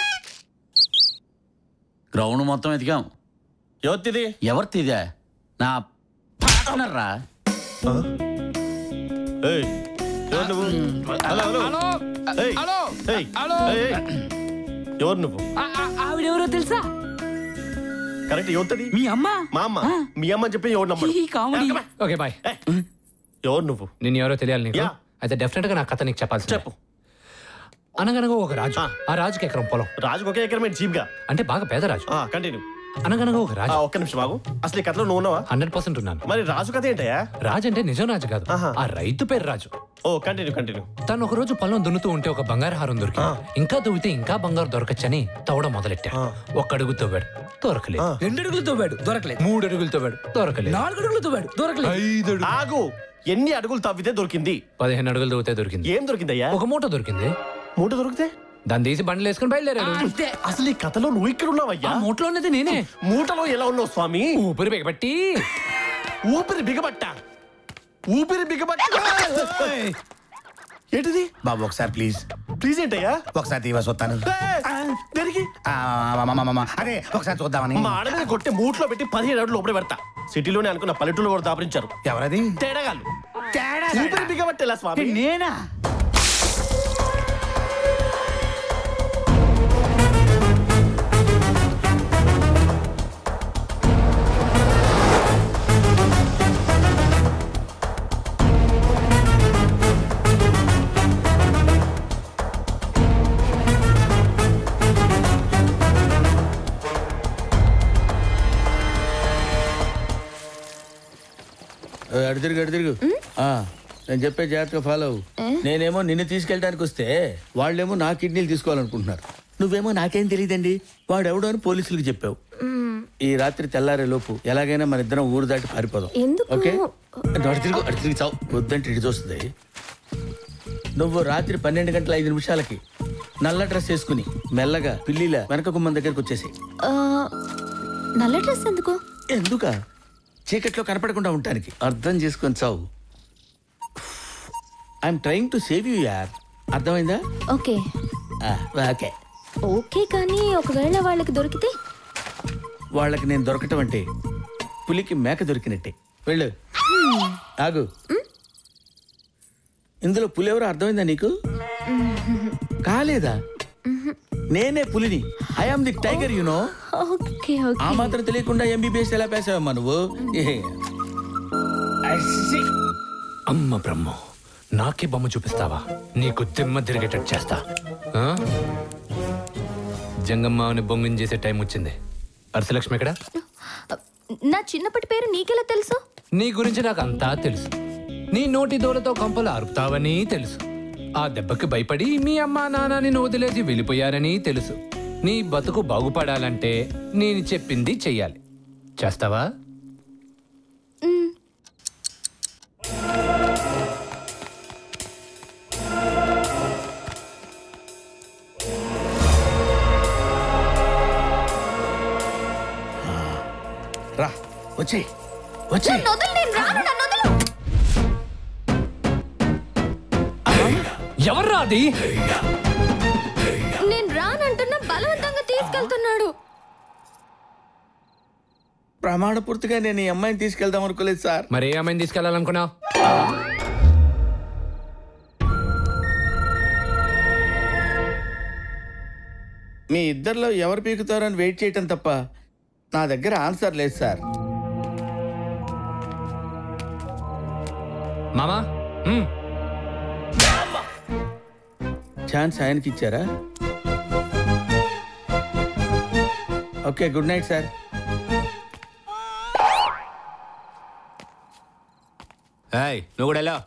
గ్రౌండ్ మొత్తం ఎతికాం ఎవరిది ఎవరిదిదే నా పార్ట్నర్ రా ఏయ్, ఎవరు నువ్వు హలో హలో ఏయ్, హలో ఏయ్, హలో ఏయ్, ఏయ్. ఎవరు నువ్వు ఆ- ఆ- ఆవిడెవరో తెలుసా కరెక్ట్ ఎవరిది మీ అమ్మ మా అమ్మ మీ అమ్మ అని చెప్పి ఎవరు నమ్మడు ఈ కామెడీ ఓకే బాయ్ ఎవరు నువ్వు నేను ఎవరో తెలియాలి నీకు అయితే డెఫినెట్ గా నా కథ నీకు చెప్పాల్సి చెప్పు అనగనగా ఒక రాజు ఆ రాజుకి ఎకరం పొలం రాజుకు ఒకే ఎకరమే చీప్ గా అంటే బాగా పేద రాజు కంటిన్యూ అనగనగా ఒక రాజు ఒక్క నిమిషం బాగు అసలు ఈ కథలో నువ్వు ఉన్నావా హండ్రెడ్ పర్సెంట్ ఉన్నాను మరి రాజు కథ ఏంటయ్యా రాజు అంటే నిజం రాజు కాదు ఆ రైతు పేరు రాజు ఓ కంటిన్యూ కంటిన్యూ తను ఒక రోజు పొలం దున్నుతూ ఉంటే ఒక బంగారు హారం దొరికింది ఇంకా దువ్వితే ఇంకా బంగారు దొరకచ్చని తవ్వడం మొదలెట్టా ఒక్క అడుగు తవ్వాడు దొరకలేదు రెండు అడుగులు తవ్వాడు దొరకలేదు మూడు అడుగులు తవ్వాడు దొరకలేదు నాలుగు అడుగులు తవ్వాడు దొరకలేదు ఐదు ఆగు ఎన్ని అడుగులు తవ్వితే దొరికింది పదిహేను అడుగులు తవ్వితే దొరికింది ఏం దొరికిందయ్యా ఒక మూట దొరికింది మూట దొరికితే దాన్ని తీసి బండ్లు వేసుకుని బయలుదేరాడు అంతే అసలు ఈ కథలో నువ్వు ఇక్కడ ఉన్నావయ్యా మూటలో ఉన్నది నేనే మూటలో ఎలా ఉన్నావు స్వామి ఊపిరి బిగబట్టి ఊపిరి బిగబట్ట ఊపిరి బిగబట్ట ఏంటిది బాబు ఒకసారి ప్లీజ్ ప్లీజ్ ఏంటయ్యా ఒకసారి తీవా చూస్తాను దేనికి ఆ, మా, మా, మా, మా, అదే ఒకసారి చూద్దామని మా ఆడ మీద కొట్టి మూట్లో పెట్టి పదిహేడు అడుగులు లోపల పెడతా సిటీలోనే అనుకున్న పల్లెటూరు కూడా దాపరించారు ఎవరది తేడాగాళ్ళు ఊపిరి బిగబట్టేలా స్వామి నేనా అడు తిరుగు అడు తిరుగు ఆ, నేను చెప్పే జాగ్రత్తగా ఫాలో అవ్వు నేనేమో నిన్ను తీసుకెళ్ళడానికి వస్తే వాళ్ళేమో నా కిడ్నీలు తీసుకోవాలనుకుంటున్నారు నువ్వేమో నాకేం తెలియదండి వాడెవడో అని పోలీసులకు చెప్పావు ఈ రాత్రి తెల్లారే లోపు ఎలాగైనా మన ఇద్దరం ఊరు దాటి పారిపోదాం ఎందుకు? ఓకే అటు తిరుగు అటు తిరిగి చావు వద్దంటే ఇటు చూస్తుంది నువ్వు రాత్రి పన్నెండు గంటల ఐదు నిమిషాలకి నల్ల డ్రెస్ వేసుకుని మెల్లగా పిల్లిల వెనక గుమ్మం దగ్గరకు వచ్చేసాయి ఆ, నల్ల డ్రెస్ ఎందుకు ఎందుక చీకట్లో కనపడకుండా ఉండటానికి అర్థం చేసుకొని చావు I'm trying to save you యార్ అర్థమైందా ఓకే ఆ, ఓకే ఓకే కానీ ఒకవేళ వాళ్ళకి దొరికితే వాళ్ళకి నేను దొరకటం అంటే పులికి మేక దొరికినట్టే వెళ్ళు ఆగు ఇందులో పులి ఎవరో అర్థమైందా నీకు కాలేదా నేనే పులిని I am the tiger you know okay ఆ ఓకే మాత్రం తెలియకుండా ఎంబీబీఎస్ ఎలా పేసావమ్మా నువ్వు ఏ, అమ్మ బ్రహ్మ నాకే బొమ్మ చూపిస్తావా నీకు దిమ్మ తిరిగేటట్టు చేస్తా ఆ? జంగమ్మ అని బొంగం చేసే టైం వచ్చింది అరసలక్ష్మి ఎక్కడ నా చిన్నప్పటి పేరు నీకెలా తెలుసు నీ గురించి నాకు అంతా తెలుసు నీ నోటి దూలతో కంపలు అరుపుతావని తెలుసు ఆ దెబ్బకి భయపడి మీ అమ్మ నాన్నని వదిలేసి వెళ్ళిపోయారని తెలుసు నీ బతుకు బాగుపడాలంటే నేను చెప్పింది చెయ్యాలి చేస్తావా రా వచ్చే వచ్చే నన్ను వదిలు, నేను రాను, నన్ను వదిలు. ఎవర్రా అది నేను రానంటున్నా బలవంతంగా తీసుకెళ్తున్నాడు ప్రమాణపూర్తిగా నేను ఈ అమ్మాయిని తీసుకెళ్దాం అనుకోలేదు సార్ మరి ఏ అమ్మాయిని తీసుకెళ్లాలనుకున్నావు మీ ఇద్దరిలో ఎవరు పీకుతారని వెయిట్ చేయటం తప్ప నా దగ్గర ఆన్సర్ లేదు సార్ మామా హ్మ్. ఛాన్స్ ఆయనకి ఇచ్చారా ఓకే గుడ్ నైట్ సార్ ఏయ్ నువ్వు కూడా వెళ్ళా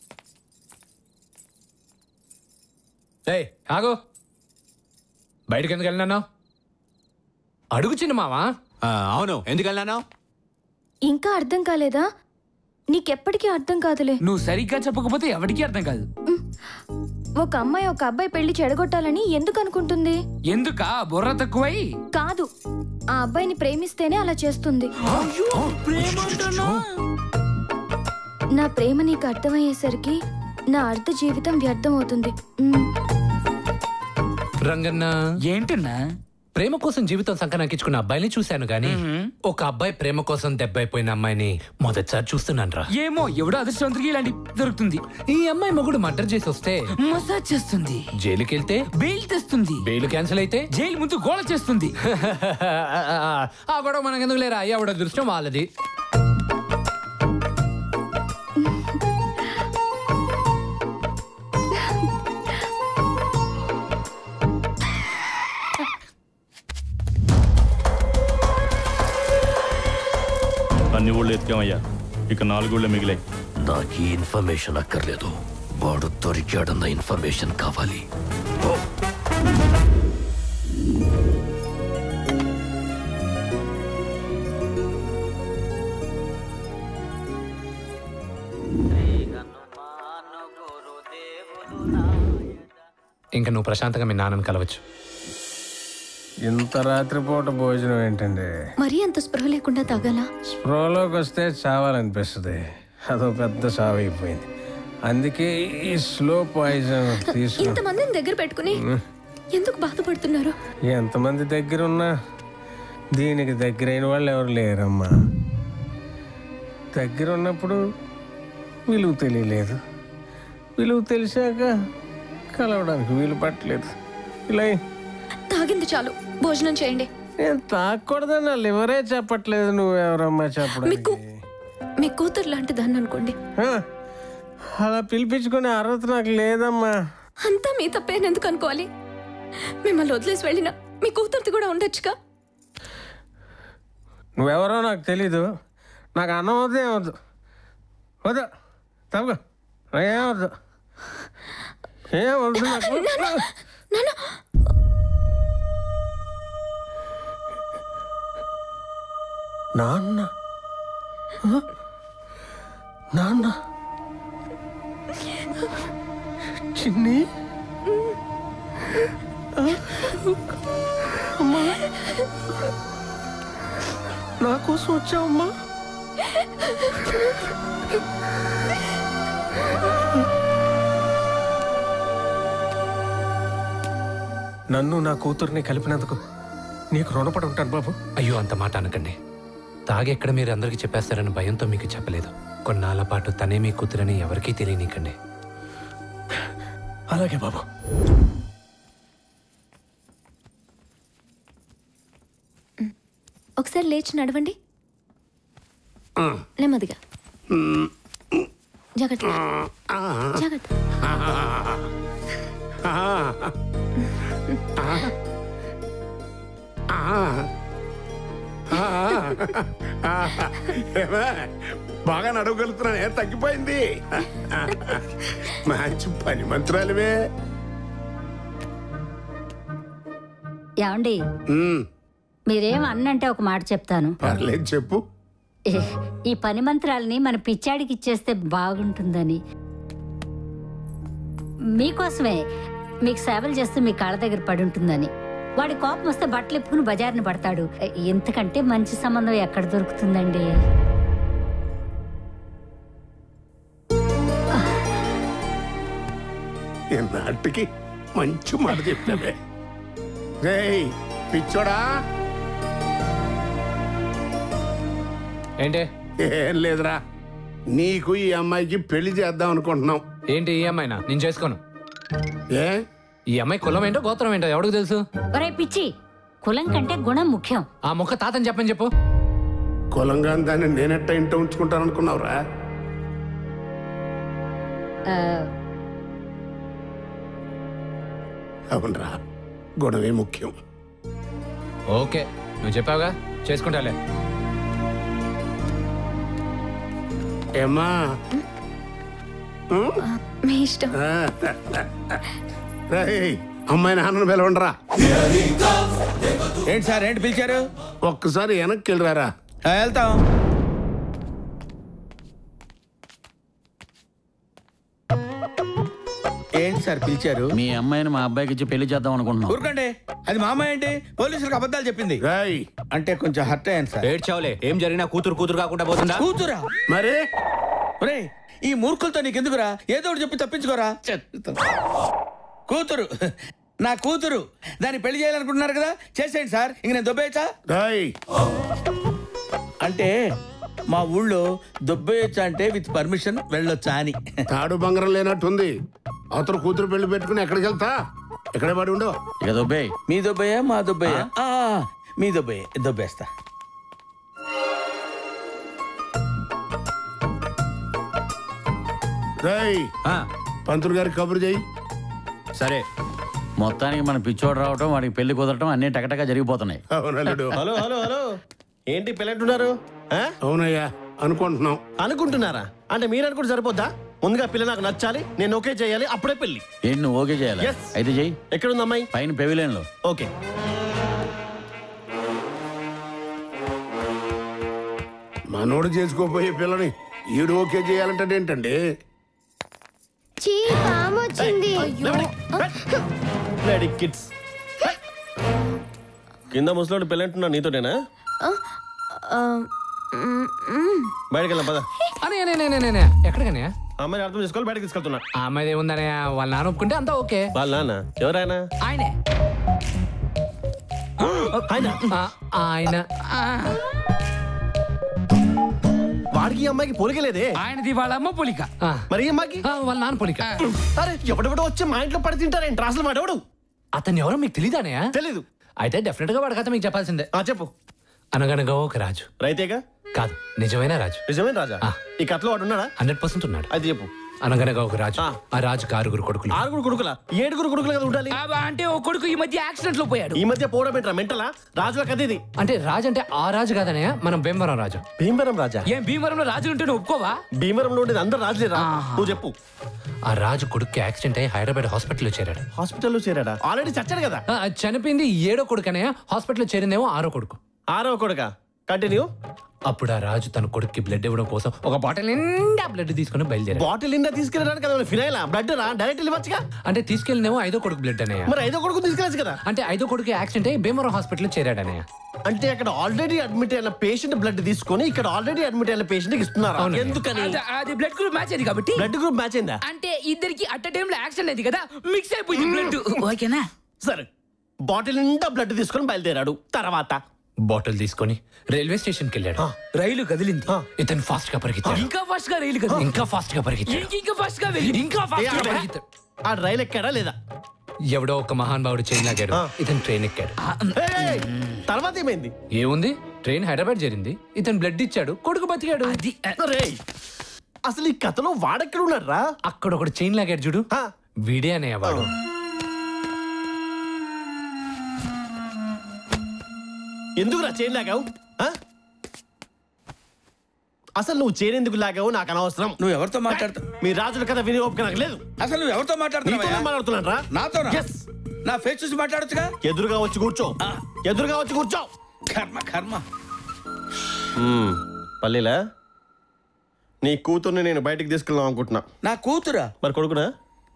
ఏయ్ ఆగు బయటకు ఎందుకు వెళ్ళినాను అడుగు చిన్న మావా అవును ఎందుకు వెళ్ళాను ఇంకా అర్థం కాలేదా నీకెప్పటికీ అర్థం కాదులే నువ్వు సరిగ్గా చెప్పకపోతే ఎవరికీ అర్థం కాదు ఒక అమ్మాయి ఒక అబ్బాయి పెళ్లి చెడగొట్టాలని ఎందుకు అనుకుంటుంది ఎందుకా బుర్ర తక్కువై కాదు ఆ అబ్బాయిని ప్రేమిస్తేనే అలా చేస్తుంది నా ప్రేమ నీకు అర్థమయ్యేసరికి నా అర్ధ జీవితం వ్యర్థం అవుతుంది మ్. రంగన్న ఏంటన్నా ప్రేమ కోసం జీవితం సంకనాకించుకున్న అబ్బాయిని చూశాను గాని ఒక అబ్బాయి ప్రేమ కోసం దెబ్బైపోయిన అమ్మాయిని మొదటిసారి చూస్తున్నాను రా ఏమో ఎవడో అదృష్టవంతుడికి ఇలాంటి దొరుకుతుంది ఈ అమ్మాయి మొగుడు మర్డర్ చేసి వస్తే మసాజ్ చేస్తుంది జైలుకి వెళ్తే బెయిల్ తెస్తుంది బెయిల్ క్యాన్సిల్ అయితే జైలు ముందు గోళ చేస్తుంది ఆ గొడవ మనకెందుకు లేరా ఎవడ దృష్టం వాళ్ళది అన్ని ఊళ్ళు ఎత్తుకామయ్యా ఇక నాలుగు ఊళ్ళే మిగిలాయి నాకు ఈ ఇన్ఫర్మేషన్ అక్కర్లేదు వాడు దొరికాడన్న ఇన్ఫర్మేషన్ కావాలి ఇంకా నువ్వు ప్రశాంతంగా మీ నాన్నని కలవచ్చు ఇంత రాత్రిపూట భోజనం ఏంటండి మరీ అంత స్పృహ లేకుండా తాగాలా స్ప్రోలోకి వస్తే చావాలనిపిస్తుంది అదో పెద్ద చావు అయిపోయింది అందుకే ఈ స్లో పాయిజన్ తీసుకుని ఇంతమందిని దగ్గర పెట్టుకుని ఎందుకు బాధపడుతున్నారు ఎంతమంది దగ్గర ఉన్నా దీనికి దగ్గరైన వాళ్ళు ఎవరు లేరమ్మా దగ్గర ఉన్నప్పుడు విలువ తెలియలేదు విలువ తెలిసాక కలవడానికి వీలు పట్టలేదు ఇలా తాగింది చాలు భోజనం చేయండి నేను తాగకూడదని నా లివరే చెప్పట్లేదు నువ్వెవరమ్మా చెప్పడానికి మీ కూతురు లాంటి దాన్ని అనుకోండి ఆ, అలా పిలిపించుకునే అర్హత నాకు లేదమ్మా అంతా మీ తప్పేనెందుకు అనుకోవాలి మిమ్మల్ని వదిలేసి వెళ్ళిన మీ కూతురుది కూడా ఉండొచ్చుగా నువ్వెవరో నాకు తెలీదు నాకు అన్నం వద్దు ఏమొద్దు వద్దు తప్పగా ఏమొద్దు ఏమొద్దు నాకు నాన్న ఆ? నాన్న చిన్ని ఆ? అమ్మా నా కోసం వచ్చావమ్మా నన్ను నా కూతుర్ని కలిపినందుకు నీకు రుణపడి ఉంటాను బాబు అయ్యో అంత మాట అనకండి తాగెక్కడ మీరు అందరికీ చెప్పేస్తారని భయంతో మీకు చెప్పలేదు కొన్నాళ్ళ పాటు తనే మీ కూతురని ఎవరికీ తెలియనీకండి అలాగే బాబు ఒకసారి లేచి నడవండి నెమ్మదిగా జాగ్రత్త జాగ్రత్త ఏమే, బాగా నడవగలుగుతున్నాను ఏ తగ్గిపోయింది మంచి పని మంత్రాలవే ఏమండి మీరేం అన్నంటే ఒక మాట చెప్తాను పర్లేదు చెప్పు ఏ- ఈ పని మంత్రాలని మన పిచ్చాడికి ఇచ్చేస్తే బాగుంటుందని మీకోసమే మీకు సేవలు చేస్తూ మీ కాళ్ళ దగ్గర పడి ఉంటుందని వాడి కోపం వస్తే బట్టలు ఇప్పుకుని బజార్ని పడతాడు ఇంతకంటే మంచి సంబంధం ఎక్కడ దొరుకుతుందండి నాటికి మంచి మాట చెప్పావే రేయ్ పిచ్చోడా ఏంటి ఏం లేదురా నీకు ఈ అమ్మాయికి పెళ్లి చేద్దాం అనుకుంటున్నాం ఏంటి ఈ అమ్మాయినా నేను చేసుకోను ఏ ఈ అమ్మాయి కులం ఏంటో గోత్రం ఏంటో ఎవడికి తెలుసు ఒరే పిచ్చి కులం కంటే గుణం ముఖ్యం ఆ మొక్క తాతని చెప్పని చెప్పు కులంగా దాన్ని నేనెట్ట ఇంట ఉంచుకుంటాను అనుకున్నావురా ఆ, అవునరా గుణమే ముఖ్యం ఓకే నువ్వు చెప్పావుగా చేసుకుంటాలే ఏమ్మా మీ ఇష్టం రేయ్, అమ్మాయి నాన్నను పిలవండిరా ఏంటి సార్ ఏంటి పిలిచారు ఒక్కసారి వెనక్కి వెళ్ళరారా వెళ్తాం ఏంటి సార్ పిలిచారు మీ అమ్మాయిని మా అబ్బాయికి ఇచ్చి పెళ్లి చేద్దాం అనుకుంటున్నాం ఊరుకోండి అది మా అమ్మాయి ఏంటి పోలీసులకు అబద్ధాలు చెప్పింది అంటే కొంచెం హర్ట్ అయ్యాను సార్ ఏడ్చావులే ఏం జరిగినా కూతురు కూతురు కాకుండా పోతుందా కూతురా మరి ఒరే ఈ మూర్ఖులతో నీకెందుకురా ఏదో ఒకటి చెప్పి తప్పించుకోరా కూతురు నా కూతురు దాన్ని పెళ్లి చేయాలనుకుంటున్నారు కదా చేసేయండి సార్ ఇంక నేను దొబ్బేయచ్చా అంటే మా ఊళ్ళో దొబ్బేయచ్చా అంటే విత్ పర్మిషన్ వెళ్ళొచ్చా అని తాడు బంగారం లేనట్టుంది అవతల కూతురు పెళ్లి పెట్టుకుని ఎక్కడికి వెళ్తా ఎక్కడే పడి ఉండవు ఇక దొబ్బే మీ దొబ్బయ్యా మా దొబ్బయ్యా ఆ, మీ దొబ్బయ్య దొబ్బేస్తా రేయ్ పంతులు గారికి కబురు చేయి సరే మొత్తానికి మన పిచ్చోడు రావటం వాడికి పెళ్లి కుదరటం అన్ని టకటగా జరిగిపోతున్నాయి అవునల్లుడు హలో హలో హలో ఏంటి పిల్లట్టున్నారు అవునయ్యా అనుకుంటున్నాం అనుకుంటున్నారా అంటే మీరు అనుకుంటే సరిపోద్దా ముందుగా పిల్ల నాకు నచ్చాలి నేను ఓకే చేయాలి అప్పుడే పెళ్లి ఏంటి నువ్వు ఓకే చేయాలి Yes. అయితే చెయ్యి ఎక్కడుంది అమ్మాయి పైన పెవిలియన్ లో ఓకే మనోడు చేసుకోపోయే పిల్లని ఈడు ఓకే చేయాలంటే ఏంటండి చీ పాము వచ్చింది లేడీ కిడ్స్ కింద ముసలోడు పెళ్ళంటున్నా నీతోనేనా బయటకు వెళ్ళాం పద అనే అనే అనే, అనే, అనే. ఎక్కడికనే అమ్మాయి అర్థం చేసుకోవాలి బయటకు తీసుకెళ్తున్నా ఆ అమ్మాయి ఏముందనే వాళ్ళ నాన్న ఒప్పుకుంటే అంతా ఓకే వాళ్ళ నాన్న ఎవరైనా ఆయనే ఆయన ఆ, ఆయన ఆ, వాడికి ఈ అమ్మాయికి పోలికలేదే ఆయనది వాళ్ళ అమ్మ పోలిక ఆ. మరి ఈ అమ్మాయికి ఆ, వాళ్ళ నాన్న పోలిక అరే ఎవడెవడో వచ్చి మా ఇంట్లో పడి తింటారేంటి అసలు వాడెవడు అతన్ని ఎవరో మీకు తెలియదానే తెలీదు అయితే డెఫినెట్ గా వాడి కథ మీకు చెప్పాల్సిందే ఆ చెప్పు అనగనగా ఒక రాజు రైతేగా కాదు నిజమైన రాజు నిజమేం రాజా ఆ. ఈ కథలో వాడు ఉన్నాడా హండ్రెడ్ పర్సెంట్ ఉన్నాడు అది చెప్పు అనగనగా ఒక రాజు ఆ రాజుకి ఆరుగురు కొడుకులు ఆరుగురు కొడుకుల ఏడుగురు కొడుకులు కదా ఉండాలి ఆ, అంటే ఓ కొడుకు ఈ మధ్య యాక్సిడెంట్ లో పోయాడు ఈ మధ్య పోవడం ఏంట్రా మెంటలా రాజుల కథ ఇది అంటే రాజు అంటే ఆ రాజు కాదనే మనం భీమవరం రాజు భీమవరం రాజా ఏం భీమవరంలో రాజులు ఉంటే నువ్వు ఒప్పుకోవా భీమవరంలో ఉండేది అందరు రాజులేరా నువ్వు చెప్పు ఆ రాజు కొడుకు యాక్సిడెంట్ అయ్యి హైదరాబాద్ హాస్పిటల్లో చేరాడు హాస్పిటల్లో చేరాడా ఆల్రెడీ చచ్చాడు కదా ఆ, చనిపోయింది ఏడో కొడుకనే హాస్పిటల్లో చేరిందేమో ఆరో కొడుకు ఆరో కొడుక కంటిన్యూ అప్పుడు ఆ రాజు తన కొడుక్కి బ్లడ్ ఇవ్వడం కోసం ఒక బాటిల్ నిండా బ్లడ్ తీసుకుని బయలుదేరాడు బాటిల్ నిండా తీసుకెళ్ళడానికి కదా ఫినైల్ బ్లడ్ రా డైరెక్ట్ ఇవ్వచ్చుగా అంటే తీసుకెళ్ళినేమో ఐదో కొడుకు బ్లడ్ అన్నయ్య మరి ఐదో కొడుకు తీసుకెళ్ళచ్చు కదా అంటే ఐదో కొడుకు యాక్సిడెంట్ అయ్యి భీమవరం హాస్పిటల్లో చేరాడనయ్య అంటే అక్కడ ఆల్రెడీ అడ్మిట్ అయిన పేషెంట్ బ్లడ్ తీసుకొని ఇక్కడ ఆల్రెడీ అడ్మిట్ అయిన పేషెంట్ ఇస్తున్నారు అవునండి. ఎందుకని అది- అది బ్లడ్ గ్రూప్ మ్యాచ్ అయింది కాబట్టి బ్లడ్ గ్రూప్ మ్యాచ్ అయిందా అంటే ఇద్దరికి అట్ టైం లో యాక్సిడెంట్ అయింది కదా మిక్స్ అయిపోయింది బ్లడ్ ఓకేనా సరే బాటిల్ నిండా బ్లడ్ తీసుకొని బయలుదేరాడు తర్వాత బాటిల్ తీసుకొని రైల్వే స్టేషన్ కి వెళ్ళాడు రైలు కదిలింది ఇతను ఫాస్ట్ గా పరిగెత్తాడు ఇంకా ఫాస్ట్ గా రైలు కదిలింది ఇంకా ఫాస్ట్ గా పరిగెత్తాడు ఇంక- ఇంకా ఫాస్ట్ గా వెళ్ళి ఇంకా ఏ, ఫాస్ట్ గా ఆ పరిగెత్తాడు. ఆ రైలు ఎక్కాడా లేదా ఎవడో ఒక మహాన్ భావుడు చైన్ లాగాడు ఇతను ట్రైన్ ఎక్కాడు ఏయ్, తర్వాత ఏమైంది ఏముంది ట్రైన్ హైదరాబాద్ చేరింది ఇతను బ్లడ్ ఇచ్చాడు కొడుకు బతికాడు రేయ్, అసలు ఈ కథలో వాడెక్కడ ఉన్నారా అక్కడ ఒకడు చైన్ లాగాడు చూడు వీడే అనేవాడు ఎందుకు రా చైన్ లాగావు ఆ? అసలు నువ్వు చైన్ ఎందుకు లాగావు నాకు అనవసరం నువ్వు ఎవరితో మాట్లాడుతావు మీ రాజుల కథ విని ఓపిక నాకు లేదు అసలు నువ్వు ఎవరితో నీతోనే మాట్లాడుతున్నావు మాట్లాడుతున్నాను రా నాతో Yes. నా ఫేస్ చూసి మాట్లాడొచ్చుగా ఎదురుగా వచ్చి కూర్చో ఎదురుగా వచ్చి కూర్చో కర్మ కర్మ పల్లీలా నీ కూతుర్ని నేను బయటికి తీసుకెళ్దాం అనుకుంటున్నా నా కూతురా మరి కొడుకునా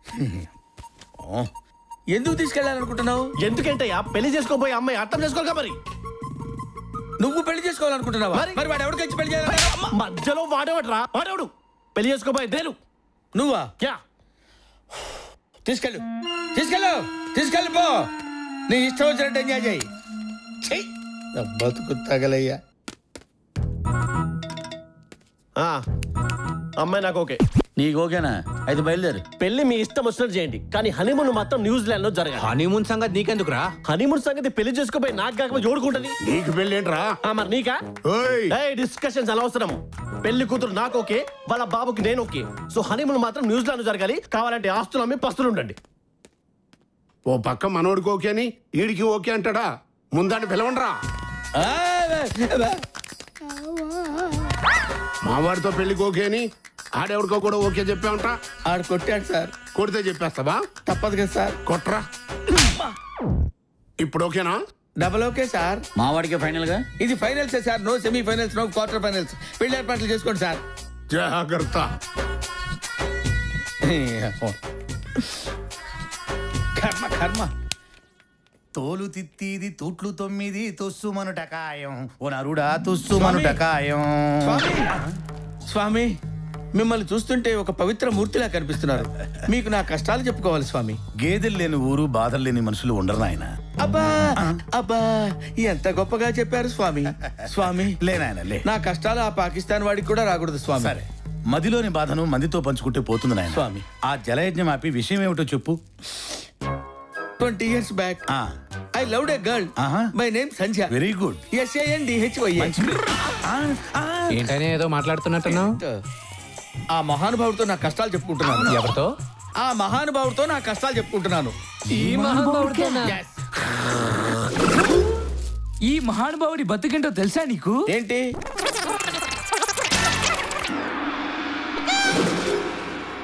ఎందుకు తీసుకెళ్ళాలనుకుంటున్నావు ఎందుకంటయ్యా పెళ్లి చేసుకోబోయే అమ్మాయి అర్థం చేసుకోవాలి మరి నువ్వు పెళ్లి చేసుకోవాలనుకుంటున్నావా మరి? మరి వాడు ఎవరికి వచ్చి పెళ్లి చేయాలి మధ్యలో వాడేవాడ్రా వాడేవాడు పెళ్లి చేసుకోబోయే దేలు నువ్వా యా తీసుకెళ్ళు తీసుకెళ్ళు తీసుకెళ్ళు పో నీ ఇష్టం వచ్చినట్టు ఎంజాయ్ చేయి చెయ్యి నా బతుకు తగలయ్యా ఆ, అమ్మాయి నాకు ఓకే నీకు ఓకేనా అయితే బయలుదేరు పెళ్లి మీ ఇష్టం వచ్చినట్టు చేయండి కానీ హనీమూన్ మాత్రం న్యూజిలాండ్ లో జరగాలి హనీమూన్ సంగతి నీకెందుకురా హనీమూన్ సంగతి పెళ్లి చేసుకోపోయి నాకు కాకపోతే జోడుకుంటది నీకు పెళ్ళేంట్రా ఆ, మరి నీకా ఓయ్ ఏయ్ డిస్కషన్స్ అనవసరం పెళ్లి కూతురు నాకు ఓకే వాళ్ళ బాబుకి నేను ఓకే సో హనీమూన్ మాత్రం న్యూజిలాండ్ జరగాలి కావాలంటే ఆస్తులు అమ్మి పస్తులు ఉండండి ఓ పక్క మనోడికి ఓకే అని ఈడికి ఓకే అంటాడా ముందాన్ని పిలవండ్రా మావాడితో పెళ్లికి ఓకే అని ఆడెవడికో కూడా ఓకే చెప్పామంటా ఆడు కొట్టాడు సార్ కొడితే చెప్పేస్తావా తప్పదు కదా సార్ కొట్రా ఇప్పుడు ఓకేనా డబల్ ఓకే సార్ మావాడికి ఫైనల్ గా ఇది finals sir no semi finals no quarter finals పెళ్లి ఏర్పాట్లు చేసుకోండి సార్ జాగ్రత్త కర్మ కర్మ తోలు తిత్తిది తూట్లు తొమ్మిది తుస్సు మనుటకాయం ఓ నరుడా తుస్సు మనుటకాయం స్వామి స్వామి మిమ్మల్ని చూస్తుంటే ఒక పవిత్ర మూర్తిలా కనిపిస్తున్నారు మీకు నా కష్టాలు చెప్పుకోవాలి స్వామి గేదెలు లేని ఊరు బాధలు లేని మనుషులు ఉండరు నాయన అబ్బా అబ్బా ఎంత గొప్పగా చెప్పారు స్వామి స్వామి లేనాయన లే నా కష్టాలు ఆ పాకిస్తాన్ వాడికి కూడా రాకూడదు స్వామి సరే మదిలోని బాధను మందితో పంచుకుంటే పోతుంది నాయన స్వామి. ఆ జలయజ్ఞం ఆపి విషయం ఏమిటో చెప్పు ట్వంటీ ఇయర్స్ బ్యాక్ ఆ ఐ లవ్ ఏ గర్ల్ ఆహా. My name Sandhya very good S A N D H Y ఏంటనే ఏదో మాట్లాడుతున్నట్టున్నావు ఆ మహానుభావుడితో నా కష్టాలు చెప్పుకుంటున్నాను ఎవరితో ఆ మహానుభావుడితో నా కష్టాలు చెప్పుకుంటున్నాను ఈ మహానుభావుడితోనా? Yes. ఈ మహానుభావుడి బతుకేంటో తెలుసా నీకు ఏంటి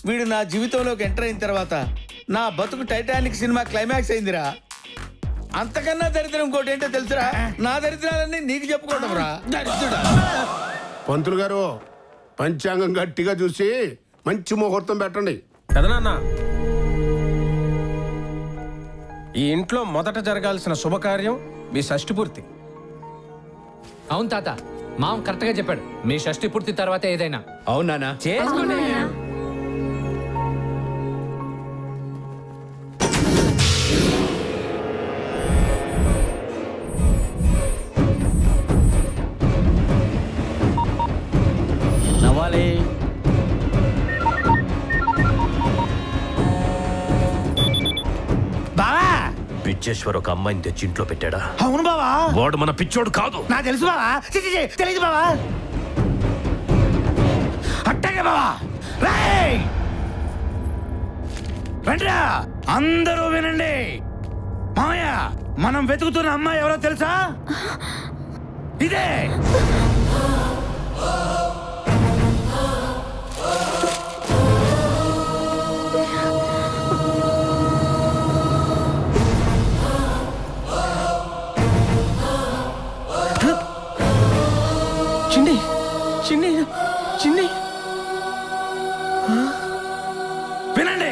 వీడు నా జీవితంలోకి ఎంటర్ అయిన తర్వాత నా బతుకు టైటానిక్ సినిమా క్లైమాక్స్ అయిందిరా అంతకన్నా దరిద్రం ఇంకోటి ఏంటో తెలుసురా నా దరిద్రాలన్నీ నీకు చెప్పుకోవడం రా దరిద్రుడా పంతులు గారు పంచాంగం గట్టిగా చూసి మంచి ముహూర్తం పెట్టండి కదా నాన్న ఈ ఇంట్లో మొదట జరగాల్సిన శుభకార్యం మీ షష్టి పూర్తి అవును తాత మామ కరెక్ట్ గా చెప్పాడు మీ షష్టి పూర్తి తర్వాత ఏదైనా అవునా చేసుకోండి నవ్వాలి బావా పిచ్చేశ్వర్ ఒక అమ్మాయిని తెచ్చి ఇంట్లో పెట్టాడా అవును బావా వాడు మన పిచ్చోడు కాదు నాకు తెలుసు బావా చి, చి, చి, తెలీదు బావా అట్టగే బావా రేయ్! రండిరా అందరూ వినండి మామయ్య మనం వెతుకుతున్న అమ్మాయి ఎవరో తెలుసా ఇదే చిన్ని చిన్ని చిన్ని వినండి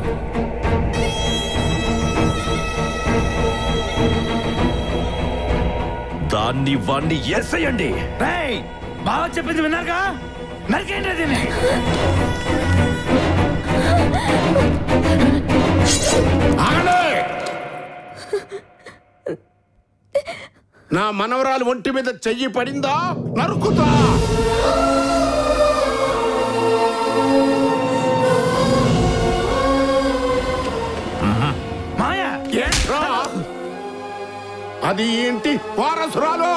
దాన్ని వాణ్ణి ఏసేయండి రేయ్ బావ చెప్పింది విన్నారుగా నరికేంటి దీన్ని ఆగండి! నా మనవరాలు ఒంటి మీద చెయ్యి పడిందా నరుకుతా మాయా ఏంట్రా అది ఏంటి వారసురాలు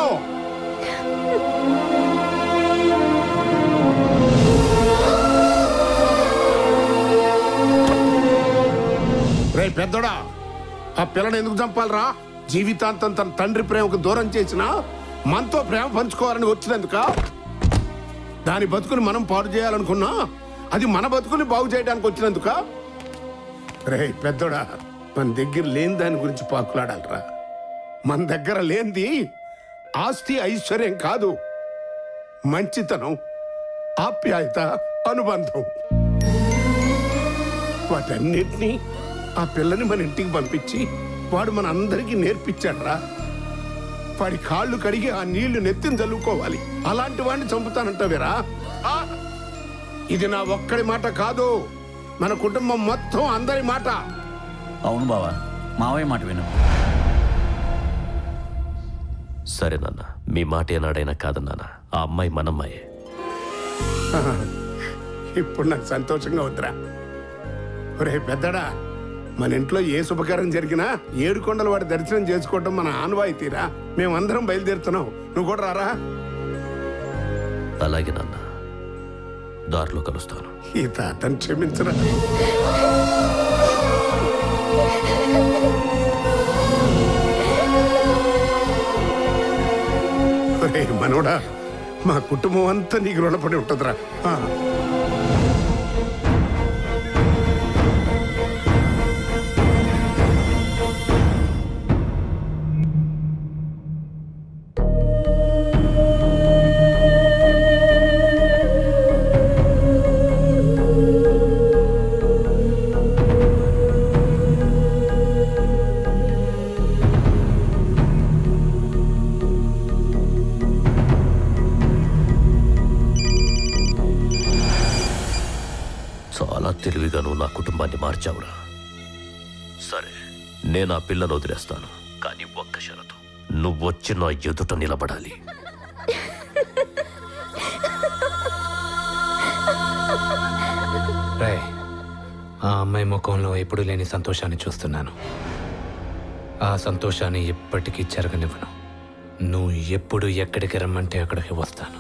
రే పెద్దోడా ఆ పిల్లని ఎందుకు చంపాలరా జీవితాంతం తన తండ్రి ప్రేమకు దూరం చేసిన మనతో ప్రేమ పంచుకోవాలని వచ్చినందుక దాని బతుకుని మనం పాడు చేయాలనుకున్నా అది మన బతుకుని బాగు చేయడానికి వచ్చినందుక రే పెద్దోడా మన దగ్గర లేని దాని గురించి పాకులాడాలరా మన దగ్గర లేనిది ఆస్తి ఐశ్వర్యం కాదు మంచితనం ఆప్యాయత అనుబంధం వాటన్నిటినీ ఆ పిల్లని మన ఇంటికి పంపించి వాడు మన అందరికీ నేర్పించాడ్రా వాడి కాళ్ళు కడిగి ఆ నీళ్లు నెత్తిని చల్లుకోవాలి అలాంటి వాడిని చంపుతానంటావేరా ఆ! ఇది నా ఒక్కడి మాట కాదు మన కుటుంబం మొత్తం అందరి మాట అవును బావా మావయ్య మాట విను సరే నాన్న మీ మాట ఏనాడైనా కాదన్నానా ఆ అమ్మాయి మనమ్మాయే ఇప్పుడు నాకు సంతోషంగా ఉందిరా ఒరే పెద్దడా మన ఇంట్లో ఏ శుభకార్యం జరిగినా ఏడు కొండల వాడి దర్శనం చేసుకోవడం మన ఆనవాయితీరా మేమందరం బయలుదేరుతున్నాం నువ్వు కూడా రారా అలాగే నాన్న దారిలో కలుస్తాను ఈ తాతను క్షమించరా ఒరే మనోడా మా కుటుంబం అంతా నీకు రుణపడి ఉంటుందిరా ఆ. చాలా తెలివిగా నువ్వు నా కుటుంబాన్ని మార్చావురా సరే నేను ఆ పిల్లను వదిలేస్తాను కానీ ఒక్క షరతు నువ్వు వచ్చి నా ఎదుట నిలబడాలి రాయ్ ఆ అమ్మాయి ముఖంలో ఎప్పుడు లేని సంతోషాన్ని చూస్తున్నాను ఆ సంతోషాన్ని ఎప్పటికీ జరగనివ్వను నువ్వు ఎప్పుడు ఎక్కడికి రమ్మంటే అక్కడికి వస్తాను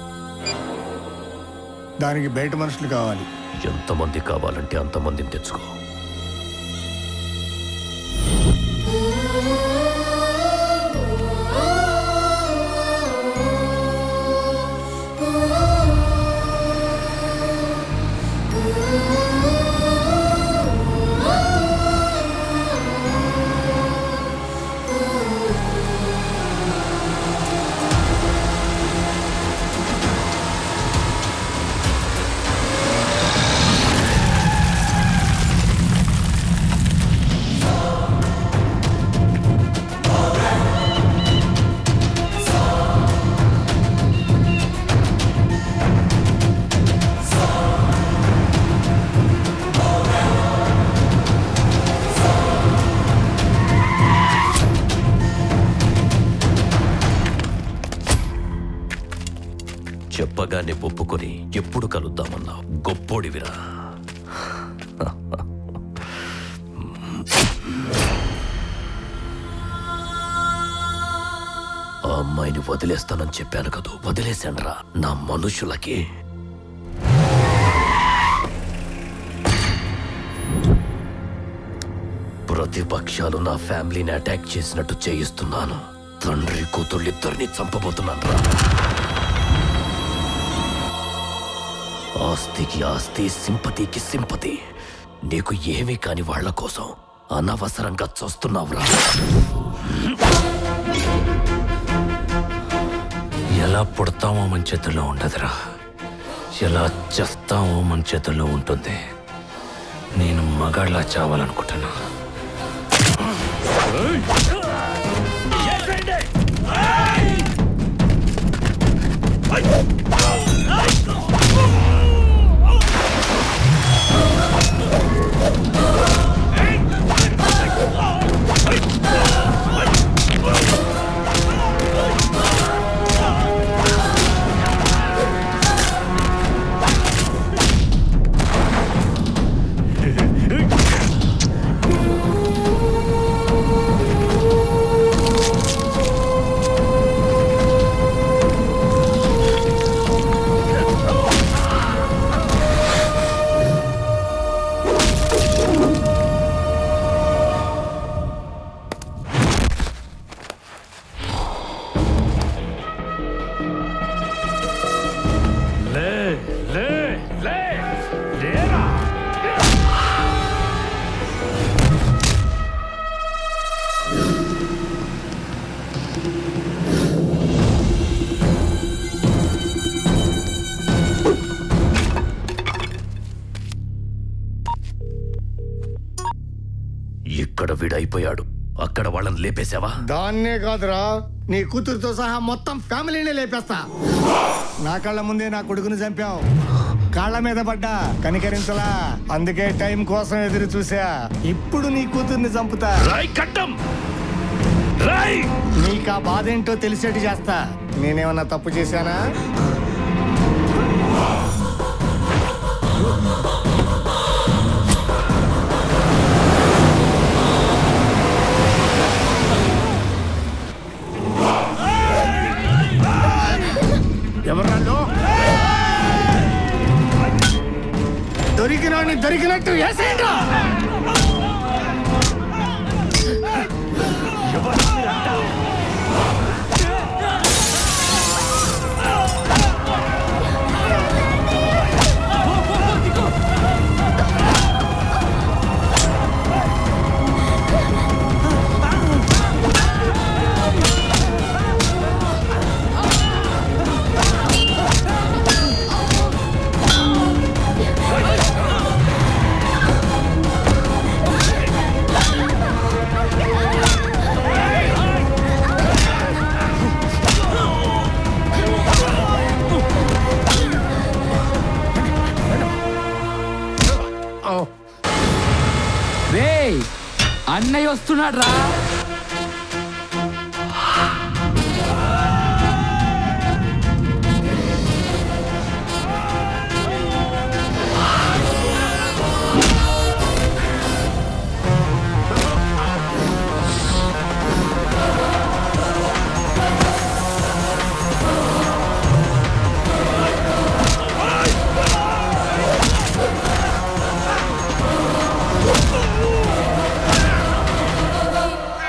దానికి బయట మనుషులు కావాలి ఎంతమంది కావాలంటే అంతమందిని తెచ్చుకో ఆ ఒప్పుకొని ఎప్పుడు కలుద్దామన్నావు గొప్పోడివిరా ఆ అమ్మాయిని వదిలేస్తానని చెప్పాను కదూ వదిలేశాన్రా నా మనుషులకి ప్రతిపక్షాలు నా ఫ్యామిలీని అటాక్ చేసినట్టు చేయిస్తున్నాను తండ్రి కూతుళ్ళిద్దరిని చంపబోతున్నాను రా ఆస్తికి ఆస్తి సింపతికి సింపతి నీకు ఏమీ కాని వాళ్ళ కోసం అనవసరంగా చూస్తున్నావురా ఎలా పుడతామో మన చేతుల్లో ఉండదురా ఎలా చేస్తామో మన చేతుల్లో ఉంటుంది నేను మగాళ్ళ చావాలనుకుంటున్నా లే లే లే లేరా ఇక్కడ వీడైపోయాడు అక్కడ వాళ్ళని లేపేశావా దాన్నే కాదురా నీ కూతురుతో సహా మొత్తం ఫ్యామిలీనే లేపేస్తా నా కళ్ళ ముందే నా కొడుకుని చంపావు కాళ్ళ మీద పడ్డా కనికరించలా అందుకే టైం కోసం ఎదురు చూసా ఇప్పుడు నీ కూతుర్ని చంపుతా కట్టం నీకు ఆ బాధ ఏంటో తెలిసేట్టు చేస్తా నేనేమన్నా తప్పు చేశానా ఎవరు దొరికినోడిని దొరికినట్టు వేసేయండిరా. రేయ్ అన్నయ్య వస్తున్నాడు రా ఆ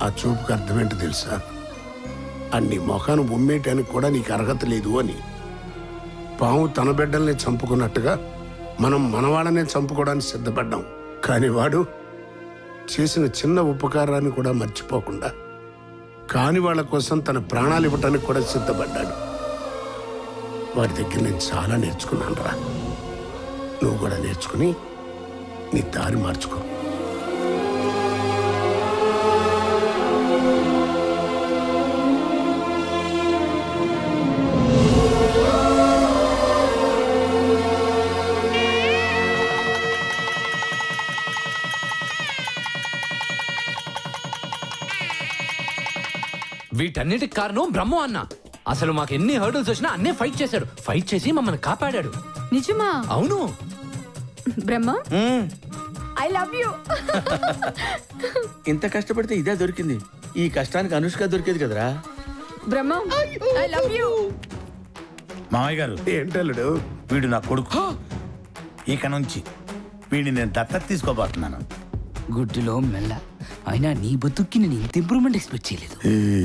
ఆ చూపుకి అర్థమేంటో తెలుసా అన్ని మొఖాన్ని ఉమ్మేయటానికి కూడా నీకు అర్హత లేదు అని పాము తన బిడ్డల్ని చంపుకున్నట్టుగా మనం మనవాళ్ళనే చంపుకోవడానికి సిద్ధపడ్డాం కానీ వాడు చేసిన చిన్న ఉపకారాన్ని కూడా మర్చిపోకుండా కాని వాళ్ళ కోసం తన ప్రాణాలు ఇవ్వటానికి కూడా సిద్ధపడ్డాడు వాడి దగ్గర నేను చాలా నేర్చుకున్నాను రా నువ్వు కూడా నేర్చుకుని నీ దారి మార్చుకో వీటన్నిటికి కారణం బ్రహ్మ అన్న అసలు మాకు ఎన్ని హర్డల్స్ వచ్చినా అన్నే ఫైట్ చేశాడు ఫైట్ చేసి మమ్మల్ని కాపాడాడు నిజమా అవును బ్రహ్మ ఐ లవ్ యూ ఇంత కష్టపడితే ఇదే దొరికింది ఈ కష్టానికి అనుష్క దొరికేది కదరా బ్రహ్మ ఐ లవ్ యూ మామయ్య గారు ఏంటల్లుడు వీడు నా కొడుకు ఇక నుంచి వీడిని నేను దత్తత తీసుకోబోతున్నాను గుడ్డులో మెల్ల అయినా నీ బతుక్కి నేను ఇంత ఇంప్రూవ్మెంట్ ఎక్స్పెక్ట్ చేయలేదు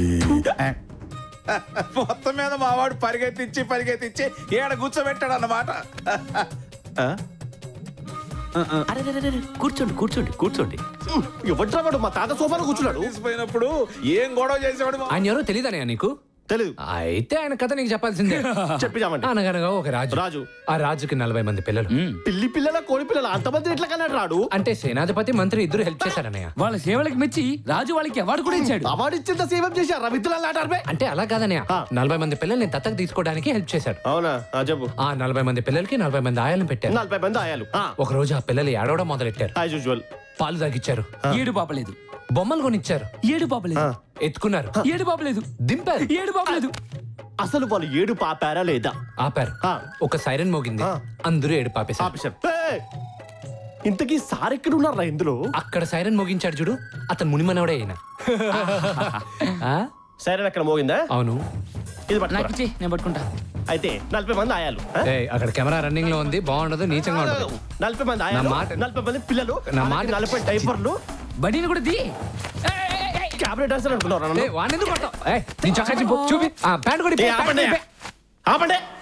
మొత్తం మీద మావాడు పరిగెత్తించి పరిగెత్తించి ఏడ కూర్చోబెట్టాడు అన్నమాట కూర్చోండి కూర్చోండి కూర్చోండి ఎవడ్రా వాడు మా తాత సోఫాలో కూర్చున్నాడు తీసిపోయినప్పుడు ఏం గొడవ చేసేవాడు ఆయన ఎవరో తెలియదనే నీకు తెలియదు అయితే ఆయన కథ నీకు చెప్పాల్సిందే చెప్పిదామండి అనగనగా ఒక రాజు రాజు ఆ రాజుకి నలభై మంది పిల్లలు పిల్లి పిల్లల కోడి పిల్లల అంతమంది ఎట్లా కన్నాడు రాడు అంటే సేనాధిపతి మంత్రి ఇద్దరు హెల్ప్ చేశారన్నయ్య వాళ్ళ సేవలకు మెచ్చి రాజు వాళ్ళకి అవార్డు కూడా ఇచ్చాడు అవార్డు ఇచ్చేంత సేవ చేశారు రవిద్దుల ఆటారు అంటే అలా కాదన్నయ్య నలభై మంది పిల్లల్ని దత్తత తీసుకోవడానికి హెల్ప్ చేశాడు అవునా ఆ, చెప్పు ఆ నలభై మంది పిల్లలకి నలభై మంది ఆయాలను పెట్టారు నలభై మంది ఆయాలు ఒక రోజు ఆ పిల్లలు ఏడవడం మొదలెట్టారు యాజ్ యూజువల్ పాలు తాగిచ్చారు ఏడు పాపలేదు బొమ్మలు కొనిచ్చారు ఏడు పాపలేదు ఎత్తుకున్నారు ఏడు పాపలేదు దింపారు ఏడు పాపలేదు అసలు వాళ్ళు ఏడు పాపారా లేదా ఆపారు ఒక సైరన్ మోగింది అందరూ ఏడు పాపేశారు ఆపేశారు ఏయ్! ఇంతకీ సార్ ఎక్కడ ఉన్నారా ఇందులో అక్కడ సైరన్ మోగించాడు చూడు అతను మునిమనవడే అయినా సైరన్ అక్కడ మోగిందా అవును ఇది నాకు పట్టుకోరా. ఇచ్చి నేను పట్టుకుంటా అయితే నలభై మంది ఆయాలు ఆ? ఏయ్, అక్కడ కెమెరా రన్నింగ్ లో ఉంది బాగుండదు నీచంగా ఉండదు నలభై మంది నా ఆయాలు మాట- నలభై మంది పిల్లలు నా అలాగే మాట- నలభై డైపర్లు బడీని కూడా తీ క్యాబినెట్ డాన్సర్ అనుకున్నారా నన్ను? వాడిని ఎందుకు కొడతావు? ఏయ్, నీ చొక్కా చింపు, చూపి ఆ, ప్యాంట్ కూడా ఏ, ఇప్పి, ఆపండి ప్యాంట్ ఇప్పి. ఆపండి